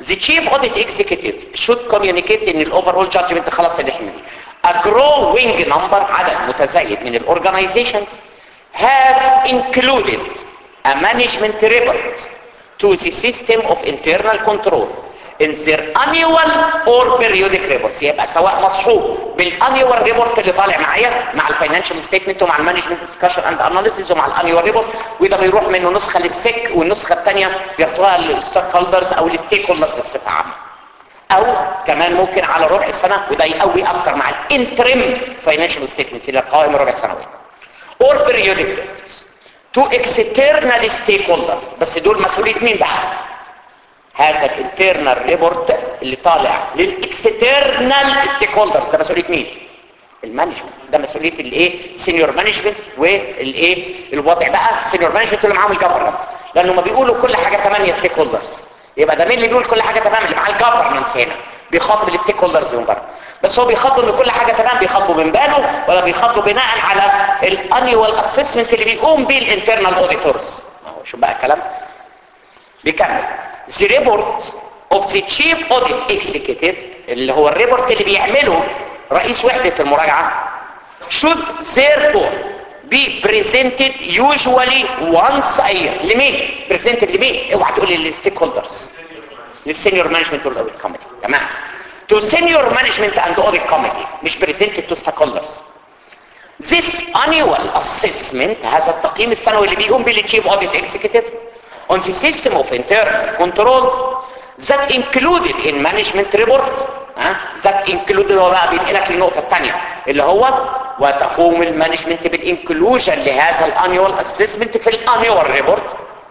The chief audit executive should communicate ان الاوفرول judgment خلاص اللي احنا دي. A growing number عدد متزايد من الاورجنايزيشنز have included a management report to the system of internal control in their annual or periodic reports يبقى سواء مصحوب بالانيوال ريبورت اللي طالع معايا مع الفاينانشال ستيتمنت ومع المانجمنت ديسكشن اند اناليسيز ومع الانيوال ريبورت وده بيروح منه نسخه للسك والنسخه الثانيه بياخدوها للستوك هولدرز او الستيك هولدرز بصفه عامه او كمان ممكن على ربع سنه وده يقوي اكتر مع الانترم فاينانشال ستيتمنتس اللي القوائم الربع سنويه or periodic reports to external stakeholders بس دول مسؤوليه مين بقى هذا الانترنال ريبورت اللي طالع للاكسترنال ستيك هولدرز ده مسؤوليه مين المانجمنت ده مسؤوليه الايه سينيور مانجمنت والايه الوضع بقى سينيور مانجمنت اللي معاهم الجفرنس لانه ما بيقولوا كل حاجه تمام يا ستيك هولدرز يبقى ده مين اللي بيقول كل حاجه تمام اللي معاه الجفرنس هنا بيخاطب الستيك هولدرز من بره بس هو بيخاطبوا ان كل حاجه تمام بيخاطبوا من باله ولا بيخاطبوا بناء على الانيوال اسسمنت اللي بيقوم بيه الانترنال اوديتورز اهو شوف بقى الكلام بيكمل the report of the chief audit executive اللي هو الريبورت اللي بيعمله رئيس وحدة المراجعة should therefore be presented usually once a year لمين؟ presented لمين؟ اوعى تقول للستيك هولدرز للسينيور مانجمنت والاوديت كوميتي تمام to senior management and audit committee مش presented to stakeholders this annual assessment هذا التقييم السنوي اللي بيقوم به التشيف audit executive on the system of internal controls that included in management report ها that included هو بقى بينقلك للنقطة الثانية اللي هو وتقوم المانجمنت بالانكلوجن لهذا الانيوال اسسمنت في الانيوال ريبورت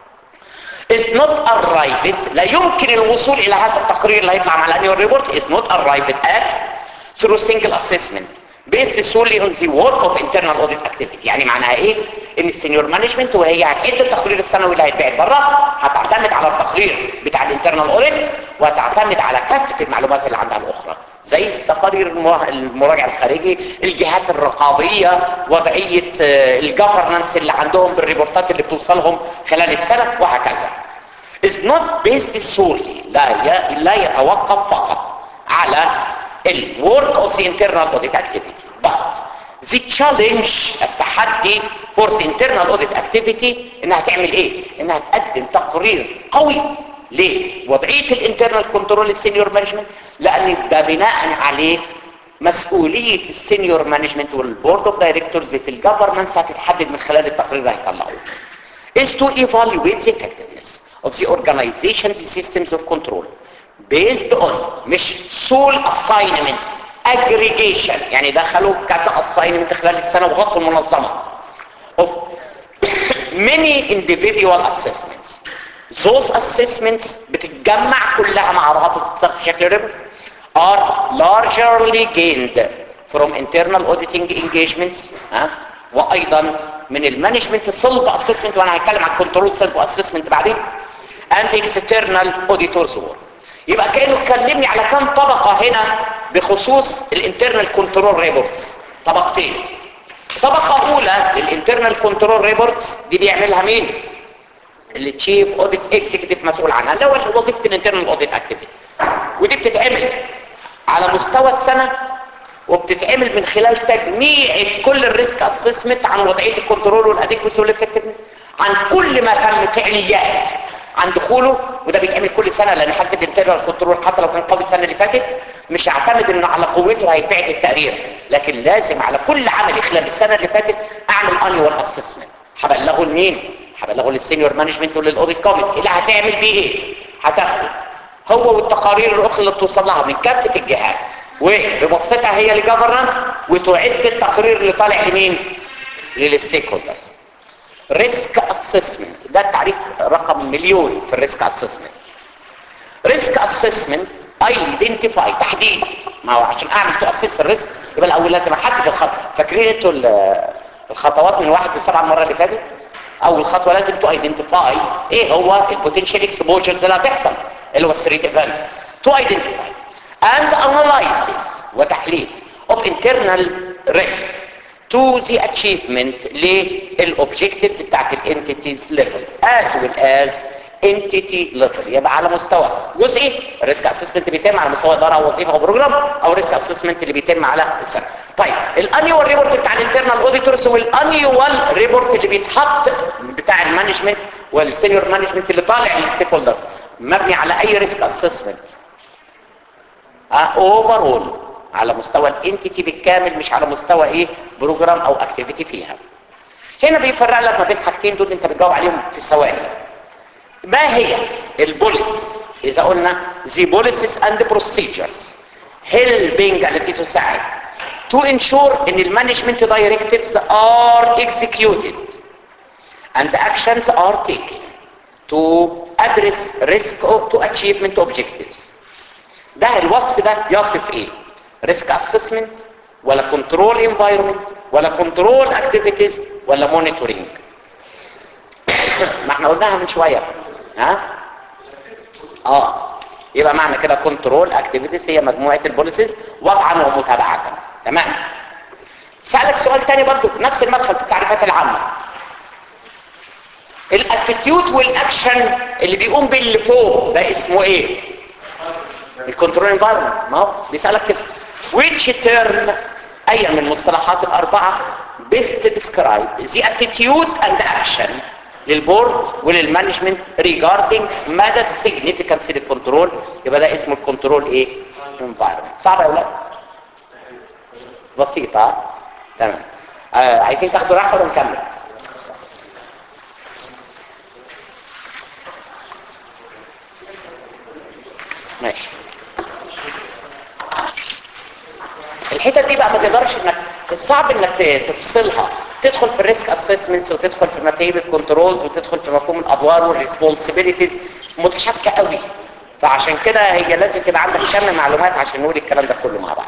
is not arrived لا يمكن الوصول الى هذا التقرير اللي هيطلع مع الانيوال ريبورت is not arrived at through single assessment based solely on the work of internal audit activity يعني معناها ايه ان السينيور مانجمنت وهي هتعد التقرير السنوي اللي هيتبعت بره هتعتمد على التقرير بتاع الانترنال اوديت وهتعتمد على كافه المعلومات اللي عندها الاخرى زي تقارير المراجع الخارجي الجهات الرقابيه وضعيه الجفرنس اللي عندهم بالريبورتات اللي بتوصلهم خلال السنه وهكذا is not based solely لا لا يتوقف فقط على الورك of the internal audit activity but the challenge التحدي for the internal audit activity انها تعمل ايه انها تقدم تقرير قوي لوضعيه الانترنال كنترول السينيور مانجمنت لان ده بناء عليه مسؤوليه السينيور مانجمنت والبورد اوف دايركتورز في الجفرنس هتتحدد من خلال التقرير اللي هيطلعوه is to evaluate the effectiveness of the organization's systems of control based on مش sole assignment aggregation يعني دخلوا كذا assignment خلال السنة وغطوا المنظمة of many individual assessments those assessments بتتجمع كلها مع بعض وتتصرف في شكل ريبورت are largely gained from internal auditing engagements ها وايضا من المانجمنت سيلف اسسمنت وانا هتكلم عن كنترول سيلف اسسمنت بعدين and external auditors work يبقى كانه اتكلمني على كم طبقه هنا بخصوص الانترنال كنترول ريبورتس طبقتين طبقه اولى للانترنال كنترول ريبورتس دي بيعملها مين اللي تشيف اوديت اكزيكتيف مسؤول عنها اللي هو وظيفه الانترنال اوديت اكتيفيتي ودي بتتعمل على مستوى السنه وبتتعمل من خلال تجميع كل الريسك اسسمنت عن وضعيه الكنترول والاديكوسي والافكتفنس عن كل ما تم فعليات عن دخوله وده بيتعمل كل سنه لان حاله الانترنال كنترول حتى لو كان قوي السنه اللي فاتت مش هعتمد ان على قوته هيتبعت التقرير لكن لازم على كل عمل خلال السنه اللي فاتت اعمل انيوال اسسمنت هبلغه لمين هبلغه للسينيور مانجمنت وللاوديت كوميتي اللي هتعمل بيه ايه هتاخده هو والتقارير الاخرى اللي بتوصل لها من كافه الجهات وببساطه هي لجفرنس وتعد التقرير اللي طالع لمين للستيك هولدرز ريسك اسسمنت ده التعريف رقم مليون في الريسك اسسمنت ريسك اسسمنت ايدنتيفاي تحديد ما هو عشان اعمل تو اسس الريسك يبقى الاول لازم احدد الخطوه فاكرين انتوا الخطوات من واحد لسبعه المره اللي فاتت اول خطوه لازم تو ايدنتيفاي ايه هو البوتنشال اكسبوجرز اللي هتحصل اللي هو الثري ديفنس تو ايدنتيفاي اند انالايسيس وتحليل اوف انترنال ريسك to the achievement للobjectives بتاعت الانتيتيز level as well as entity level يبقى على مستوى جزئي الريسك اسسمنت بيتم على مستوى اداره او وظيفه او بروجرام او ريسك اسسمنت اللي بيتم على السنه طيب الانيوال ريبورت بتاع الانترنال اوديتورز والانيوال ريبورت اللي بيتحط بتاع المانجمنت والسينيور مانجمنت اللي طالع للستيك هولدرز مبني على اي ريسك اسسمنت اوفرول على مستوى الانتيتي بالكامل مش على مستوى ايه بروجرام او اكتيفيتي فيها هنا بيفرق لك ما بين حاجتين دول انت بتجاوب عليهم في ثواني ما هي البوليس اذا قلنا the policies and procedures helping التي تساعد to ensure ان المانجمنت directives are executed and actions are taken to address risk to achievement objectives ده الوصف ده يصف ايه ريسك اسسمنت ولا كنترول انفايرمنت ولا كنترول اكتيفيتيز ولا مونيتورنج ما احنا قلناها من شويه ها اه يبقى معنى كده كنترول اكتيفيتيز هي مجموعه البوليسيز وضعا ومتابعه تمام سالك سؤال تاني برضو نفس المدخل في التعريفات العامه الاتيتيود والاكشن اللي بيقوم باللي فوق ده اسمه ايه الكنترول انفايرمنت ما هو بيسالك كده which term اي من المصطلحات الاربعه best describe the attitude and action للبورد وللمانجمنت regarding مدى significance للكنترول يبقى ده اسمه الكنترول ايه environment صعب يا اولاد بسيطه تمام آه عايزين تاخدوا راحه ولا نكمل ماشي الحتت دي بقى ما تقدرش انك صعب انك تفصلها تدخل في الريسك اسسمنتس وتدخل في مفاهيم الكنترولز وتدخل في مفهوم الادوار والريسبونسبيلتيز متشابكه قوي فعشان كده هي لازم تبقى عندك كم معلومات عشان نقول الكلام ده كله مع بعض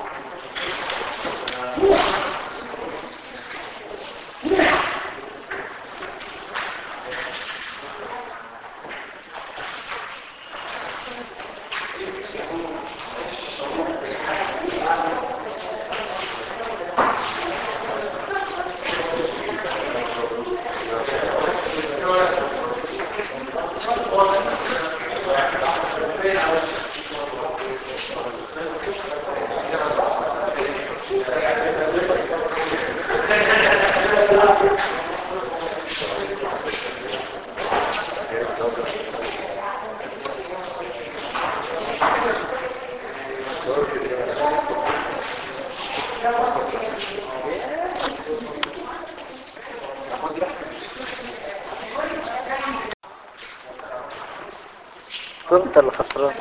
كنت اللي خسران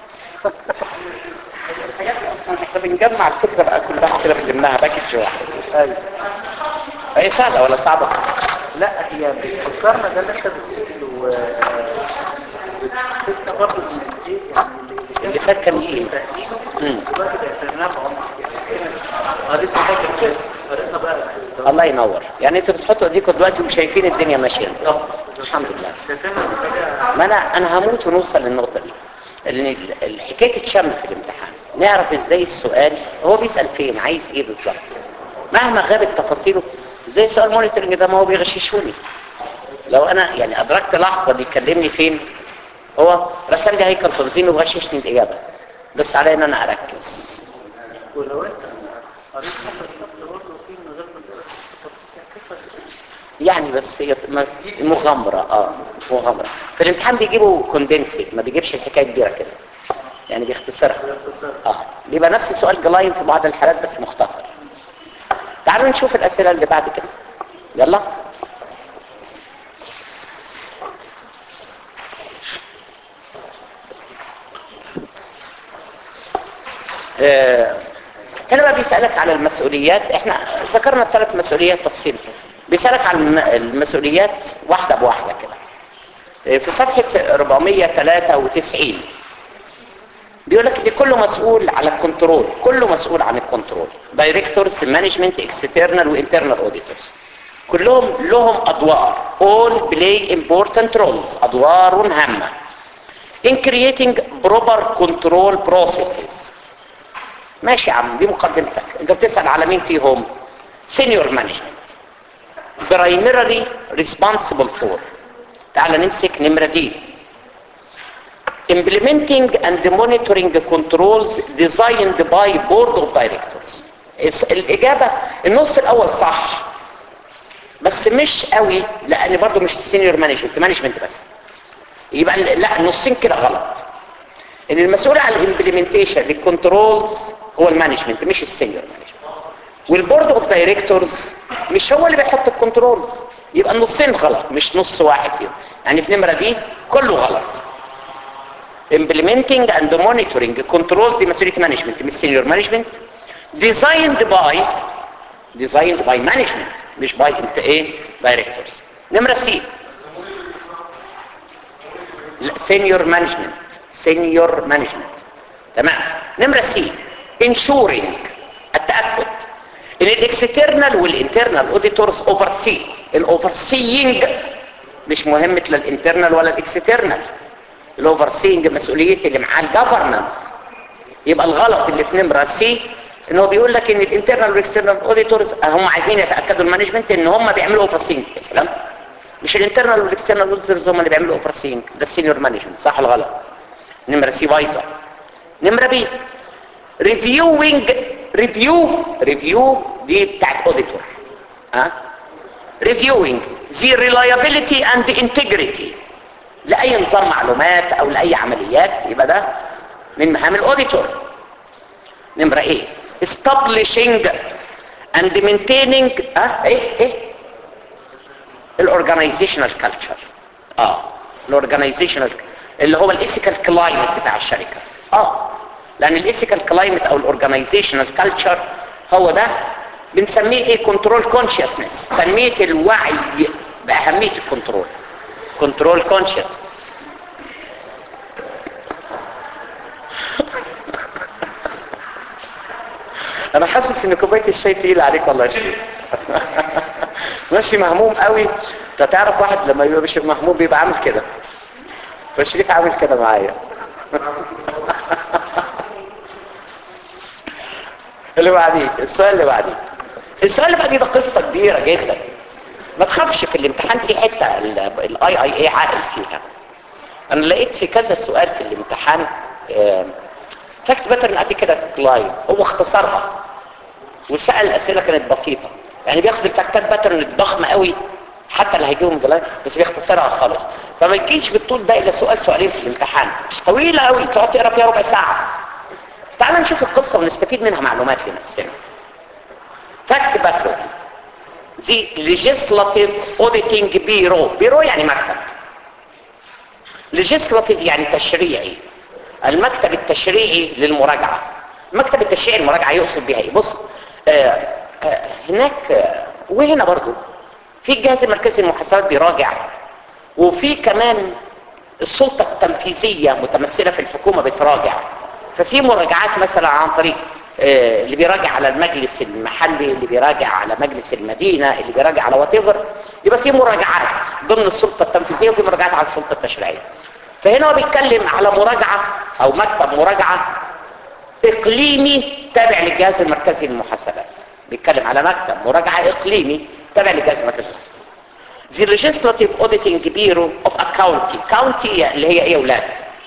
الحاجات دي اصلا احنا بنجمع الفكره بقى كلها كده بنلمها باكج واحد ايوه هي سهله ولا صعبه لا هي بتفكرنا ده اللي انت بتقوله آه، بتحسسنا برضه ان ايه يعني اللي فات كان ايه مم. دلوقتي بقت فهمناها بعمق قريتنا حاجه قريتنا بقى الله ينور يعني انتوا بتحطوا ايديكم دلوقتي وشايفين الدنيا ماشيه ازاي الحمد لله شايفينها حاجه ما انا انا هموت ونوصل للنقطه دي لان ال- الحكايه تتشم في الامتحان نعرف ازاي السؤال هو بيسال فين عايز ايه بالظبط مهما غابت تفاصيله زي سؤال مونيتورنج ده ما هو بيغششوني لو انا يعني ادركت لحظه بيكلمني فين هو رسم لي هيكل تنظيمي وغششني الاجابه بس علي ان انا اركز ولو انت قريت حاجه الصف برضه في من غير ما تقرا التفاصيل يعني بس هي م- مغامرة اه مغامرة في الامتحان بيجيبوا كوندنسي ما بيجيبش الحكاية كبيرة كده يعني بيختصرها اه بيبقى نفس سؤال جلاين في بعض الحالات بس مختصر تعالوا نشوف الأسئلة اللي بعد كده يلا آه، هنا بقى بيسألك على المسؤوليات احنا ذكرنا الثلاث مسؤوليات تفصيل بيسألك عن الم- المسؤوليات واحدة بواحدة كده آه، في صفحة 493 بيقول لك ان كله مسؤول على الكنترول كله مسؤول عن الكنترول دايركتورز مانجمنت اكسترنال وانترنال اوديتورز كلهم لهم ادوار all play important roles ادوار هامه in creating proper control processes ماشي يا عم دي مقدمتك انت بتسأل على مين فيهم senior management primarily responsible for تعال نمسك نمرة دي implementing and monitoring controls designed by board of directors الس- الإجابة النص الأول صح بس مش قوي لأن برضو مش سينيور مانجمنت مانجمنت بس يبقى ال- لا النصين كده غلط ان المسؤول عن الامبلمنتيشن للكنترولز هو المانجمنت مش السينيور مانجمنت والبورد اوف دايركتورز مش هو اللي بيحط الكنترولز يبقى النصين غلط مش نص واحد فيهم يعني في نمره دي كله غلط implementing and monitoring controls دي مسؤوليه مانجمنت مش سينيور مانجمنت designed by designed by management مش by انت ايه directors نمره سي سينيور مانجمنت سينيور مانجمنت تمام نمره سي ensuring التاكد ان الاكسترنال والانترنال اوديتورز اوفر سي الاوفر سينج مش مهمه لا الانترنال ولا الاكسترنال الاوفر سينج مسؤوليه اللي معاه الجفرنس يبقى الغلط اللي في نمره سي ان هو بيقول لك ان الانترنال والاكسترنال اوديتورز هم عايزين يتاكدوا المانجمنت ان هم بيعملوا اوفر سينج اسلام مش الانترنال والاكسترنال اوديتورز هم اللي بيعملوا اوفر سينج ده السينيور مانجمنت صح ولا غلط نمره سي بايظه نمره بي ريفيوينج ريفيو ريفيو دي بتاعت اوديتور ها ريفيوينج the reliability and integrity لاي نظام معلومات او لاي عمليات يبقى ده من مهام الاوديتور نمره ايه establishing and maintaining اه ايه ايه الاورجانيزيشنال كلتشر اه الاورجانيزيشنال اللي هو الايثيكال كلايمت بتاع الشركه اه لان الايثيكال كلايمت او الاورجانيزيشنال كلتشر هو ده بنسميه ايه كنترول كونشسنس تنميه الوعي باهميه الكنترول كنترول كونشسنس انا حاسس ان كوبايه الشاي تقيله عليك والله يا شريف ماشي مهموم قوي انت تعرف واحد لما يبقى مش مهموم بيبقى عامل كده فشريف عامل كده معايا اللي بعديه السؤال اللي بعديه السؤال اللي بعديه ده قصه كبيره جدا ما تخافش في الامتحان في حته الاي اي اي عاقل فيها انا لقيت في كذا سؤال في الامتحان فاكت باترن قد كده كلاين هو اختصرها وسأل الاسئله كانت بسيطه يعني بياخد الفاكتات باترن الضخمه قوي حتى اللي هيجيهم جلاين بس بيختصرها خالص فما تجيش بالطول ده الا سؤال سؤالين في الامتحان طويله قوي تقعد تقرا فيها ربع ساعه تعال نشوف القصه ونستفيد منها معلومات لنفسنا فاكت باترن دي legislative auditing bureau بيرو يعني مكتب legislative يعني تشريعي المكتب التشريعي للمراجعة مكتب التشريعي المراجعة يقصد بها ايه بص آه آه هناك آه وهنا برضو في الجهاز المركزي للمحاسبات بيراجع وفي كمان السلطة التنفيذية متمثلة في الحكومة بتراجع ففي مراجعات مثلا عن طريق آه اللي بيراجع على المجلس المحلي اللي بيراجع على مجلس المدينة اللي بيراجع على واتيفر يبقى في مراجعات ضمن السلطة التنفيذية وفي مراجعات على السلطة التشريعية فهنا هو بيتكلم على مراجعة او مكتب مراجعة اقليمي تابع للجهاز المركزي للمحاسبات بيتكلم على مكتب مراجعة اقليمي تابع للجهاز المركزي The Legislative Auditing Bureau of a County County اللي هي ايه يا اولاد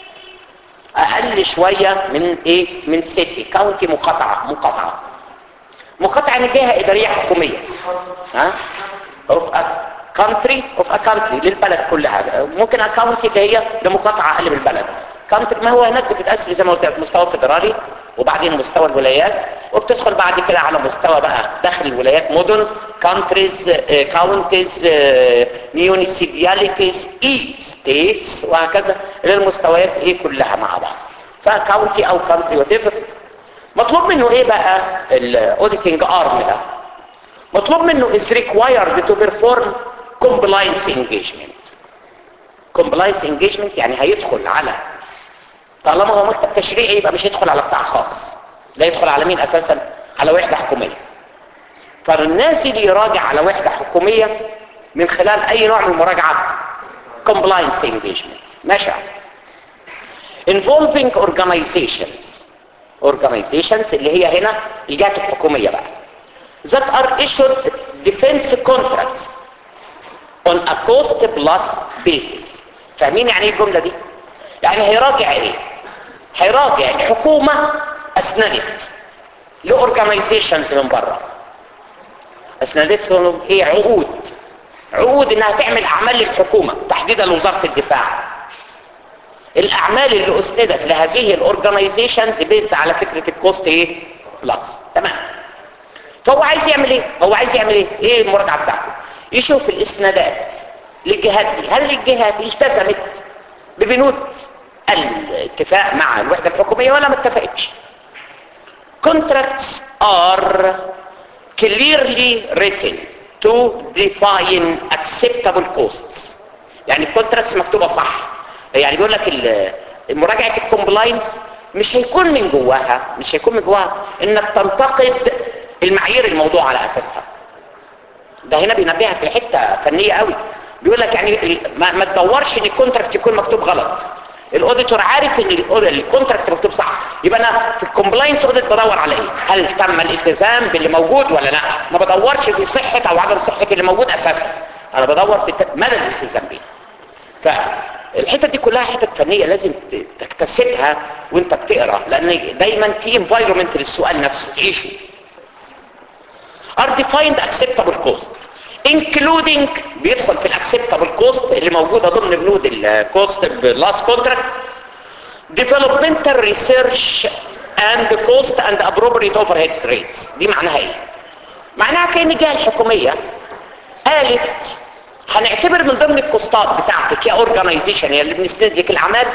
اقل شوية من ايه من سيتي كاونتي مقاطعة مقاطعة مقاطعة يعني جهة ادارية حكومية ها of a country of a country للبلد كلها ممكن a county اللي هي لمقاطعة اقل من البلد كانت ما هو هناك بتتقسم زي ما قلت لك مستوى فيدرالي وبعدين مستوى الولايات وبتدخل بعد كده على مستوى بقى داخل الولايات مدن كونتريز كاونتيز ميونيسيبياليتيز اي ستيتس وهكذا للمستويات ايه كلها مع بعض فكاونتي او كونتري وات مطلوب منه ايه بقى الاوديتنج ارم ده مطلوب منه is required to perform compliance engagement compliance engagement يعني هيدخل على طالما هو مكتب تشريعي يبقى مش هيدخل على قطاع خاص ده يدخل على مين اساسا على وحده حكوميه فالناس اللي يراجع على وحده حكوميه من خلال اي نوع من المراجعه compliance engagement ماشي involving organizations organizations اللي هي هنا الجهات الحكوميه بقى that are issued defense contracts on a cost plus basis فاهمين يعني ايه الجمله دي يعني هيراجع ايه هيراجع الحكومة اسندت لاورجانيزيشنز من بره اسندت لهم ايه عقود عقود انها تعمل اعمال للحكومة تحديدا لوزارة الدفاع الاعمال اللي اسندت لهذه الاورجانيزيشنز بيزد على فكرة الكوست ايه بلس تمام فهو عايز يعمل ايه هو عايز يعمل ايه ايه المراجعة بتاعته يشوف الاسنادات للجهات دي هل الجهات التزمت ببنود الاتفاق مع الوحدة الحكومية ولا ما اتفقتش contracts are clearly written to define acceptable costs يعني الكونتراكتس مكتوبة صح يعني بيقول لك مراجعة الكومبلاينس مش هيكون من جواها مش هيكون من جواها انك تنتقد المعايير الموضوع على اساسها ده هنا بينبهك لحته فنيه قوي بيقول لك يعني ما, ما تدورش ان الكونتراكت يكون مكتوب غلط الاوديتور عارف ان الكونتراكت مكتوب صح يبقى انا في الكومبلاينس اوديت بدور على ايه هل تم الالتزام باللي موجود ولا لا ما بدورش في صحه او عدم صحه اللي موجود اساسا انا بدور في مدى الالتزام بيه فالحته دي كلها حتت فنيه لازم تكتسبها وانت بتقرا لان دايما في انفايرمنت للسؤال نفسه تعيشه are defined acceptable cost including بيدخل في الاكسبتابل كوست اللي موجوده ضمن بنود الكوست باللاست كونتراكت developmental research and cost and appropriate overhead rates دي معناها ايه معناها كأن الجهه الحكوميه قالت هنعتبر من ضمن الكوستات بتاعتك يا اورجانيزيشن يا اللي بنسند لك الاعمال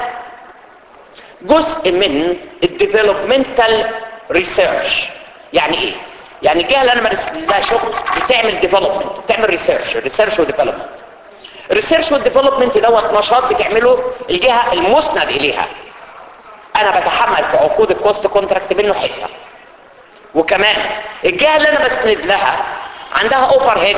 جزء من الديفلوبمنتال ريسيرش يعني ايه يعني الجهه اللي انا مارس لها شغل بتعمل ديفلوبمنت بتعمل ريسيرش ريسيرش وديفلوبمنت الريسيرش والديفلوبمنت دوت نشاط بتعمله الجهه المسند اليها انا بتحمل في عقود الكوست كونتراكت منه حته وكمان الجهه اللي انا بسند لها عندها اوفر هيد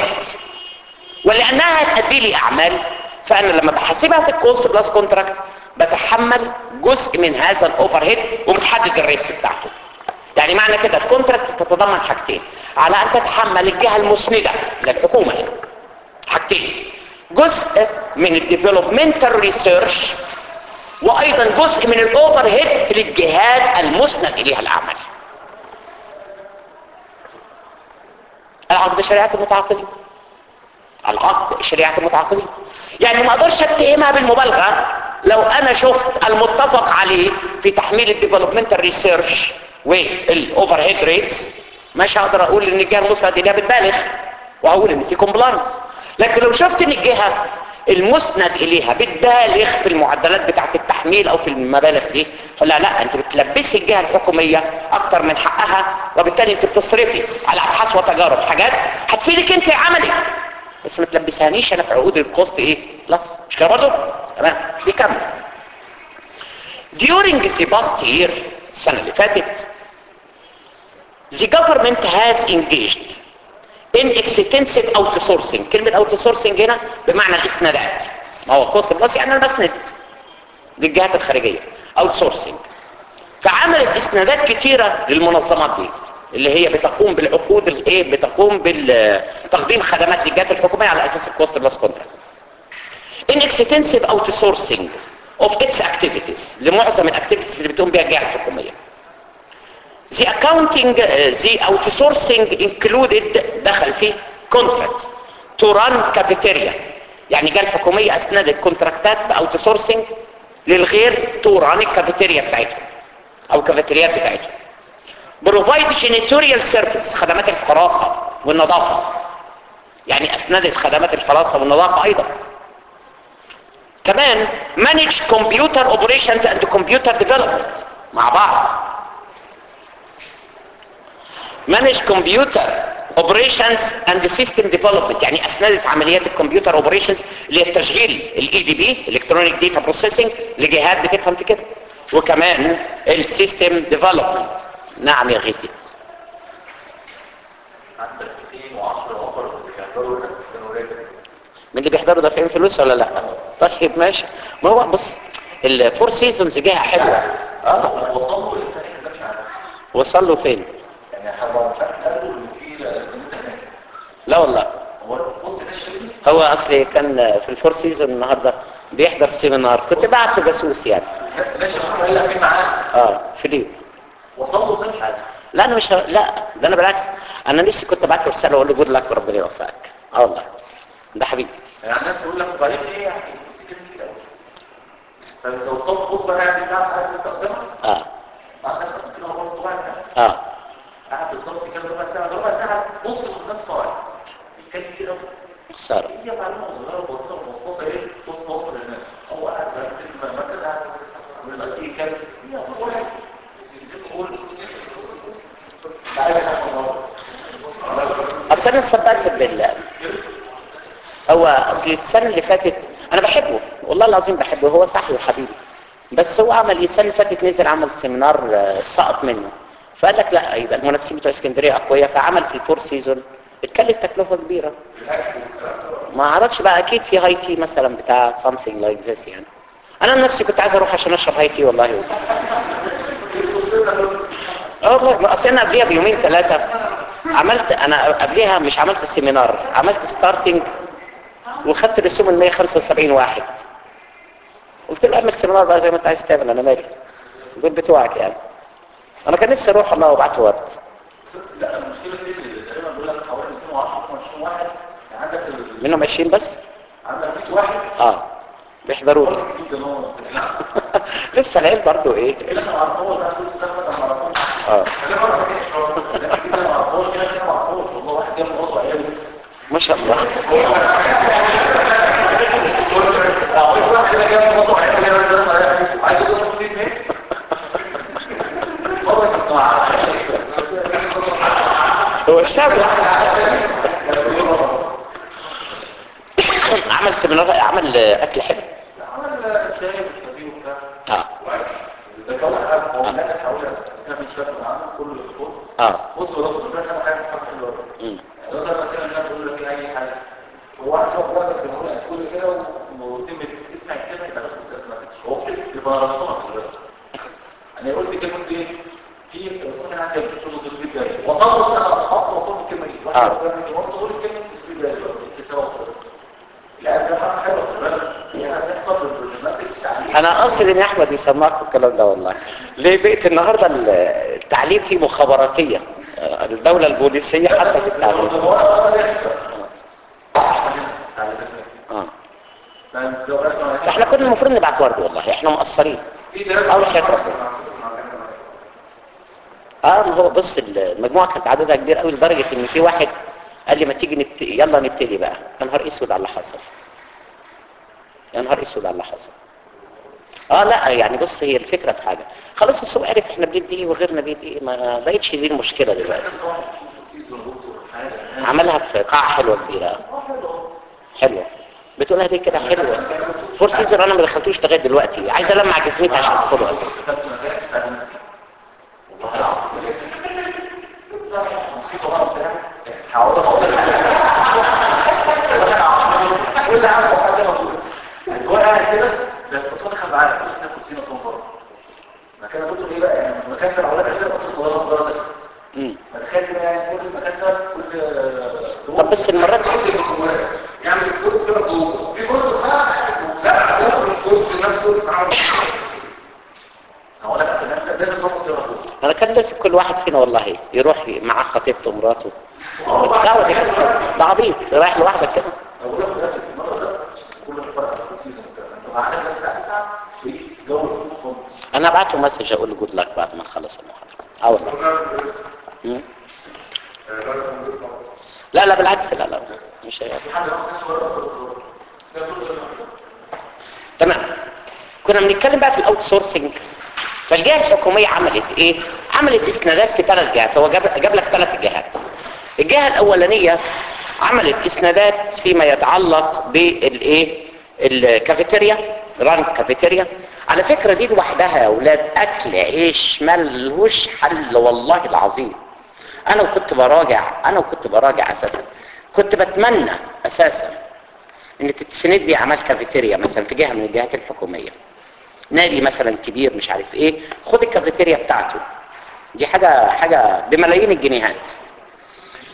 ولانها هتأدي لي اعمال فانا لما بحاسبها في الكوست بلس كونتراكت بتحمل جزء من هذا الاوفر هيد ومتحدد الريتس بتاعته يعني معنى كده الكونتراكت تتضمن حاجتين على ان تتحمل الجهه المسنده للحكومه هنا حاجتين جزء من الديفلوبمنتال ريسيرش وايضا جزء من الاوفر هيد للجهات المسند اليها الاعمال العقد شريعه المتعاقدين العقد شريعه المتعاقدين يعني ما اقدرش اتهمها بالمبالغه لو انا شفت المتفق عليه في تحميل الديفلوبمنتال ريسيرش والاوفر هيد ريتس مش هقدر اقول ان الجهه المسند اليها بتبالغ واقول ان في كومبلانس لكن لو شفت ان الجهه المسند اليها بتبالغ في المعدلات بتاعه التحميل او في المبالغ دي لا لا انت بتلبسي الجهه الحكوميه اكتر من حقها وبالتالي انت بتصرفي على ابحاث وتجارب حاجات هتفيدك انت عملك بس ما تلبسهانيش انا في عقود الكوست ايه بلس مش كده برضه تمام بيكمل during the past year السنه اللي فاتت the government has engaged in extensive outsourcing كلمة outsourcing هنا بمعنى الاسنادات ما هو كوست بلس يعني انا بسند للجهات الخارجية outsourcing فعملت اسنادات كتيرة للمنظمات دي اللي هي بتقوم بالعقود الايه بتقوم بتقديم خدمات للجهات الحكومية على اساس الكوست بلس كونتراكت in extensive outsourcing of its activities لمعظم الاكتيفيتيز اللي بتقوم بها الجهة الحكومية the accounting uh, the outsourcing included دخل فيه contracts to run cafeteria يعني جهة الحكومية اسندت كونتراكتات باوتسورسنج للغير تو ران الكافيتيريا بتاعتهم او الكافيتريات بتاعتهم بروفايد جينيتوريال سيرفيس خدمات الحراسة والنظافة يعني اسندت خدمات الحراسة والنظافة ايضا كمان manage computer operations and computer development مع بعض manage computer operations and system development يعني اسندت عمليات الكمبيوتر اوبريشنز اللي هي التشغيل الاي دي بي الكترونيك داتا بروسيسنج لجهات بتفهم في كده وكمان السيستم ديفلوبمنت نعم يا غيتي عندك 210 اوفر بيحضروا الجنوريه من اللي بيحضروا دافعين فلوس ولا لا طيب ماشي ما هو بص الفور سيزونز جهه حلوه اه وصلوا للتاني كده مش عارف وصل له فين يعني حرام مش عارف قالوا ان في الانترنت لا والله هو بص ده الشريك هو اصلي كان في الفور سيزون النهارده بيحضر سيمينار كنت بعته جاسوس يعني ماشي قال لك مين معاه اه فيليب وصل له زي مش عارف لا انا مش ه... لا ده انا بالعكس انا نفسي كنت ابعت له رساله واقول له جود لك وربنا يوفقك اه والله ده حبيبي يعني الناس تقول لك وبعدين ايه يعني نسيت كده طب لو الطب بص بقى يعني بتاع حاجه تقسمها اه عندك تقسمها برضه واحد اه قاعد بالظبط كام ربع ساعه ربع ساعه نص من الناس طالع بيتكلم كده خساره هي معلومه صغيره بسيطه مبسطه ايه بص وصل للناس هو قاعد بقى في المركز قاعد من الاكل يتكلم هي كل واحد يقول تعالى يا اصل انا صدقت بالله هو اصل السنه اللي فاتت انا بحبه والله العظيم بحبه هو صاحبي وحبيبي بس هو عمل السنه اللي فاتت نزل عمل سيمينار آه، سقط منه فقال لك لا يبقى المنافسين بتوع اسكندريه اقوياء فعمل في الفور سيزون اتكلف تكلفه كبيره ما اعرفش بقى اكيد في هاي تي مثلا بتاع something like this يعني انا نفسي كنت عايز اروح عشان اشرب هاي تي والله اه والله ما اصل انا قبليها بيومين ثلاثه عملت انا قبليها مش عملت السيمينار عملت ستارتنج وخدت رسوم ال 175 واحد قلت له اعمل سيمينار بقى زي ما انت عايز تعمل انا مالي دول بتوعك يعني انا كان نفسي اروح والله وابعت ورد لا المشكله دي اللي تقريبا بيقول لك حوالي 210 220 واحد يعني عندك ال- منهم 20 بس عندك 100 واحد اه بيحضروا لي جدا ان هو لسه العيل برضو ايه اللي احنا ما عرفناش ده كل سنه ما عرفناش اه انا ما عرفناش لا كده ما عرفناش كده ما عرفناش والله واحد جاب برضه عياله ما شاء الله اقول واحد كده جاب برضه عياله عايز يقول له فين ايه والله كنت هو الشعب عمل سيمينار عمل اكل حلو عمل شاي مستفيد وبتاع اه ده كان حاجه هو نجح حوالي كام شهر معانا كل الدكتور اه بص لو ده كان حاجه حلوه مم. لو ده كان الناس بيقول لك اي حاجه هو واحد هو بقى كان هو كل كده وتم اسمع الكلمه يبقى ما سكتش هو بس يبقى رسمها كده انا قلت كلمه ايه في رسمه كان عندي بتقول التصوير جاي وصلت انا خلاص وصلت الكلمه دي واحد آه. قال لي هو تقول الكلمه التصوير جاي دلوقتي لسه وصلت لا ده حاجه حلوه خد بالك يعني هتحصل ماسك التعليم انا قاصد ان احمد يسمعكم الكلام ده والله ليه بقيت النهارده التعليم فيه مخابراتيه آه، الدوله البوليسيه حتى في التعليم اه احنا كنا المفروض نبعت ورد والله احنا مقصرين اول شيء ربنا اه ما هو بص المجموعه كانت عددها كبير قوي لدرجه ان في واحد قال لي ما تيجي نبتدي يلا نبتدي بقى يا نهار اسود على اللي حصل يا نهار اسود على اللي حصل اه لا يعني بص هي الفكره في حاجه خلاص السوق عرف احنا بندي ايه وغيرنا بيدي ايه ما بقتش دي المشكله دلوقتي عملها في قاعه حلوه كبيره حلوه بتقولها دي كده حلوه فور سيزون انا ما دخلتوش لغايه دلوقتي عايز المع جسمتي عشان ادخله اساسا كل عام وحاجه موجوده هو قاعد كده ده الاقتصاد خد معانا احنا كرسينا صنفر مكان قلت ايه بقى يعني مكان كان اولاد كده قلت له والله درجه مم. مكان كده يعني كل مكان ده كل طب بس المرات يعني الكرسي كده جوه في كرسي لا الكرسي نفسه هو انا كده لازم نربط كده انا كان لازم كل واحد فينا والله يروح مع خطيبته ومراته الدعوه دي كانت حلوة. ده عبيط رايح لوحدك كده اقول لك ده بس المره ده كل فرق على السيزون ده انت معانا بس الساعه 9 في جو الفوتبول انا ابعت له مسج اقول له جود لك بعد ما نخلص المحاضره اه والله مم. لا لا بالعكس لا لا مش هي. في حد ما كانش ورا ده كله تمام كنا بنتكلم بقى في الاوت سورسنج فالجهه الحكوميه عملت ايه عملت اسنادات في ثلاث جهات هو جاب, جاب لك ثلاث جهات الجهه الاولانيه عملت اسنادات فيما يتعلق بالايه الكافيتيريا ران كافيتيريا على فكره دي لوحدها يا اولاد اكل عيش ملهوش حل والله العظيم انا وكنت براجع انا وكنت براجع اساسا كنت بتمنى اساسا ان تتسند لي اعمال كافيتيريا مثلا في جهه من الجهات الحكوميه نادي مثلا كبير مش عارف ايه خد الكافيتيريا بتاعته دي حاجه حاجه بملايين الجنيهات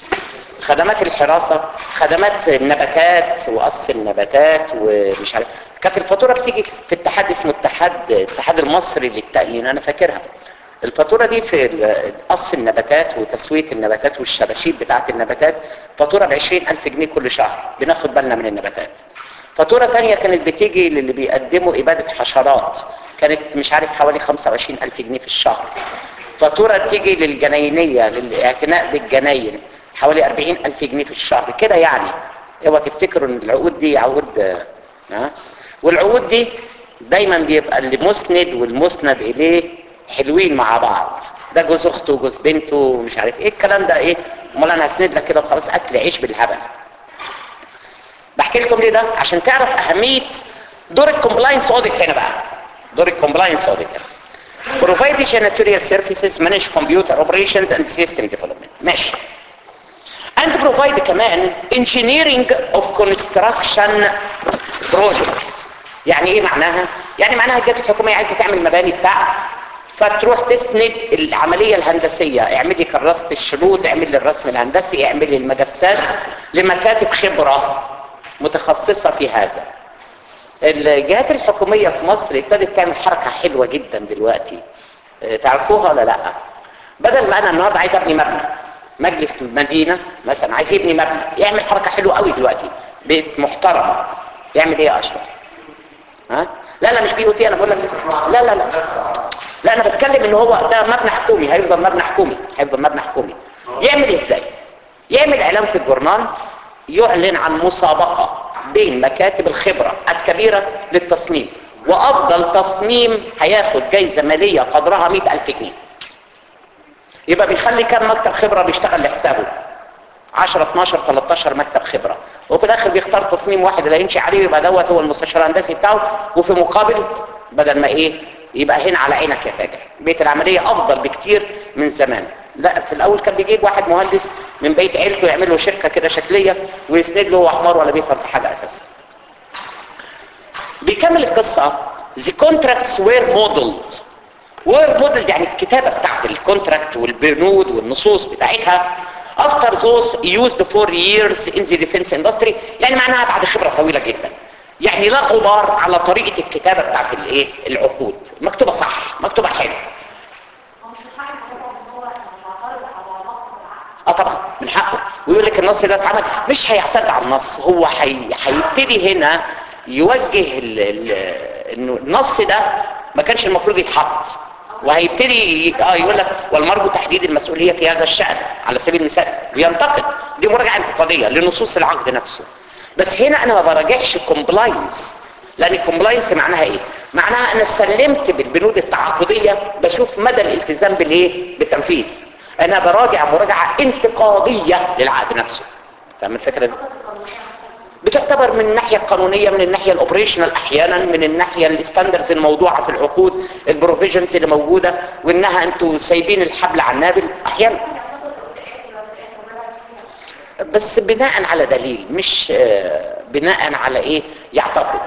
خدمات الحراسه خدمات النباتات وقص النباتات ومش عارف كانت الفاتوره بتيجي في اتحاد اسمه اتحاد الاتحاد المصري للتأمين انا فاكرها الفاتوره دي في ال- قص النباتات وتسويه النباتات والشباشيب بتاعه النباتات فاتوره ب 20000 جنيه كل شهر بناخد بالنا من النباتات فاتوره تانية كانت بتيجي للي بيقدموا اباده حشرات كانت مش عارف حوالي 25000 جنيه في الشهر فاتوره تيجي للجناينيه للاعتناء بالجناين حوالي 40000 جنيه في الشهر كده يعني اوعى تفتكروا ان العقود دي عقود آه، ها والعقود دي دايما بيبقى اللي مسند والمسند اليه حلوين مع بعض ده جوز اخته وجوز بنته ومش عارف ايه الكلام ده ايه امال انا هسند لك كده وخلاص اكل عيش بالهبل بحكي لكم ليه ده عشان تعرف اهميه دور الكومبلاينس اوديت هنا بقى دور الكومبلاينس اوديت هنا provide janitorial services manage computer operations and system development ماشي and provide كمان engineering of construction projects يعني ايه معناها يعني معناها الجهات الحكوميه عايزه تعمل مباني بتاعها فتروح تسند العمليه الهندسيه اعملي كراسه الشروط اعملي الرسم الهندسي اعملي المجسات لمكاتب خبره متخصصه في هذا الجهات الحكوميه في مصر ابتدت تعمل حركه حلوه جدا دلوقتي اه، تعرفوها ولا لا بدل ما انا النهارده عايز ابني مبنى مجلس المدينه مثلا عايز يبني مبنى يعمل حركه حلوه قوي دلوقتي بيت محترمه يعمل ايه يا اشرف ها لا لا مش بي او تي انا بقول لك لا لا لا لا انا بتكلم ان هو ده مبنى حكومي هيفضل مبنى حكومي هيفضل مبنى حكومي يعمل ازاي يعمل اعلان في الجورنال يعلن عن مسابقه بين مكاتب الخبره الكبيره للتصميم وافضل تصميم هياخد جايزه ماليه قدرها 100000 جنيه يبقى بيخلي كام مكتب خبره بيشتغل لحسابه 10 12 13 مكتب خبره وفي الاخر بيختار تصميم واحد اللي هيمشي عليه يبقى دوت هو المستشار الهندسي بتاعه وفي مقابل بدل ما ايه يبقى هنا على عينك يا تاجر بيت العمليه افضل بكتير من زمان لا في الاول كان بيجيب واحد مهندس من بيت عيلته يعمل له شركه كده شكليه ويسند له هو حمار ولا بيفهم في حاجه اساسا بيكمل القصه the contracts were modeled were modeled يعني الكتابه بتاعت الكونتراكت والبنود والنصوص بتاعتها after those used for years in the defense industry يعني معناها بعد خبره طويله جدا يعني لا غبار على طريقه الكتابه بتاعت الايه العقود مكتوبه صح مكتوبه حلو هو مش الحاجة ان هو معترض على نص العقد اه طبعا من حقه ويقول لك النص ده اتعمل مش هيعترض على النص هو هي... هيبتدي هنا يوجه ال... ال... انه النص ده ما كانش المفروض يتحط وهيبتدي ي- اه يقول لك والمرجو تحديد المسؤوليه في هذا الشان على سبيل المثال وينتقد دي مراجعه انتقاديه لنصوص العقد نفسه بس هنا انا ما براجعش كومبلاينس لان الكومبلاينس معناها ايه معناها انا سلمت بالبنود التعاقديه بشوف مدى الالتزام بالايه بالتنفيذ انا براجع مراجعه انتقاديه للعقد نفسه فاهم الفكره دي بتعتبر من الناحية القانونية من الناحية الاوبريشنال احيانا من الناحية الستاندرز الموضوعة في العقود البروفيجنز اللي موجودة وانها انتوا سايبين الحبل على النابل احيانا بس بناء على دليل مش آه، بناء على ايه يعتقد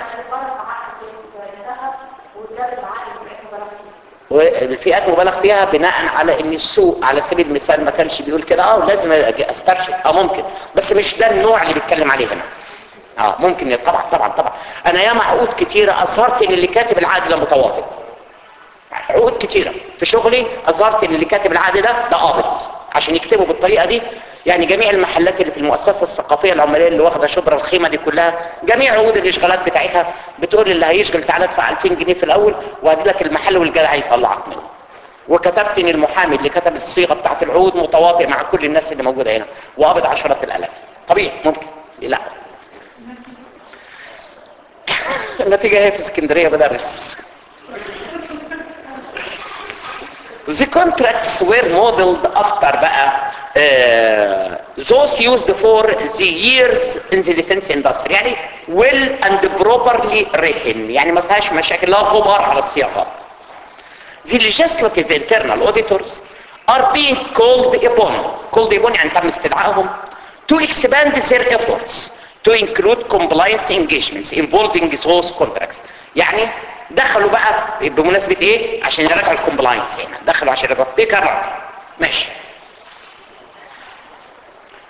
والفئات مبالغ فيها بناء على ان السوق على سبيل المثال ما كانش بيقول كده اه لازم أجي استرشد اه ممكن بس مش ده النوع اللي بيتكلم عليه هنا اه ممكن طبعا طبعا طبعا انا ياما عقود كتيره اظهرت ان اللي كاتب العقد ده متواطئ عقود كتيره في شغلي اظهرت ان اللي كاتب العقد ده ده قابض عشان يكتبوا بالطريقه دي يعني جميع المحلات اللي في المؤسسه الثقافيه العماليه اللي واخده شبرا الخيمه دي كلها جميع عقود الاشغالات بتاعتها بتقول اللي هيشغل تعالى ادفع 2000 جنيه في الاول وهدي لك المحل والجدع يطلعك منه وكتبت ان المحامي اللي كتب الصيغه بتاعت العقود متواطئ مع كل الناس اللي موجوده هنا وقابض عشرات الالاف طبيعي ممكن لا النتيجه هي في اسكندريه بدرس The contracts were modeled after بقى uh, those used for the years in the defense industry يعني well and properly written يعني ما فيهاش مشاكل لا غبار على الصياغات The legislative internal auditors are being called upon called upon يعني تم استدعائهم to expand their efforts to include compliance engagements involving those contracts يعني دخلوا بقى بمناسبة ايه عشان يراجعوا الكومبلاينس هنا دخلوا عشان يراجعوا بيكرر ماشي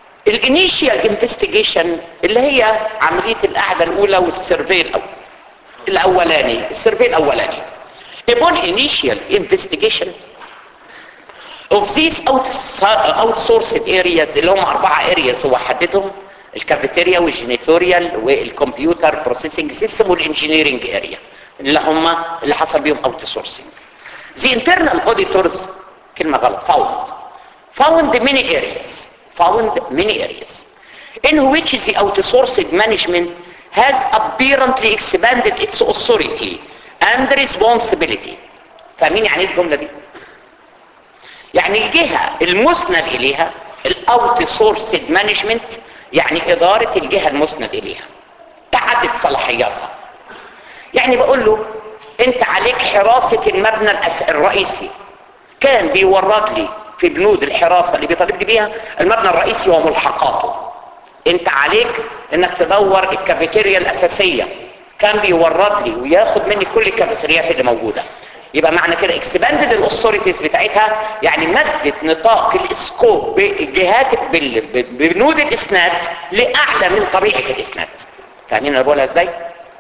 الانيشيال انفستيجيشن اللي هي عملية القعدة الاولى والسيرفي الاول الاولاني السيرفي الاولاني upon initial investigation of these outs- outsourced areas اللي هم اربعه areas هو حددهم الكافيتيريا والجينيتوريال والكمبيوتر بروسيسنج سيستم والانجينيرنج اريا اللي هم اللي حصل بيهم اوت سورسنج The internal auditors كلمة غلط found found many areas found many areas in which the outsourced management has apparently expanded its authority and responsibility فاهمين يعني ايه الجملة دي؟ يعني الجهة المسند إليها الاوت سورسد مانجمنت يعني إدارة الجهة المسند إليها تعدد صلاحياتها يعني بقول له انت عليك حراسة المبنى الأس- الرئيسي كان بيورد لي في بنود الحراسة اللي بيطالبني بيها المبنى الرئيسي وملحقاته انت عليك انك تدور الكافيتيريا الاساسية كان بيورد لي وياخد مني كل الكافيتريات اللي موجودة يبقى معنى كده اكسباندد الاثوريتيز بتاعتها يعني مدت نطاق الاسكوب بالجهات بال- ببنود الاسناد لاعلى من طبيعة الاسناد فاهمين انا بقولها ازاي؟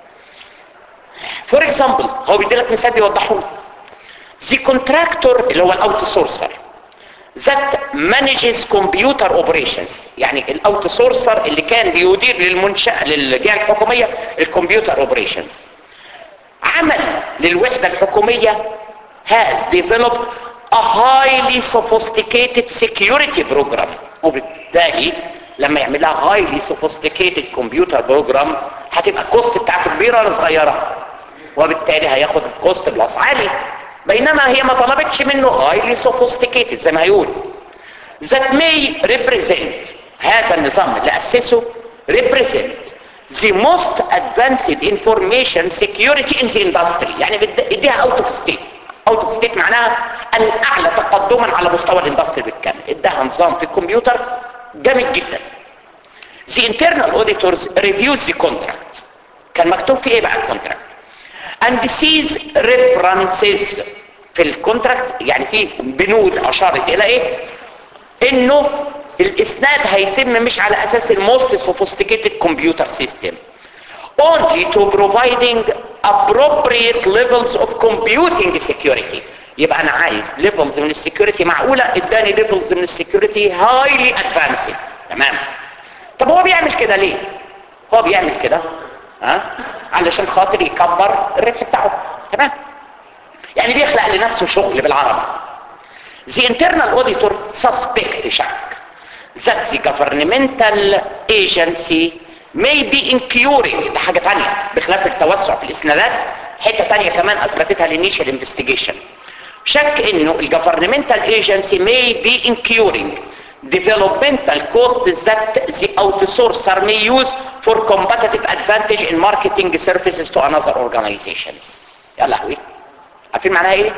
فور اكزامبل هو بيدي لك مثال بيوضحه لك The contractor اللي هو الاوت سورسر that manages computer operations يعني الاوت سورسر اللي كان بيدير للمنشأة للجهة الحكومية الكمبيوتر اوبريشنز عمل للوحدة الحكومية has developed a highly sophisticated security program وبالتالي لما يعمل لها highly sophisticated computer program هتبقى الكوست بتاعته كبيرة ولا صغيرة وبالتالي هياخد الكوست بلس عالي بينما هي ما طلبتش منه highly sophisticated زي ما هيقول that may represent هذا النظام اللي أسسه represent the most advanced information security in the industry يعني بد- اديها out of state out of state معناها الأعلى تقدما على مستوى الاندستري بالكامل اداها نظام في الكمبيوتر جامد جدا the internal auditors reviews the contract كان مكتوب في ايه بقى الكونتراكت and sees references في الكونتراكت يعني في بنود اشارت الى ايه انه الاسناد هيتم مش على اساس الموست sophisticated computer system only to providing appropriate levels of computing security يبقى انا عايز levels من السكيورتي معقولة اداني levels من السكيورتي highly advanced تمام طب هو بيعمل كده ليه هو بيعمل كده ها علشان خاطر يكبر الربح بتاعه تمام يعني بيخلق لنفسه شغل بالعربي The internal auditor suspect شك that the governmental agency may be incurring ده حاجة تانية بخلاف التوسع في الاسنادات حتة تانية كمان اثبتتها الانيشال انفستيجيشن شك انه الجفرنمنتال agency may be incurring developmental costs that the outsourcer may use for competitive advantage in marketing services to another organizations يا لهوي عارفين معناها ايه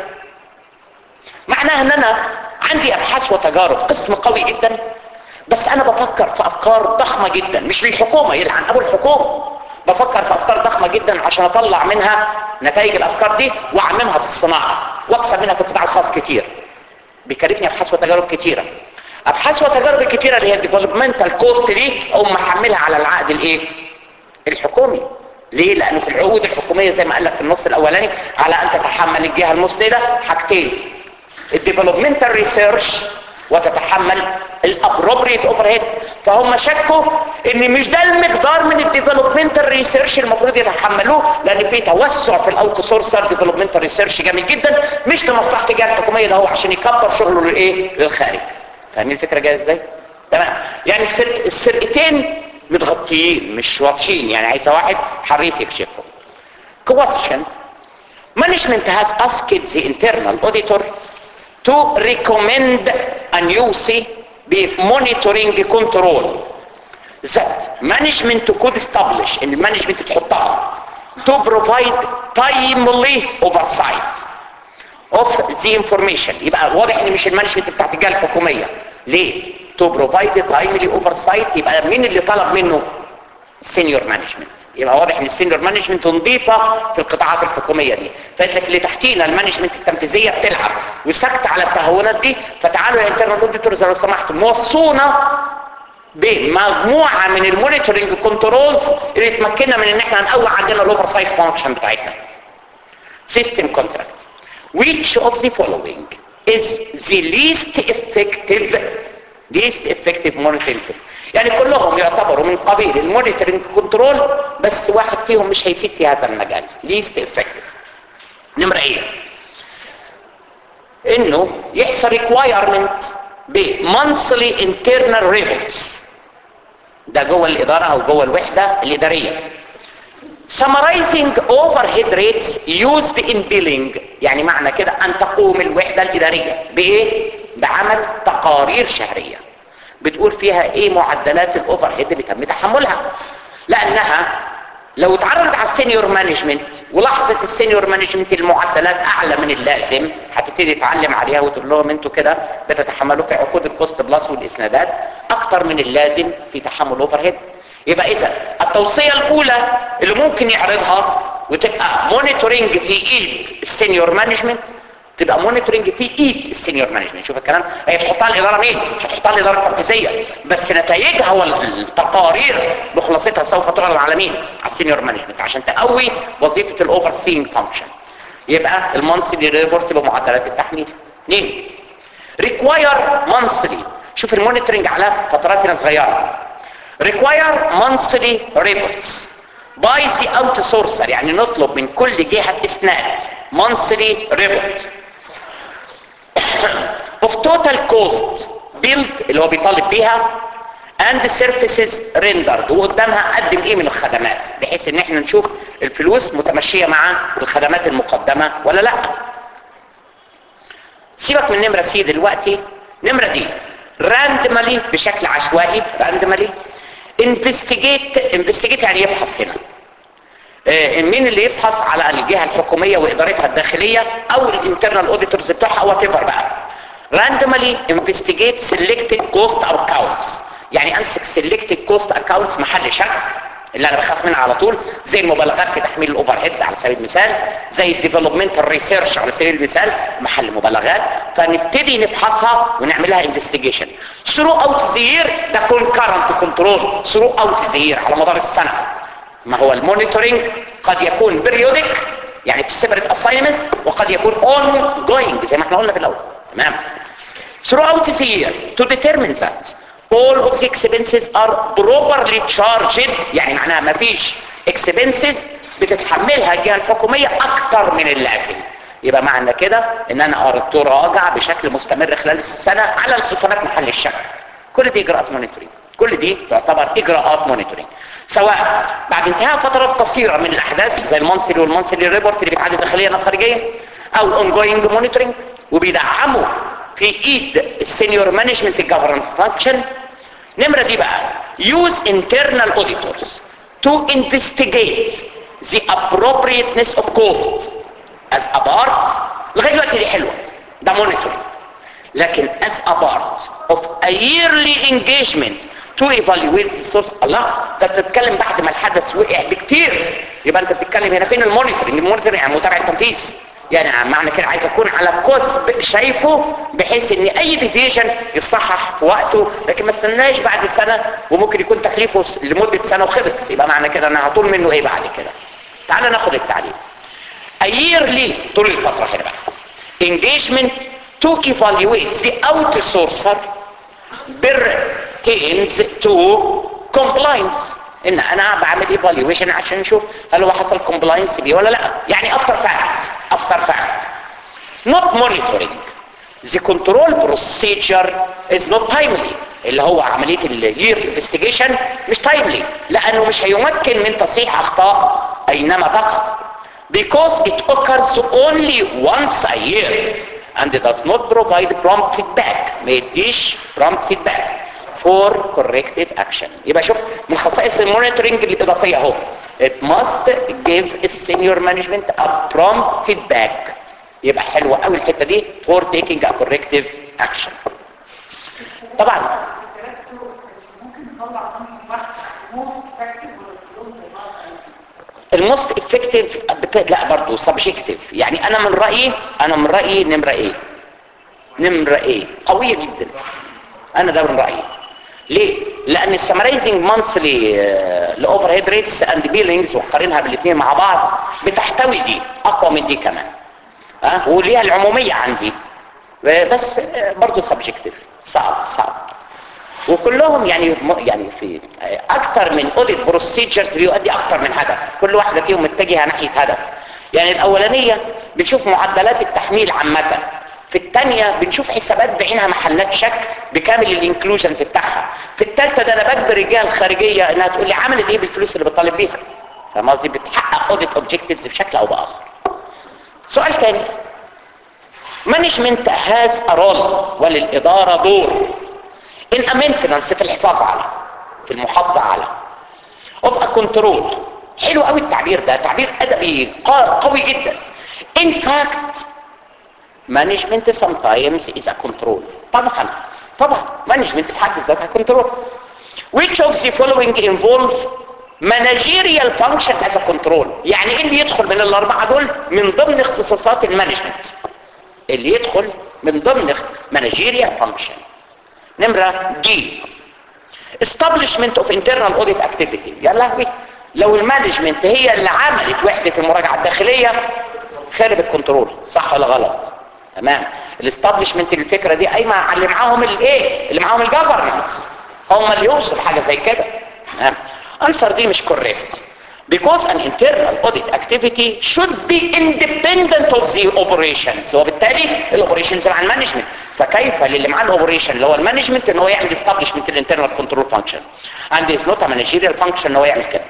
معناها ان انا عندي ابحاث وتجارب قسم قوي جدا بس انا بفكر في افكار ضخمة جدا مش للحكومة يلعن ابو الحكومة بفكر في افكار ضخمة جدا عشان اطلع منها نتائج الافكار دي واعممها في الصناعة واكسب منها في القطاع الخاص كتير بيكلفني ابحاث وتجارب كتيرة ابحاث وتجارب كتيرة اللي هي الديفلوبمنتال كوست دي اقوم محملها على العقد الايه الحكومي ليه لانه في العقود الحكومية زي ما قال لك في النص الاولاني على ان تتحمل الجهة المسندة حاجتين الديفلوبمنتال ريسيرش وتتحمل الابروبريت اوفر هيد فهم شكوا ان مش ده المقدار من الديفلوبمنتال ريسيرش المفروض يتحملوه لان في توسع في الاوت سورسر ديفلوبمنتال ريسيرش جامد جدا مش لمصلحه الجهه الحكوميه ده هو عشان يكبر شغله للايه للخارج فاهمين الفكره جايه ازاي تمام يعني السرق السرقتين متغطيين مش واضحين يعني عايزه واحد حريف يكشفهم question management has asked the internal auditor to recommend a new C بmonitoring control that management could establish ان المانجمنت تحطها to provide timely oversight of the information يبقى واضح ان مش المانجمنت بتاعت الجهه الحكوميه ليه to provide timely oversight يبقى مين اللي طلب منه السينيور مانجمنت يبقى واضح ان السينيور مانجمنت نظيفه في القطاعات الحكوميه دي فقلت لك اللي تحتينا المانجمنت التنفيذيه بتلعب وسكت على التهونات دي فتعالوا يا انترنال اوديتورز لو سمحتم وصونا بمجموعه من المونيتورنج كنترولز اللي تمكننا من ان احنا نقوي عندنا الاوفر سايت فانكشن بتاعتنا system contract which of the following is the least effective least effective monitoring tool يعني كلهم يعتبروا من قبيل المونيتورنج كنترول بس واحد فيهم مش هيفيد في هذا المجال least effective نمرة ايه انه يحصل requirement بمنصلي internal reports ده جوه الاداره او جوه الوحده الاداريه summarizing overhead rates used in billing يعني معنى كده ان تقوم الوحده الاداريه بايه بعمل تقارير شهريه بتقول فيها ايه معدلات الاوفر هيد اللي تم تحملها لانها لو اتعرضت على السينيور مانجمنت ولاحظت السينيور مانجمنت المعدلات اعلى من اللازم هتبتدي تعلم عليها وتقول لهم انتوا كده بتتحملوا في عقود الكوست بلس والاسنادات اكتر من اللازم في تحمل اوفر هيد يبقى اذا التوصيه الاولى اللي ممكن يعرضها وتبقى مونيتورنج في ايد السينيور مانجمنت تبقى مونيتورنج في ايد السينيور مانجمنت شوف الكلام هي تحطها الاداره مين هتحطها الاداره التنفيذيه بس نتائجها والتقارير بخلاصتها سوف تعرض على مين على السينيور مانجمنت عشان تقوي وظيفه الاوفر سين فانكشن يبقى المانثلي ريبورت بمعدلات التحميل اثنين ريكواير مانثلي شوف المونيتورنج على فترات هنا صغيره ريكواير مانثلي ريبورتس باي ذا اوت سورسر يعني نطلب من كل جهه اسناد monthly report of total cost built اللي هو بيطالب بيها and services rendered وقدامها قدم ايه من الخدمات بحيث ان احنا نشوف الفلوس متمشية مع الخدمات المقدمة ولا لا سيبك من نمرة سي دلوقتي نمرة دي randomly بشكل عشوائي randomly investigate investigate يعني يبحث هنا مين اللي يفحص على الجهه الحكوميه وادارتها الداخليه او الانترنال اوديتورز بتوعها وات ايفر بقى randomly investigate selected cost accounts يعني امسك selected cost accounts محل شك اللي انا بخاف منها على طول زي المبالغات في تحميل الاوفر هيد على سبيل المثال زي الديفلوبمنتال ريسيرش على سبيل المثال محل مبالغات فنبتدي نفحصها ونعمل لها انفستيجيشن ثرو اوت ذا يير ده كونكرنت كنترول ثرو اوت ذا يير على مدار السنه ما هو المونيتورنج قد يكون بريودك يعني في سيبريت اساينمنتس وقد يكون اون جوينج زي ما احنا قلنا في الاول تمام throughout the year to determine that all of the expenses are properly charged يعني معناها ما فيش expenses بتتحملها الجهه الحكوميه اكتر من اللازم يبقى معنى كده ان انا تراجع بشكل مستمر خلال السنه على الحسابات محل الشك كل دي اجراءات مونيتورنج كل دي تعتبر اجراءات مونيتورنج سواء بعد انتهاء فترات قصيره من الاحداث زي المنصلي والمنصلي ريبورت اللي بيتعاد داخليا خارجيا او اون جوينج مونيتورنج وبيدعموا في ايد السينيور مانجمنت الجفرنس فانكشن نمره دي بقى use internal auditors to investigate the appropriateness of cost as a part لغايه دلوقتي دي حلوه ده مونيتورنج لكن as a part of a yearly engagement to evaluate the source الله ده بتتكلم بعد ما الحدث وقع بكتير يبقى انت بتتكلم هنا فين المونيتورنج المونيتورنج يعني متابعه التنفيذ يعني معنى كده عايز اكون على قصب شايفه بحيث ان اي ديفيجن يصحح في وقته لكن ما استناش بعد سنه وممكن يكون تكليفه لمده سنه وخلص يبقى معنى كده انا هطول منه ايه بعد كده تعال ناخد التعليم yearly طول الفتره هنا بقى engagement to evaluate the outsourcer pertains to compliance ان انا بعمل evaluation عشان نشوف هل هو حصل compliance بيه ولا لا يعني after fact after fact not monitoring the control procedure is not timely اللي هو عملية الير انفستيجيشن مش timely لانه مش هيمكن من تصحيح اخطاء اينما تقع because it occurs only once a year and it does not provide prompt feedback ما يديش prompt feedback for corrective action يبقى شوف من خصائص المونيتورنج الاضافيه اهو it must give a senior management a prompt feedback يبقى حلوه قوي الحته دي for taking a corrective action طبعا ممكن نطلع منهم واحد موست افكتيف الموست افكتيف لا برضه سبجكتيف يعني انا من رايي انا من رايي نمره ايه نمره ايه قويه جدا انا ده من رايي ليه لان السمرايزنج مانثلي الاوفر هيد ريتس اند بيلينجز وقارنها بالاثنين مع بعض بتحتوي دي اقوى من دي كمان ها وليها العموميه عندي بس برضه سبجكتيف صعب صعب وكلهم يعني يعني في اكتر من اوديت بروسيجرز بيؤدي اكتر من هدف كل واحده فيهم متجهه ناحيه هدف يعني الاولانيه بنشوف معدلات التحميل عامه في الثانيه بنشوف حسابات بعينها محلات شك بكامل الانكلوجنز بتاعها في الثالثه ده انا بجبر الجهه الخارجيه انها تقول لي عملت ايه بالفلوس اللي بتطالب بيها فاهم قصدي بتحقق اوديت اوبجكتيفز بشكل او باخر سؤال ثاني مانجمنت هاز ا رول وللاداره دور ان maintenance في الحفاظ على في المحافظه على of a control حلو قوي التعبير ده تعبير ادبي قوي جدا in fact management sometimes is a control طبعا طبعا management في حد ذاتها control which of the following involve managerial function as a control يعني ايه اللي يدخل من الاربعه دول من ضمن اختصاصات المانجمنت اللي يدخل من ضمن managerial function نمرة دي establishment of internal audit activity يا لهوي لو المانجمنت هي اللي عملت وحدة المراجعة الداخلية خارب الكنترول صح ولا غلط تمام الاستابلشمنت الفكرة دي قايمة على اللي معاهم الايه اللي معاهم الجفرنس هم اللي يوصل حاجة زي كده تمام انسر دي مش correct because an internal audit activity should be independent of the operations وبالتالي الاوبريشنز مع المانجمنت فكيف للي معاه الاوبريشن اللي هو المانجمنت ان هو يعمل establishment الانترنال كنترول فانكشن and is not a managerial function ان هو يعمل كده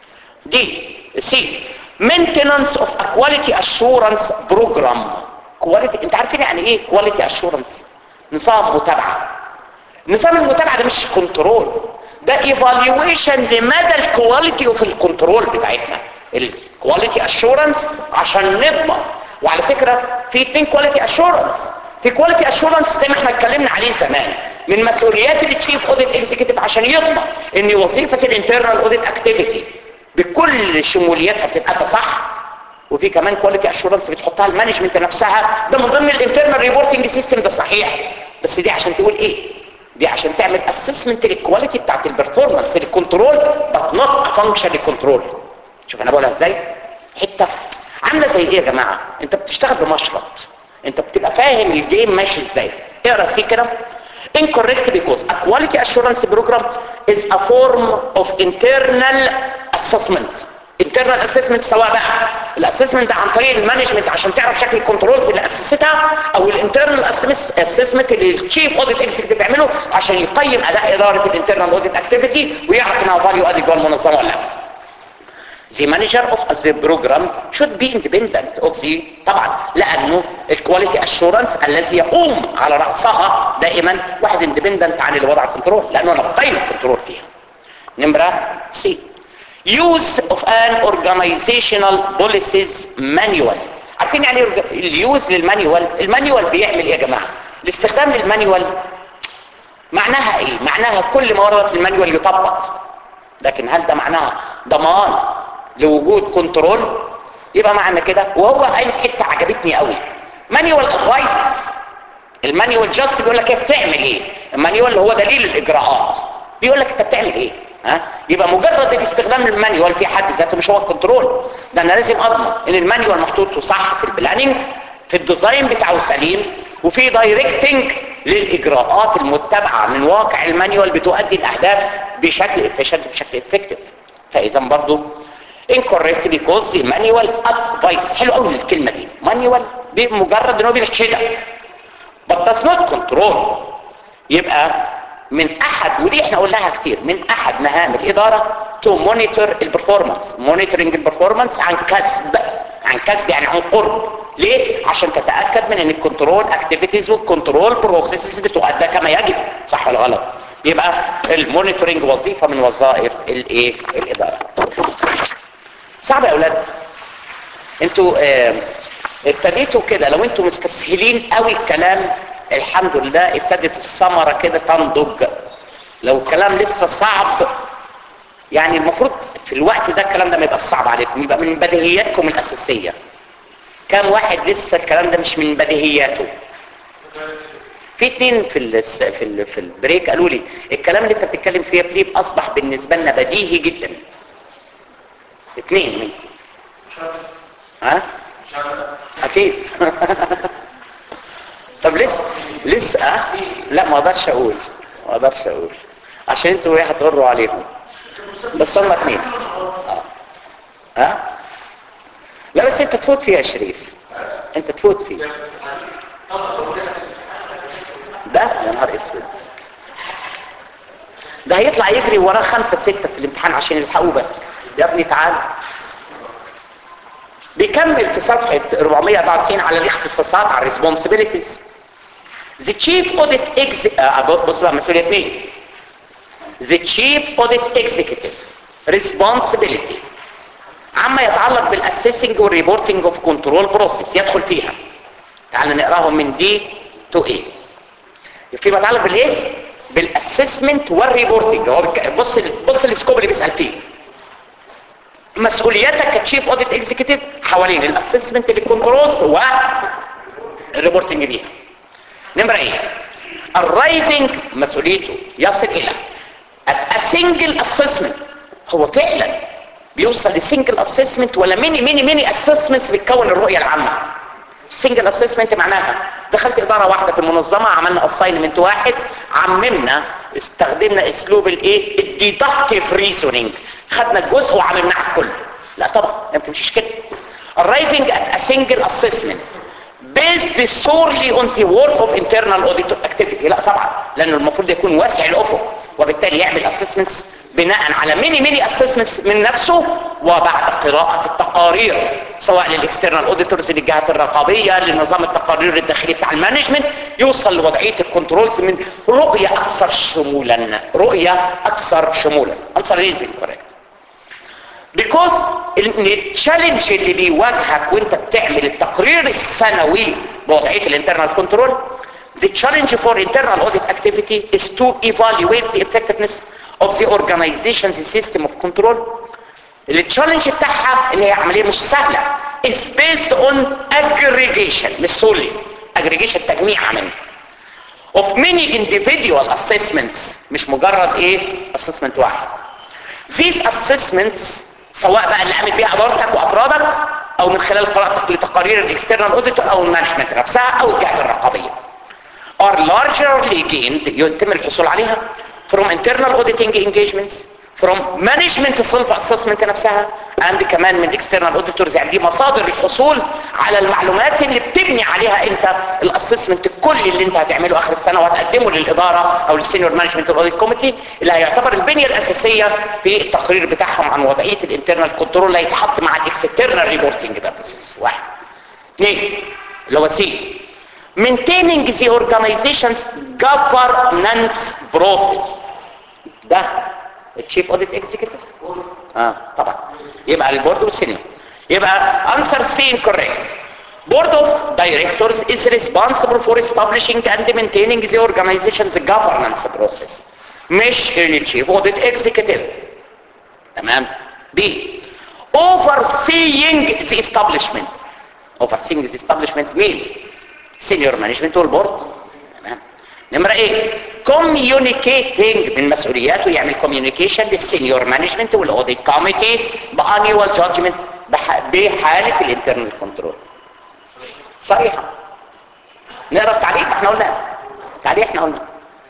دي سي maintenance of a quality assurance program quality انت عارفين يعني ايه quality assurance نظام متابعه نظام المتابعه ده مش كنترول ده ايفالويشن لمدى الكواليتي اوف الكنترول بتاعتنا الكواليتي اشورنس عشان نضمن وعلى فكره في اتنين كواليتي اشورنس في كواليتي اشورنس زي ما احنا اتكلمنا عليه زمان من مسؤوليات التشيف اوديت اكزيكتيف عشان يضمن ان وظيفه الانترنال اوديت اكتيفيتي بكل شمولياتها بتبقى صح وفي كمان كواليتي اشورنس بتحطها المانجمنت نفسها ده من ضمن الانترنال ريبورتنج سيستم ده صحيح بس دي عشان تقول ايه دي عشان تعمل اسسمنت للكواليتي بتاعت البرفورمانس للكنترول بس نوت فانكشن للكنترول شوف انا بقولها ازاي حته عامله زي ايه يا جماعه انت بتشتغل بمشرط انت بتبقى فاهم الجيم ماشي ازاي اقرا فيه كده incorrect because a quality assurance program is a form of internal assessment internal assessment سواء بقى الاسسمنت عن طريق المانجمنت عشان تعرف شكل الكنترولز اللي اسستها او الانترنال اسسمنت اللي الشيف اوديت اكزيكتيف بيعمله عشان يقيم اداء اداره الانترنال اوديت اكتيفيتي ويعرف انها فاليو ادد جوه المنظمه ولا لا The manager of the program should be independent of the طبعا لانه الكواليتي اشورنس الذي يقوم على راسها دائما واحد اندبندنت عن اللي وضع الكنترول لانه انا بقيم الكنترول فيها نمره سي use of an organizational policies manual عارفين يعني اليوز للمانيوال المانيوال بيعمل ايه يا جماعه الاستخدام للمانيوال معناها ايه معناها كل ما ورد في المانيوال يطبق لكن هل ده معناها ضمان لوجود كنترول يبقى معنى كده وهو قال حته عجبتني قوي مانيوال ادفايسز المانيوال جاست بيقول لك بتعمل ايه المانيوال هو دليل الاجراءات بيقول لك انت بتعمل ايه ها يبقى مجرد الاستخدام للمانيوال في حد ذاته مش هو الكنترول ده انا لازم اضمن ان المانيوال محطوط صح في البلاننج في الديزاين بتاعه سليم وفي دايركتنج للاجراءات المتبعه من واقع المانيوال بتؤدي الاهداف بشكل افيشنت بشكل افكتيف فاذا برضو incorrect because the manual advice حلو قوي الكلمه دي مانيوال بمجرد ان هو بيرشدك but does not control يبقى من احد ودي احنا قلناها كتير من احد مهام الاداره تو مونيتور البرفورمانس مونيتورنج البرفورمانس عن كسب عن كسب يعني عن قرب ليه عشان تتاكد من ان الكنترول اكتيفيتيز والكنترول بروسيسز بتؤدى كما يجب صح ولا غلط يبقى المونيتورنج وظيفه من وظائف الايه الاداره صعب يا اولاد انتوا اه ابتديتوا كده لو انتوا مستسهلين قوي الكلام الحمد لله ابتدت الثمرة كده تنضج لو الكلام لسه صعب يعني المفروض في الوقت ده الكلام ده ما يبقى صعب عليكم يبقى من بديهياتكم الأساسية كم واحد لسه الكلام ده مش من بديهياته في اتنين في ال في ال في البريك قالوا لي الكلام اللي انت بتتكلم فيه يا فليب اصبح بالنسبه لنا بديهي جدا اتنين منهم ها اكيد طب لسه لسه أه؟ لا ما اقدرش اقول ما اقدرش اقول عشان انتوا ايه هتغروا عليهم بس هم اتنين اه ها لا بس انت تفوت فيه يا شريف انت تفوت فيه ده يا نهار اسود ده هيطلع يجري وراه خمسة ستة في الامتحان عشان يلحقوه بس يا ابني تعال بيكمل في صفحة 494 على الاختصاصات على الريسبونسبيلتيز The chief audit ex آه، بص بقى مسؤولية مين The chief audit executive responsibility عما يتعلق بالاسيسنج والريبورتنج اوف كنترول بروسيس يدخل فيها تعال نقراهم من دي تو ايه فيما يتعلق بالايه بالاسسمنت والريبورتنج هو بك- بص ال- بص السكوب اللي بيسال فيه مسؤولياتك كتشيف اوديت اكزيكتيف حوالين الاسسمنت للكنترولز والريبورتنج بيها نمرة ايه الرايفنج مسؤوليته يصل الى a single assessment هو فعلا بيوصل لسنجل اسسمنت ولا ميني ميني ميني اسسمنتس بتكون الرؤيه العامه سنجل اسسمنت معناها دخلت اداره واحده في المنظمه عملنا اساينمنت واحد عممنا استخدمنا اسلوب الايه الديدكتيف ريزونينج خدنا الجزء وعممناه على الكل لا طبعا ما بتمشيش كده arriving at a single assessment based solely on the work of internal audit activity لا طبعا لانه المفروض يكون واسع الافق وبالتالي يعمل assessments بناء على ميني ميني assessments من نفسه وبعد قراءة التقارير سواء للاكسترنال اوديتورز للجهات الرقابية لنظام التقارير الداخلي بتاع المانجمنت يوصل لوضعية الكنترولز من رؤية اكثر شمولا رؤية اكثر شمولا answer is incorrect because التشالنج اللي بيواجهك وانت بتعمل التقرير السنوي بوضعيه الانترنال كنترول the challenge for internal audit activity is to evaluate the effectiveness of the organization's system of control التشالنج بتاعها اللي هي عمليه مش سهله is based on aggregation مش solely aggregation تجميع عملي of many individual assessments مش مجرد ايه assessment واحد these assessments سواء بقى اللي قامت بيها ادارتك وافرادك او من خلال قراءتك لتقارير الاكسترنال اوديتور او المانجمنت نفسها او الجهات الرقابيه are largely gained يتم الحصول عليها from internal auditing engagements from management self assessment نفسها and كمان من external auditors يعني دي مصادر الحصول على المعلومات اللي بتبني عليها انت الاسسمنت الكلي اللي انت هتعمله اخر السنه وهتقدمه للاداره او للسينيور مانجمنت اوديت كوميتي اللي هيعتبر البنيه الاساسيه في التقرير بتاعهم عن وضعيه الانترنال كنترول اللي هيتحط مع الاكسترنال ريبورتنج بيربسز واحد اثنين اللي هو سي maintaining the organization's governance process ده التشيف اوديت اكزيكتيف اه طبعا يبقى البورد والسينيور يبقى answer C incorrect board of directors is responsible for establishing and maintaining the organization's governance process مش التشيف اوديت اكزيكتيف تمام B overseeing the establishment overseeing the establishment مين سينيور مانجمنت والبورد تمام نمرة ايه communicating من مسؤولياته يعمل communication للسينيور مانجمنت والاوديت كوميتي بانيوال جادجمنت بحالة الانترنال كنترول صحيحة نقرا التعليق احنا قلنا التعليق احنا قلنا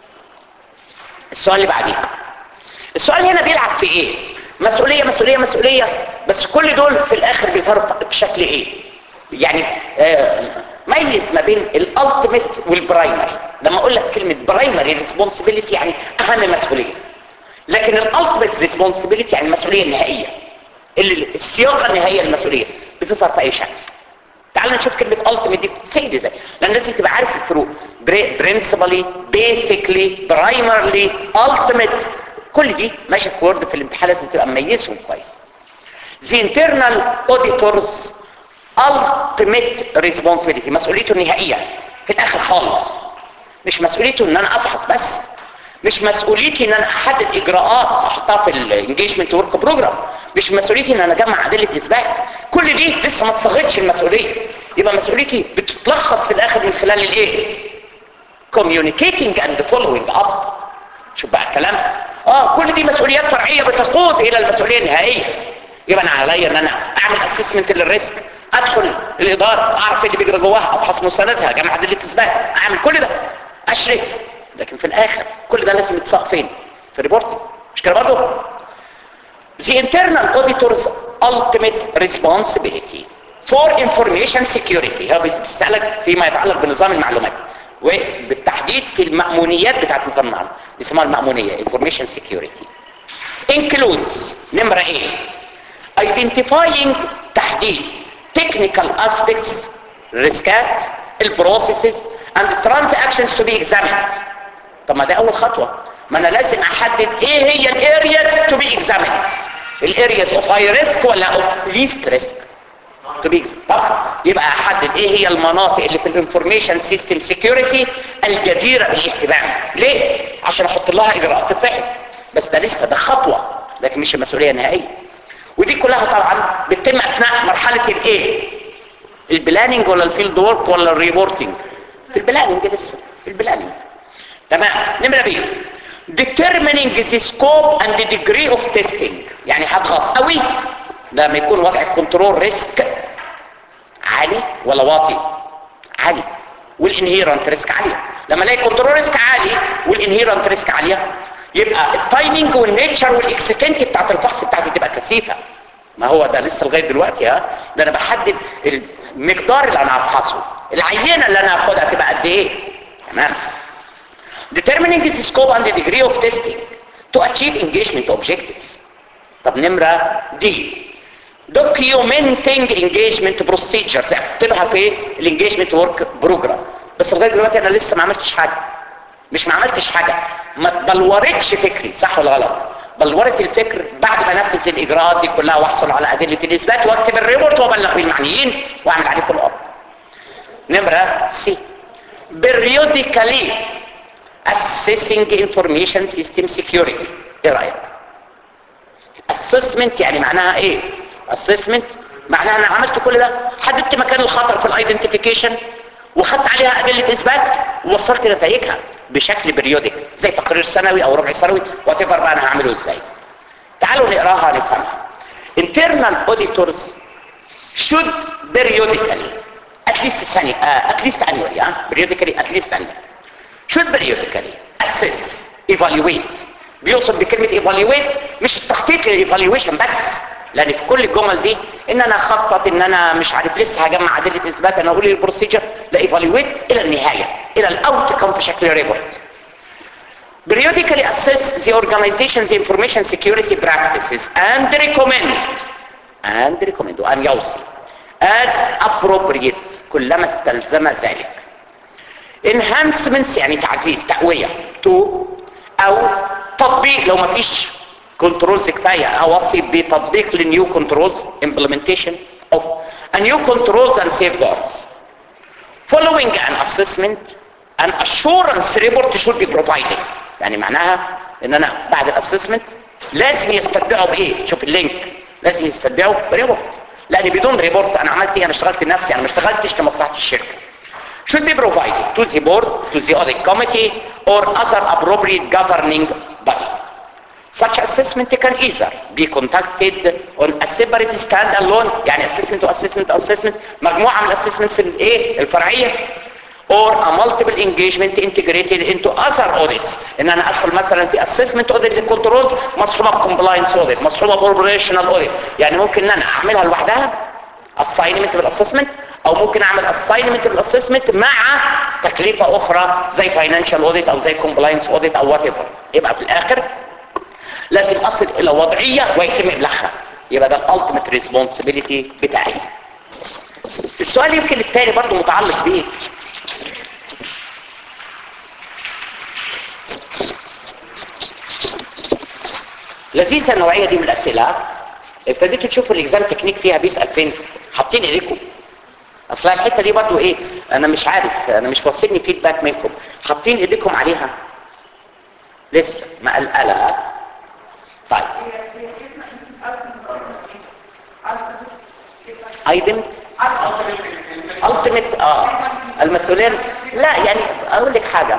السؤال اللي بعديها السؤال هنا بيلعب في ايه مسؤولية مسؤولية مسؤولية بس كل دول في الاخر بيظهروا بشكل ايه يعني آه ميز ما بين الالتيميت والبرايمري لما اقول لك كلمه برايمري ريسبونسبيلتي يعني اهم مسؤوليه لكن الالتيميت ريسبونسبيلتي يعني المسؤوليه النهائيه اللي الصياغه النهائيه للمسؤوليه بتظهر في اي شكل تعال نشوف كلمه التيميت دي بتتسيد ازاي لان لازم تبقى عارف الفروق برنسبلي بيسكلي برايمرلي التيميت كل دي ماشيه في وورد في الامتحان لازم تبقى مميزهم كويس The internal auditors ultimate responsibility مسؤوليته النهائية في الاخر خالص مش مسؤوليته ان انا افحص بس مش مسؤوليتي ان انا احدد اجراءات احطها في الانجيجمنت ورك بروجرام مش مسؤوليتي ان انا اجمع ادله اثبات كل دي لسه ما اتصاغتش المسؤوليه يبقى مسؤوليتي بتتلخص في الاخر من خلال الايه communicating and following up شوف بقى الكلام اه كل دي مسؤوليات فرعيه بتقود الى المسؤوليه النهائيه يبقى انا عليا ان انا اعمل اسسمنت للريسك ادخل الاداره اعرف ايه اللي بيجري جواها ابحث مستندها جمع ادله اثبات اعمل كل ده اشرف لكن في الاخر كل ده لازم يتساق فين في الريبورت مش كده برضه The internal auditor's ultimate responsibility for information security هو بيسألك فيما يتعلق بنظام المعلومات وبالتحديد في المأمونيات بتاعت نظام المعلومات بيسموها المأمونية information security includes نمرة ايه identifying تحديد technical aspects ريسكات البروسيسز and transactions to be examined طب ما ده اول خطوة ما انا لازم احدد ايه هي الارياز to be examined الارياز اوف هاي ريسك ولا اوف ليست ريسك to be examined طبعا يبقى احدد ايه هي المناطق اللي في الانفورميشن سيستم سيكيورتي الجديرة بالاهتمام ليه عشان احط لها اجراءات تتفحص بس ده لسه ده خطوة لكن مش المسؤولية النهائية ودي كلها طبعا بتتم اثناء مرحلة الايه البلاننج ولا الفيلد وورك ولا الريبورتنج في البلاننج لسه في البلاننج تمام نمرة بي determining the scope and the degree of testing يعني هضغط قوي لما يكون وضع الكنترول ريسك عالي ولا واطي عالي والانهيرنت ريسك عالية لما الاقي كنترول ريسك عالي والانهيرنت ريسك عالية يبقى التايمنج والنيتشر والاكستنت بتاعت الفحص بتاعتي تبقى كثيفة ما هو ده لسه لغايه دلوقتي ها ده انا بحدد المقدار اللي انا هفحصه العينه اللي انا هاخدها تبقى قد ايه تمام determining the scope and the degree of testing to achieve engagement objectives طب نمرة دي documenting engagement procedures اكتبها في الانجيجمنت ورك بروجرام بس لغايه دلوقتي انا لسه ما عملتش حاجه مش ما عملتش حاجه ما بلورتش فكري صح ولا غلط بلورت الفكر بعد ما انفذ الاجراءات دي كلها واحصل على ادله الاثبات واكتب الريبورت وابلغ بالمعنيين واعمل عليه فولو اب نمره سي periodically assessing information system security ايه رايك assessment يعني معناها ايه assessment معناها انا عملت كل ده حددت مكان الخطر في الايدنتيفيكيشن وخدت عليها ادله اثبات ووصلت نتائجها بشكل بريودك زي تقرير سنوي او ربع سنوي وات بقى انا هعمله ازاي تعالوا نقراها نفهمها internal auditors should periodically at least ثانية uh, at least annually uh, periodically at least annually should periodically assess evaluate بيوصل بكلمة evaluate مش التخطيط للايفالويشن بس لان في كل الجمل دي ان انا اخطط ان انا مش عارف لسه هجمع ادله اثبات انا اقول البروسيجر لا ايفالويت الى النهايه الى الاوت كم في شكل ريبورت periodically assess the organization's information security practices and recommend and recommend وان يوصي as appropriate كلما استلزم ذلك enhancements يعني تعزيز تقويه to او تطبيق لو ما فيش كنترولز كفايه اوصي بتطبيق لنيو كنترولز implementation of a new controls and safeguards following an assessment an assurance report should be provided يعني معناها ان انا بعد الاسسمنت لازم يستتبعوا بايه شوف اللينك لازم يستتبعوا بريبورت لان بدون ريبورت انا عملت ايه انا اشتغلت لنفسي انا ما اشتغلتش لمصلحه الشركه should be provided to the board to the audit committee or other appropriate governing body Such assessment can either be conducted on a separate stand-alone يعني assessment to assessment to assessment مجموعة من assessments الايه الفرعية or a multiple engagement integrated into other audits ان انا ادخل مثلا في assessment audit للكنترولز مصحوبة compliance audit مصحوبة operational audit يعني ممكن ان انا اعملها لوحدها assignment بالassessment او ممكن اعمل assignment بالassessment مع تكلفة اخرى زي financial audit او زي compliance audit او whatever يبقى في الاخر لازم اصل الى وضعية ويتم ابلاغها يبقى ده الالتيميت ريسبونسبيلتي بتاعي السؤال يمكن التاني برضو متعلق بيه لذيذة النوعية دي من الاسئلة ابتديتوا تشوفوا الاكزام تكنيك فيها بيسأل فين حاطين ايديكم اصلا الحتة دي برضو ايه انا مش عارف انا مش واصلني فيدباك منكم حاطين ايديكم عليها لسه مقلقلة طيب ايدنت ultimate اه المسؤوليه لا يعني اقول لك حاجه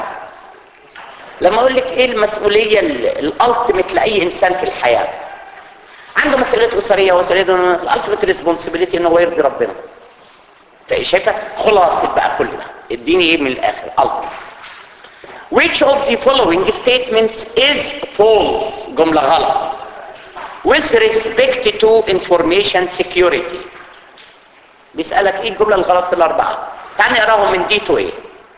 لما اقول لك ايه المسؤوليه الالتيميت لاي انسان في الحياه عنده مسؤوليه اسريه ومسؤوليه الالتيميت ريسبونسبيلتي ان هو يرضي ربنا شايفه خلاصه بقى كل ده اديني ايه من الاخر التيميت which of the following statements is false جمله غلط with respect to information security بيسألك ايه الجملة الغلط في الاربعة تعال نقراهم من دي تو ايه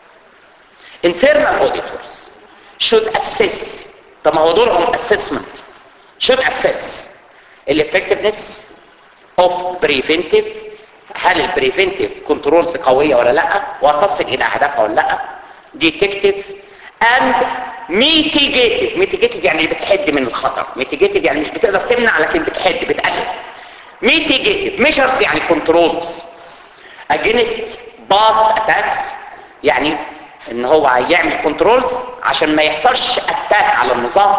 internal auditors should assess طب ما هو دورهم assessment should assess الeffectiveness of preventive هل البريفنتيف كنترولز قوية ولا لا وتصل الى اهدافها ولا لا detective and mitigative mitigative يعني بتحد من الخطر mitigative يعني مش بتقدر تمنع لكن بتحد بتقلل mitigative measures يعني controls against past attacks يعني ان هو يعمل controls عشان ما يحصلش اتاك على النظام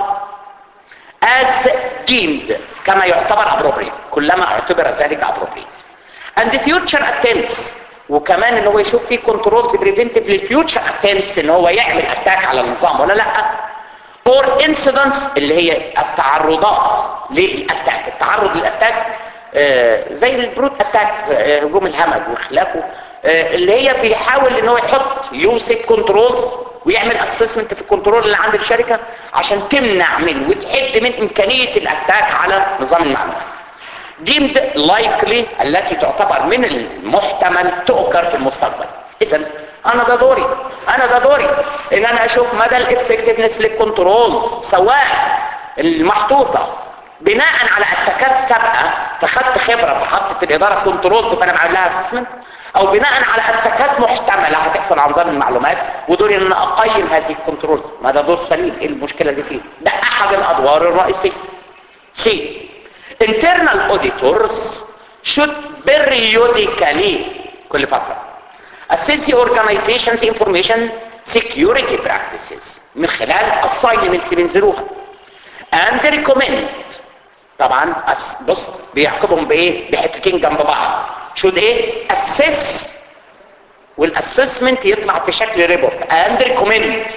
as deemed كما يعتبر appropriate كلما اعتبر ذلك appropriate and future attempts وكمان ان هو يشوف فيه كنترولز بريفنتيف للفيوتشر اتمتس ان هو يعمل اتاك على النظام ولا لا اور انسيدنتس اللي هي التعرضات للاتاك التعرض للاتاك آه زي البروت اتاك آه هجوم الهمج وخلافه آه اللي هي بيحاول ان هو يحط يوسف كنترولز ويعمل اسسمنت في الكنترول اللي عند الشركه عشان تمنع من وتحد من امكانيه الاتاك على نظام المعلومات deemed likely التي تعتبر من المحتمل تؤكر في المستقبل اذا انا ده دوري انا ده دوري ان انا اشوف مدى الافكتفنس للكنترولز سواء المحطوطه بناء على اتكات سابقه فخدت خبره فحطت الاداره كنترولز فانا بعمل لها اسسمنت او بناء على اتكات محتمله هتحصل على نظام المعلومات ودوري ان انا اقيم هذه الكنترولز ما ده دور سليم ايه المشكله اللي فيه ده احد الادوار الرئيسيه سي internal auditors should periodically كل فترة assess the organization's information security practices من خلال assignments بينزلوها and recommend طبعا بص بيعقبهم بايه بحتتين جنب بعض should ايه assess والاسسمنت يطلع في شكل ريبورت and recommend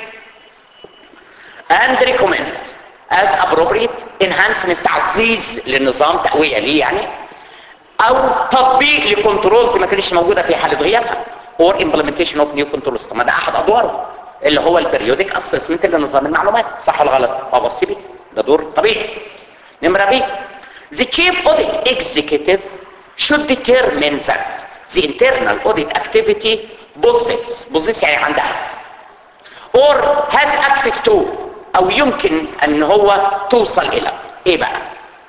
and recommend as appropriate enhancement تعزيز للنظام تقوية ليه يعني او تطبيق لكنترولز ما كانتش موجودة في حالة غيابها or implementation of new controls طب ده احد ادواره اللي هو البريودك اسسمنت لنظام المعلومات صح ولا غلط ابص بيه ده دور طبيعي نمرة بي the chief audit executive should determine that the internal audit activity possess possess يعني عندها or has access to او يمكن ان هو توصل الى ايه بقى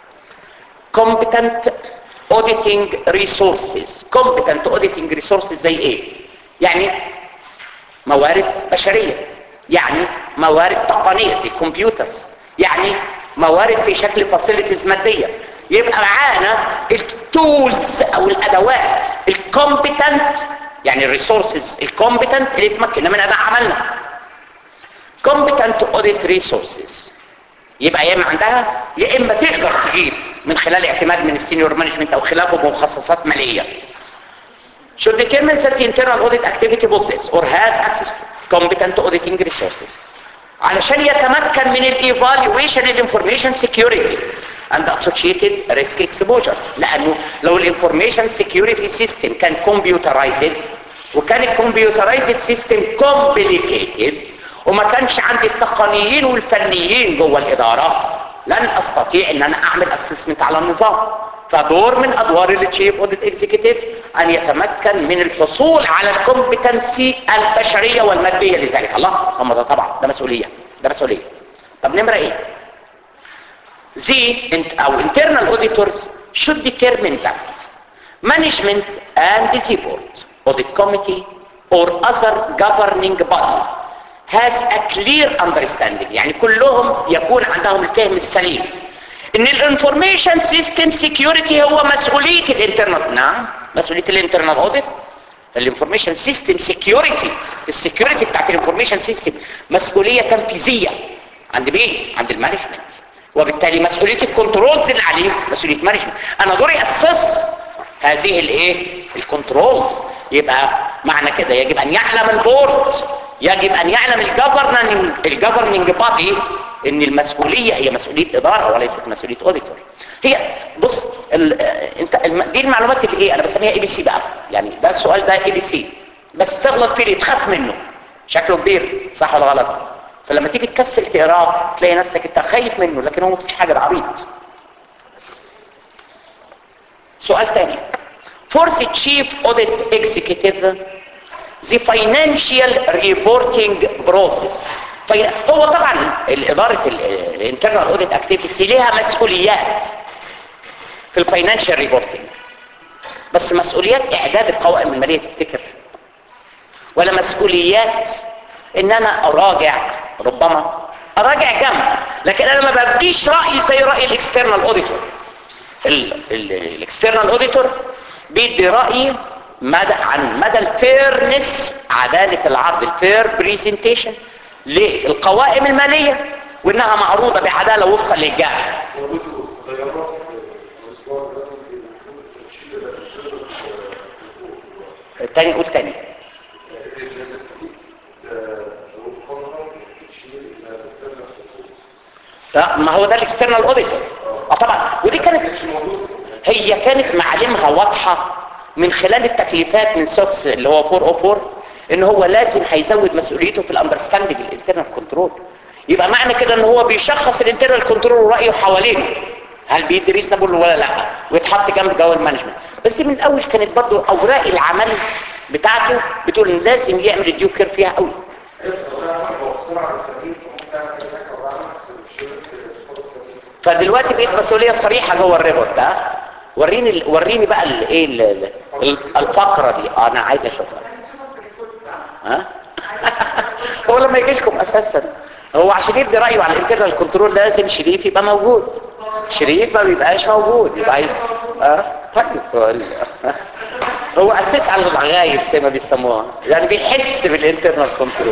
competent auditing resources competent auditing resources زي ايه يعني موارد بشرية يعني موارد تقنية زي كمبيوترز يعني موارد في شكل فاسيلتيز مادية يبقى معانا التولز او الادوات الكومبتنت يعني الريسورسز الكومبتنت اللي تمكننا من اداء عملنا competent audit resources يبقى يا اما عندها يا اما تقدر تجيب من خلال اعتماد من السينيور مانجمنت او خلافه بمخصصات ماليه should determine that the internal audit activity possess or has access to competent auditing resources علشان يتمكن من الايفالويشن الانفورميشن سيكيورتي and associated risk exposure لانه لو الانفورميشن سيكيورتي سيستم كان كمبيوترايزد وكان الكمبيوترايزد سيستم complicated وما كانش عندي التقنيين والفنيين جوه الاداره لن استطيع ان انا اعمل اسسمنت على النظام فدور من ادوار التشيف اوديت اكزيكتيف ان يتمكن من الحصول على الكومبتنسي البشريه والماديه لذلك الله هم ده طبعا ده مسؤوليه ده مسؤوليه طب نمره ايه the او internal auditors should determine that management and the board audit committee or other governing body has a clear understanding يعني كلهم يكون عندهم الفهم السليم ان الانفورميشن سيستم سيكيورتي هو مسؤوليه الانترنت نعم مسؤوليه الانترنال اوديت الانفورميشن سيستم سيكيورتي السيكيورتي بتاعت الانفورميشن سيستم مسؤوليه تنفيذيه عند مين عند المانجمنت وبالتالي مسؤوليه الكنترولز اللي عليه مسؤوليه مانجمنت انا دوري اسس هذه الايه الكنترولز يبقى معنى كده يجب ان يعلم البورد يجب ان يعلم الجفرننج الجفرننج بادي ان المسؤوليه هي مسؤوليه اداره وليست مسؤوليه اوديتور هي بص ال... انت الم... دي المعلومات اللي ايه انا بسميها اي بي سي بقى يعني ده السؤال ده اي بي سي بس تغلط فيه ليه تخاف منه شكله كبير صح ولا غلط فلما تيجي تكسل تقراه تلاقي نفسك انت خايف منه لكن هو مفيش حاجه ده عبيط سؤال تاني فورس تشيف اوديت اكزيكتيف the financial reporting process في- هو طبعا الاداره الانترنال اوديت اكتيفيتي ليها مسؤوليات في الفاينانشال ريبورتنج بس مسؤوليات اعداد القوائم الماليه تفتكر ولا مسؤوليات ان انا اراجع ربما اراجع جنب لكن انا ما ببديش رايي زي راي الاكسترنال اوديتور الاكسترنال اوديتور بيدي راي مدى عن مدى الفيرنس عداله العرض الفير بريزنتيشن للقوائم الماليه وانها معروضه بعداله وفقا للجهه تاني قول تاني لا ما هو ده الاكسترنال اوديتور اه طبعا ودي كانت هي كانت معالمها واضحه من خلال التكليفات من سوكس اللي هو 404 ان هو لازم هيزود مسؤوليته في الاندرستاندنج الانترنال كنترول يبقى معنى كده ان هو بيشخص الانترنال كنترول ورايه حوالينه هل بيدي ريزنبل ولا لا ويتحط جنب جو المانجمنت بس دي من الاول كانت برضو اوراق العمل بتاعته بتقول ان لازم يعمل الديو كير فيها قوي فدلوقتي بقيت مسؤوليه صريحه جوه الريبورت ده وريني ال- وريني بقى الايه الفقره دي آه، انا عايز اشوفها ها هو لما يجي لكم اساسا هو عشان يدي رايه على الانترنال كنترول لازم شريف يبقى موجود شريف ما بيبقاش موجود يبقى عايز اه طيب هو ال- هو اساس على الغايب زي ما بيسموها يعني بيحس بالانترنال كنترول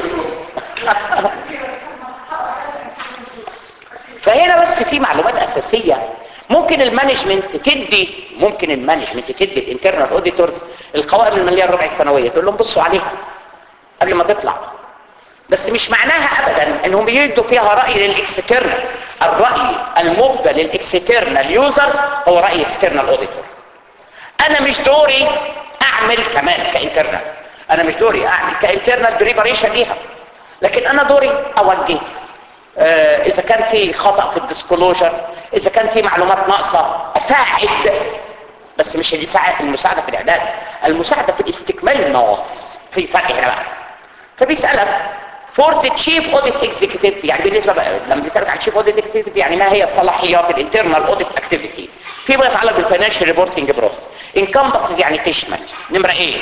فهنا بس في معلومات اساسيه ممكن المانجمنت تدي ممكن المانجمنت تدي الانترنال اوديتورز القوائم الماليه الربع السنويه تقول لهم بصوا عليها قبل ما تطلع بس مش معناها ابدا انهم يدوا فيها راي للاكسترنال الراي المبدى للاكسترنال يوزرز هو راي اكسترنال اوديتور انا مش دوري اعمل كمان كانترنال انا مش دوري اعمل كانترنال بريباريشن ليها لكن انا دوري اوجه آه، اذا كان في خطأ في الديسكلوجر اذا كان في معلومات ناقصة اساعد بس مش الإساعة- المساعدة في الاعداد المساعدة في استكمال النواقص في فرق هنا بقى فبيسألك فورس تشيف اوديت اكزيكتيف يعني بالنسبه بقى لما بيسالك عن تشيف اوديت اكزيكتيف يعني ما هي صلاحيات الانترنال اوديت اكتيفيتي فيما يتعلق بالفاينانشال ريبورتنج بروسس انكمبسز يعني تشمل نمره ايه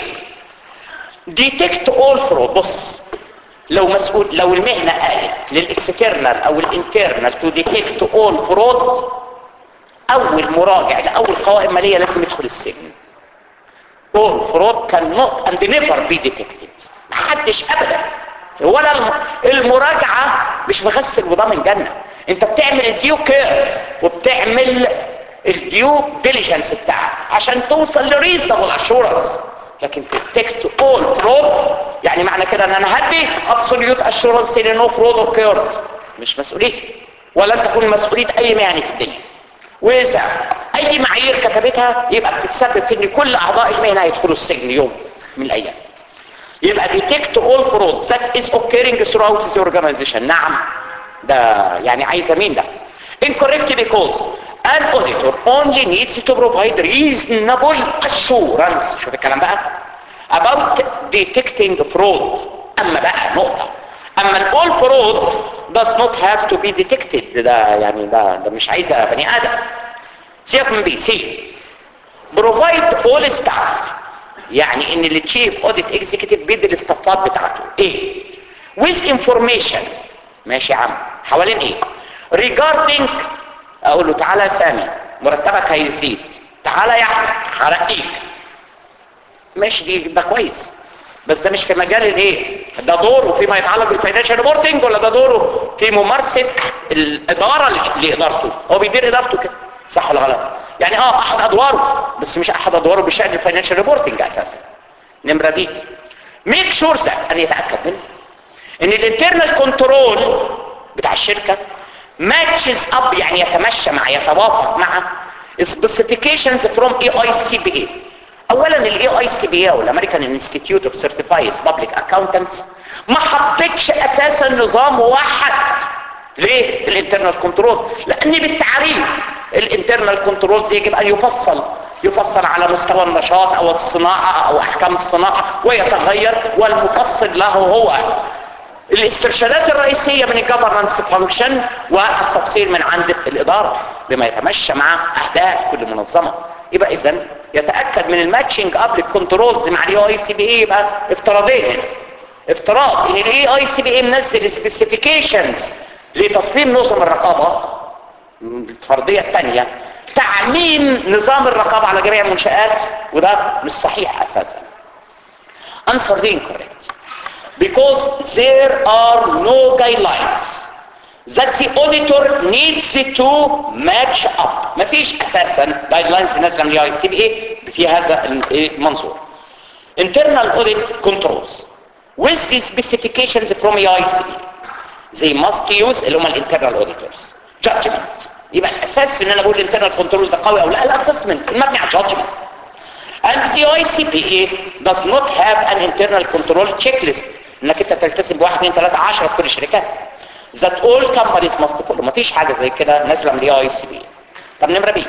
ديتكت اول فرود بص لو مسؤول لو المهنه قالت للاكسترنال او الانترنال تو ديتكت اول فرود اول مراجع لاول قوائم ماليه لازم يدخل السجن all fraud cannot and never be detected محدش ابدا ولا الم... المراجعة مش مغسل وضامن جنة انت بتعمل الديو كير وبتعمل الديو ديليجنس بتاعك عشان توصل لريزنبل اشورنس لكن تتكت اول فرود يعني معنى كده ان انا هدي ابسوليوت اشورنس ان نو فرود اوكيرد مش مسؤوليتي ولا انت تكون مسؤوليه اي مهنه في الدنيا واذا اي معايير كتبتها يبقى بتتسبب في ان كل اعضاء المهنه هيدخلوا السجن يوم من الايام يبقى detect all fraud that is occurring throughout the organization نعم ده يعني عايزه مين ده incorrect because an auditor only needs to provide reasonable assurance شوف الكلام بقى about detecting fraud اما بقى نقطه اما ال all fraud does not have to be detected ده يعني ده ده مش عايزه بني ادم سيبك من بي سي provide all staff يعني ان التشيف اوديت اكزيكتيف بيدي الاستفاد بتاعته ايه with information ماشي يا عم حوالين ايه regarding اقول له تعالى يا سامي مرتبك هيزيد تعالى يا احمد هرقيك ماشي دي ده كويس بس ده مش في مجال الايه ده دوره فيما يتعلق بالفاينانشال ريبورتنج ولا ده دوره في ممارسه الاداره ل- لادارته هو بيدير ادارته كده صح ولا غلط يعني اه احد ادواره بس مش احد ادواره بشان الفاينانشال ريبورتنج اساسا نمره دي ميك شور ذات ان يتاكد منه ان الانترنال كنترول بتاع الشركه ماتشز اب يعني يتمشى مع يتوافق مع specifications from AICPA اولا الاي اي سي بي او الامريكان انستيتيوت اوف سيرتيفايد بابليك اكاونتنتس ما حطتش اساسا نظام موحد ليه الانترنال كنترولز لان بالتعريف الانترنال كنترولز يجب ان يفصل يفصل على مستوى النشاط او الصناعه او احكام الصناعه ويتغير والمفصل له هو الاسترشادات الرئيسية من الجفرنس فانكشن والتفصيل من عند الإدارة بما يتمشى مع أهداف كل منظمة يبقى إذا يتأكد من الماتشنج اب للكنترولز مع الاي اي سي بي اي يبقى افتراضين هنا افتراض ان الاي اي سي بي اي منزل سبيسيفيكيشنز لتصميم نظم الرقابة الفرضية الثانية تعميم نظام الرقابة على جميع المنشآت وده مش صحيح أساسا answer the incorrect because there are no guidelines that the auditor needs to match up مفيش اساسا guidelines نازله من الاي سي بي اي في هذا المنظور internal audit controls with the specifications from EICB they must use اللي هم الانترنال auditors judgment يبقى الاساس في ان انا اقول الانترنال كنترول ده قوي او لا الاسسمنت المبني على judgment and the ICPA does not have an internal control checklist انك انت تلتزم بواحد اثنين ثلاثة عشرة في كل الشركات that all companies must follow مفيش حاجة زي كده نازلة من الاي سي بي طب نمرة بي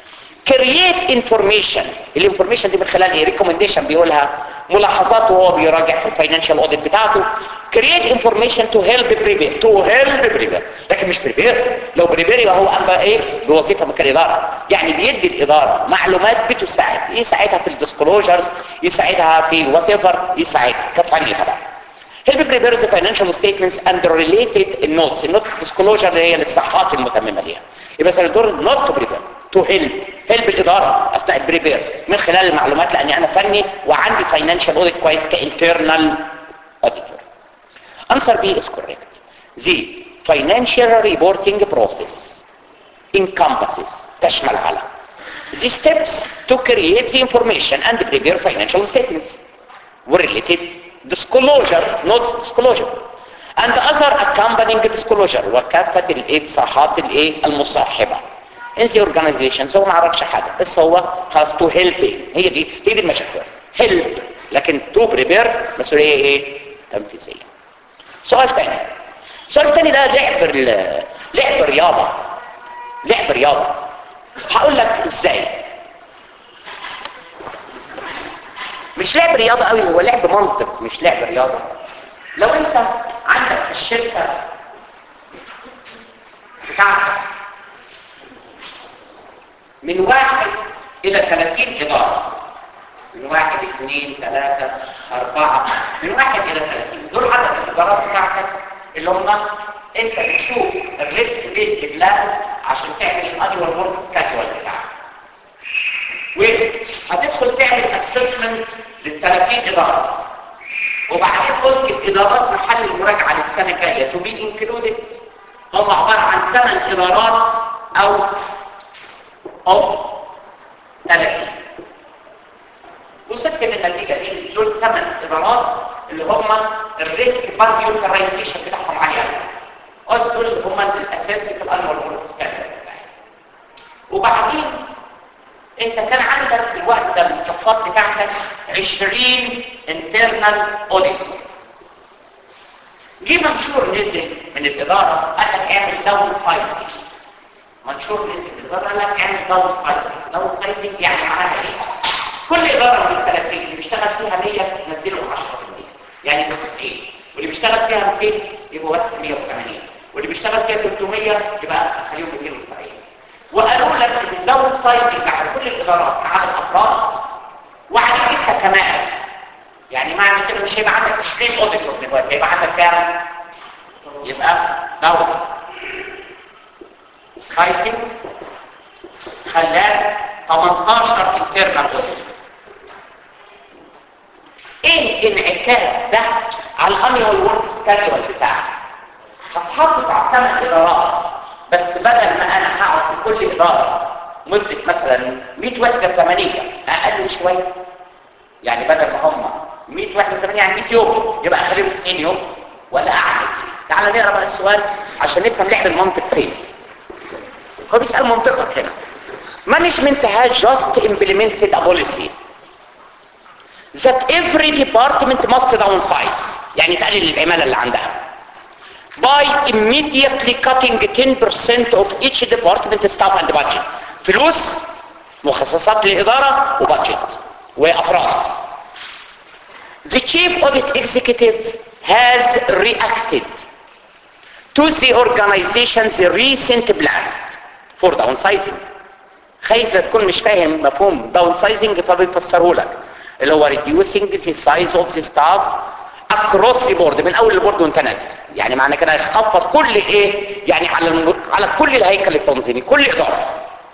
create information الانفورميشن دي من خلال ايه recommendation بيقولها ملاحظات وهو بيراجع في الفاينانشال اوديت بتاعته create information to help prepare to help prepare لكن مش prepare لو prepare يبقى هو قام بقى ايه بوظيفه مكان الاداره يعني بيدي الاداره معلومات بتساعد يساعدها في الديسكلوجرز يساعدها في وات ايفر يساعدها كفني طبعا help prepare the financial statements and the related notes النوتس disclosure اللي هي الصحات المتممه ليها يبقى مثلا الدور not to prepare to help help الاداره اثناء البريبير من خلال المعلومات لاني انا فني وعندي financial audit كويس كانترنال auditor answer B is correct the financial reporting process encompasses تشمل على the steps to create the information and prepare financial statements related disclosure not disclosure and other accompanying disclosure وكافة الاصلاحات الايه المصاحبة in the organizations هو ما عرفش حاجة بس هو خلاص to help هي دي هي دي المشاكل help لكن to prepare مسؤولية ايه تنفيذية سؤال تاني السؤال التاني ده لعب ال- لعب رياضة لعب رياضة هقول لك ازاي مش لعب رياضة قوي هو لعب منطق مش لعب رياضة لو انت عندك في الشركة بتاعتك من واحد الى 30 ادارة من واحد اثنين ثلاثة اربعة من واحد الى 30 دول عدد الادارات بتاعتك اللي هم انت بتشوف الريسك بيست بلانز عشان تعمل الانيوال ورك سكادول بتاعك وهتدخل تعمل اسسمنت لل 30 اداره وبعدين قلت الادارات محل المراجعه للسنه الجايه تو بي انكلودد هم عباره عن ثمان ادارات او او 30 وصلت للنتيجه دي دول ثمان ادارات اللي هم الريسك فاليوترايزيشن بتاعهم عالي قوي قلت دول هم الاساسي في الانوال ورك سكادول وبعدين انت كان عندك في الوقت ده الاستفاض بتاعتك 20 internal auditor جه منشور نزل من الاداره قال لك اعمل داون سايزنج منشور نزل من الاداره قال لك اعمل داون سايزنج داون سايزنج يعني معناها ايه كل اداره من الثلاثين اللي بيشتغل فيها 100 نزلهم 10% يعني يبقوا 90 واللي بيشتغل فيها 200 يبقوا بس 180 واللي بيشتغل فيها 300 يبقى خليهم 270 وقالوا لك ان الداون سايزنج على كل الادارات على الافراد وعلى انت كمان يعني معنى كده مش هيبقى عندك 20 اوديتور دلوقتي هيبقى عندك كام يبقى داون سايزنج خلاك 18 انترنال اوديتور ايه انعكاس ده على الانيوال ورك سكادول بتاعك هتحافظ على ثمان ادارات بس بدل ما انا هقعد في كل اداره مده مثلا 100 وحده زمنيه اقل شويه يعني بدل ما هم 100 واحد زمان يعني 100 يوم يبقى اخليهم 90 يوم ولا اعمل تعال نقرا بقى السؤال عشان نفهم لعب المنطق فين هو بيسال منطقك هنا management has just implemented a policy that every department must downsize يعني تقلل العمالة اللي عندها by immediately cutting 10% of each department staff and budget فلوس مخصصات للإدارة وبادجت وأفراد The chief audit executive has reacted to the organization's recent plan for downsizing خايف لا تكون مش فاهم مفهوم downsizing فبيفسره لك اللي هو reducing the size of the staff across the board من اول البورد وانت نازل يعني معنى كده هيخفض كل ايه يعني على الم... على كل الهيكل التنظيمي كل اداره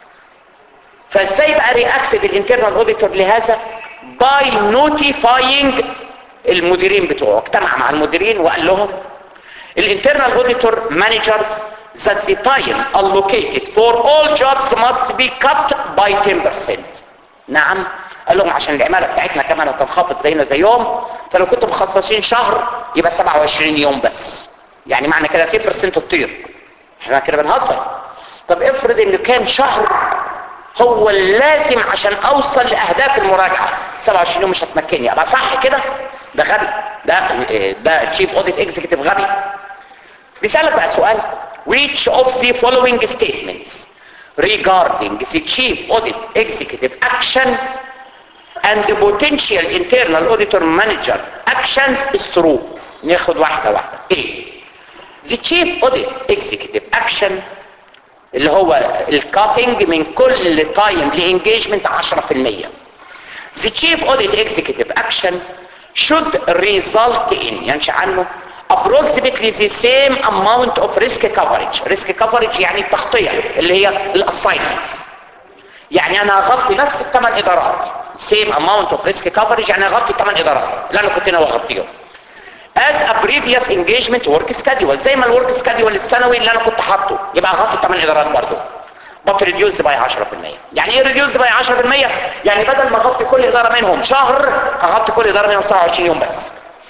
فازاي بقى رياكتد الانترنال اوديتور لهذا باي نوتيفاينج المديرين بتوعه اجتمع مع المديرين وقال لهم الانترنال اوديتور مانجرز that the time allocated for all jobs must be cut by 10% نعم قال لهم عشان العمالة بتاعتنا كمان هتنخفض زينا زيهم فلو كنتم مخصصين شهر يبقى 27 يوم بس يعني معنى كده 10% تطير احنا كده بنهزر طب افرض ان كان شهر هو اللازم عشان اوصل لاهداف المراجعة 27 يوم مش هتمكنني ابقى صح كده ده غبي ده ده تشيف اوديت اكزيكتيف غبي بيسألك بقى سؤال which of the following statements regarding the chief audit executive action and the potential internal auditor manager actions is true ناخد واحدة واحدة ايه the chief audit executive action اللي هو الكاتنج من كل تايم لانجيجمنت 10% the chief audit executive action should result in ينشأ عنه approximately the same amount of risk coverage risk coverage يعني التغطية اللي هي الاساينمنتس يعني انا هغطي نفس الثمان ادارات same amount of risk coverage يعني هغطي الثمان ادارات اللي انا كنت ناوي اغطيهم as a previous engagement work schedule زي ما الورك schedule السنوي اللي انا كنت حاطه يبقى هغطي الثمان ادارات برضه but reduced by 10% يعني ايه reduced by 10% يعني بدل ما اغطي كل اداره منهم شهر هغطي كل اداره منهم 27 يوم بس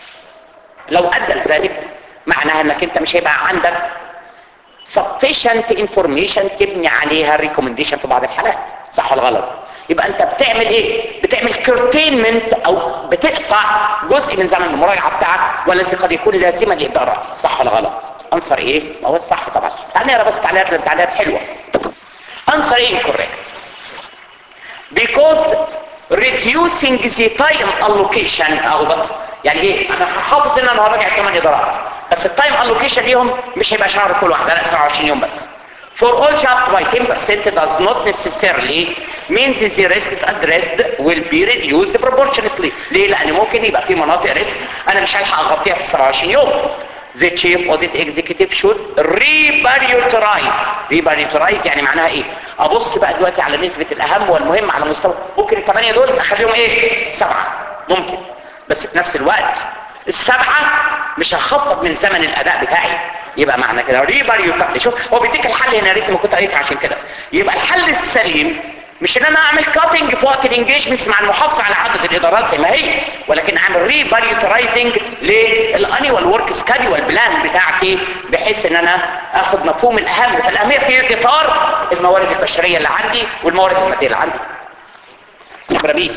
لو ادى لذلك معناها انك انت مش هيبقى عندك sufficient information تبني عليها recommendation في بعض الحالات صح ولا غلط يبقى انت بتعمل ايه بتعمل curtailment او بتقطع جزء من زمن المراجعه بتاعك والذي قد يكون لازما للاداره صح ولا غلط انصر ايه ما هو الصح طبعا تعالى نقرا بس تعليقات لان تعليقات حلوه انصر ايه incorrect because reducing the time allocation اهو بس يعني ايه انا هحافظ ان انا هراجع الثمان ادارات بس التايم الوكيشن ليهم مش هيبقى شهر كل واحده لا 27 يوم بس for all jobs by 10% does not necessarily mean that the risks addressed will be reduced proportionately ليه لان ممكن يبقى في مناطق ريسك انا مش هلحق اغطيها في 27 يوم the chief audit executive should reprioritize reprioritize يعني معناها ايه ابص بقى دلوقتي على نسبة الاهم والمهم على مستوى ممكن الثمانية دول اخليهم ايه سبعة ممكن بس في نفس الوقت السبعة مش هخفض من زمن الاداء بتاعي يبقى معنى كده ريبريوتايز شوف هو بيديك الحل هنا ريت ما كنت قريت عشان كده يبقى الحل السليم مش ان انا اعمل كاتنج في وقت الانجيجمنتس مع المحافظه على عدد الادارات زي ما هي ولكن اعمل ريبريوترايزنج للانيوال ورك سكادول بلان بتاعتي بحيث ان انا اخد مفهوم الاهم فالاهميه في اطار الموارد البشريه اللي عندي والموارد الماديه اللي عندي نمره بي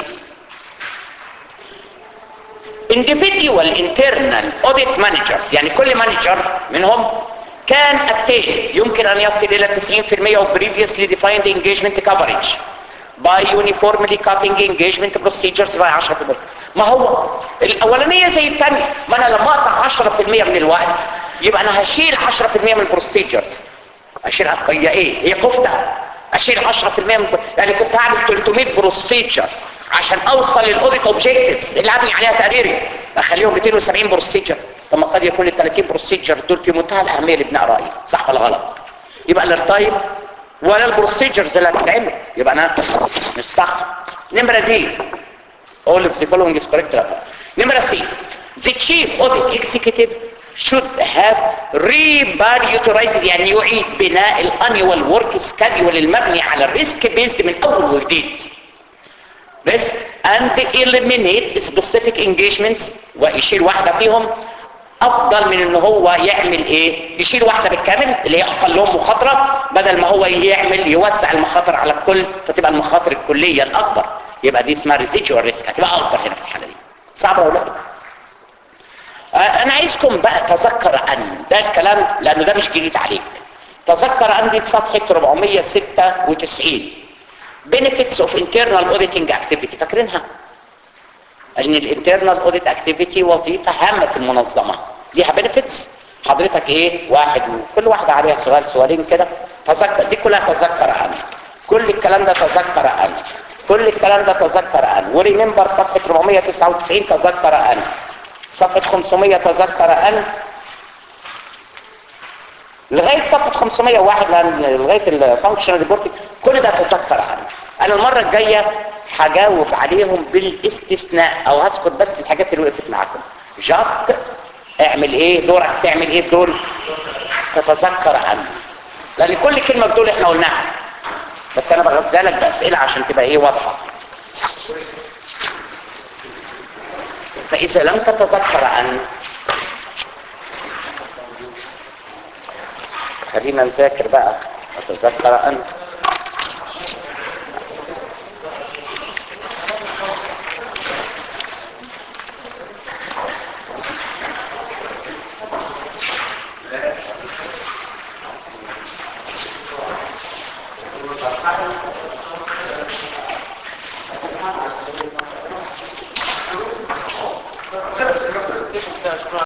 individual internal audit managers يعني كل مانجر منهم كان التالي يمكن ان يصل الى 90% of previously defined engagement coverage by uniformly cutting engagement procedures by 10% ما هو الاولانيه زي الثانيه ما انا لما اقطع 10% من الوقت يبقى انا هشيل 10% من البروسيجرز اشيل هي ايه هي كفته اشيل 10% من يعني كنت هعمل 300 بروسيجر عشان اوصل للاوديت اوبجكتيفز اللي هبني عليها تقريري اخليهم 270 بروسيجر طب ما قد يكون ال 30 بروسيجر دول في منتهى الاهميه لابناء رايي صح ولا غلط يبقى لا التايم ولا البروسيجرز اللي هتتعمل يبقى انا مش صح نمره دي all of the following is correct نمره سي the chief audit executive should have reprioritized يعني يعيد بناء الانيوال ورك سكادول المبني على الريسك بيزد من اول وجديد risk and eliminate specific engagements ويشيل واحدة فيهم افضل من ان هو يعمل ايه يشيل واحدة بالكامل اللي هي اقلهم مخاطرة بدل ما هو يعمل يوسع المخاطر على الكل فتبقى المخاطر الكلية الاكبر يبقى دي اسمها residual risk هتبقى اكبر هنا في الحالة دي صعبة ولا لا آه، انا عايزكم بقى تذكر ان ده الكلام لانه ده مش جديد عليك تذكر ان دي صفحة 496 benefits of internal auditing activity فاكرينها ان الانترنال اوديت اكتيفيتي وظيفه هامه في المنظمه ليها بنفيتس حضرتك ايه واحد وكل واحده عليها سؤال سؤالين كده تذكر دي كلها تذكر عنه كل الكلام ده تذكر عنه كل الكلام ده تذكر عنه وريمبر صفحه 499 تذكر عنه صفحه 500 تذكر عنه لغايه صفحه 501 لان لغايه الفانكشنال ريبورتنج كل ده تذكر عنه انا المره الجايه هجاوب عليهم بالاستثناء او هذكر بس الحاجات اللي وقفت معاكم جاست اعمل ايه دورك تعمل ايه دول تتذكر عنه لان كل كلمه بدول احنا قلناها بس انا بغذى لك باسئله عشان تبقى ايه واضحه فاذا لم تتذكر عنه خلينا نذاكر بقى اتذكر عنه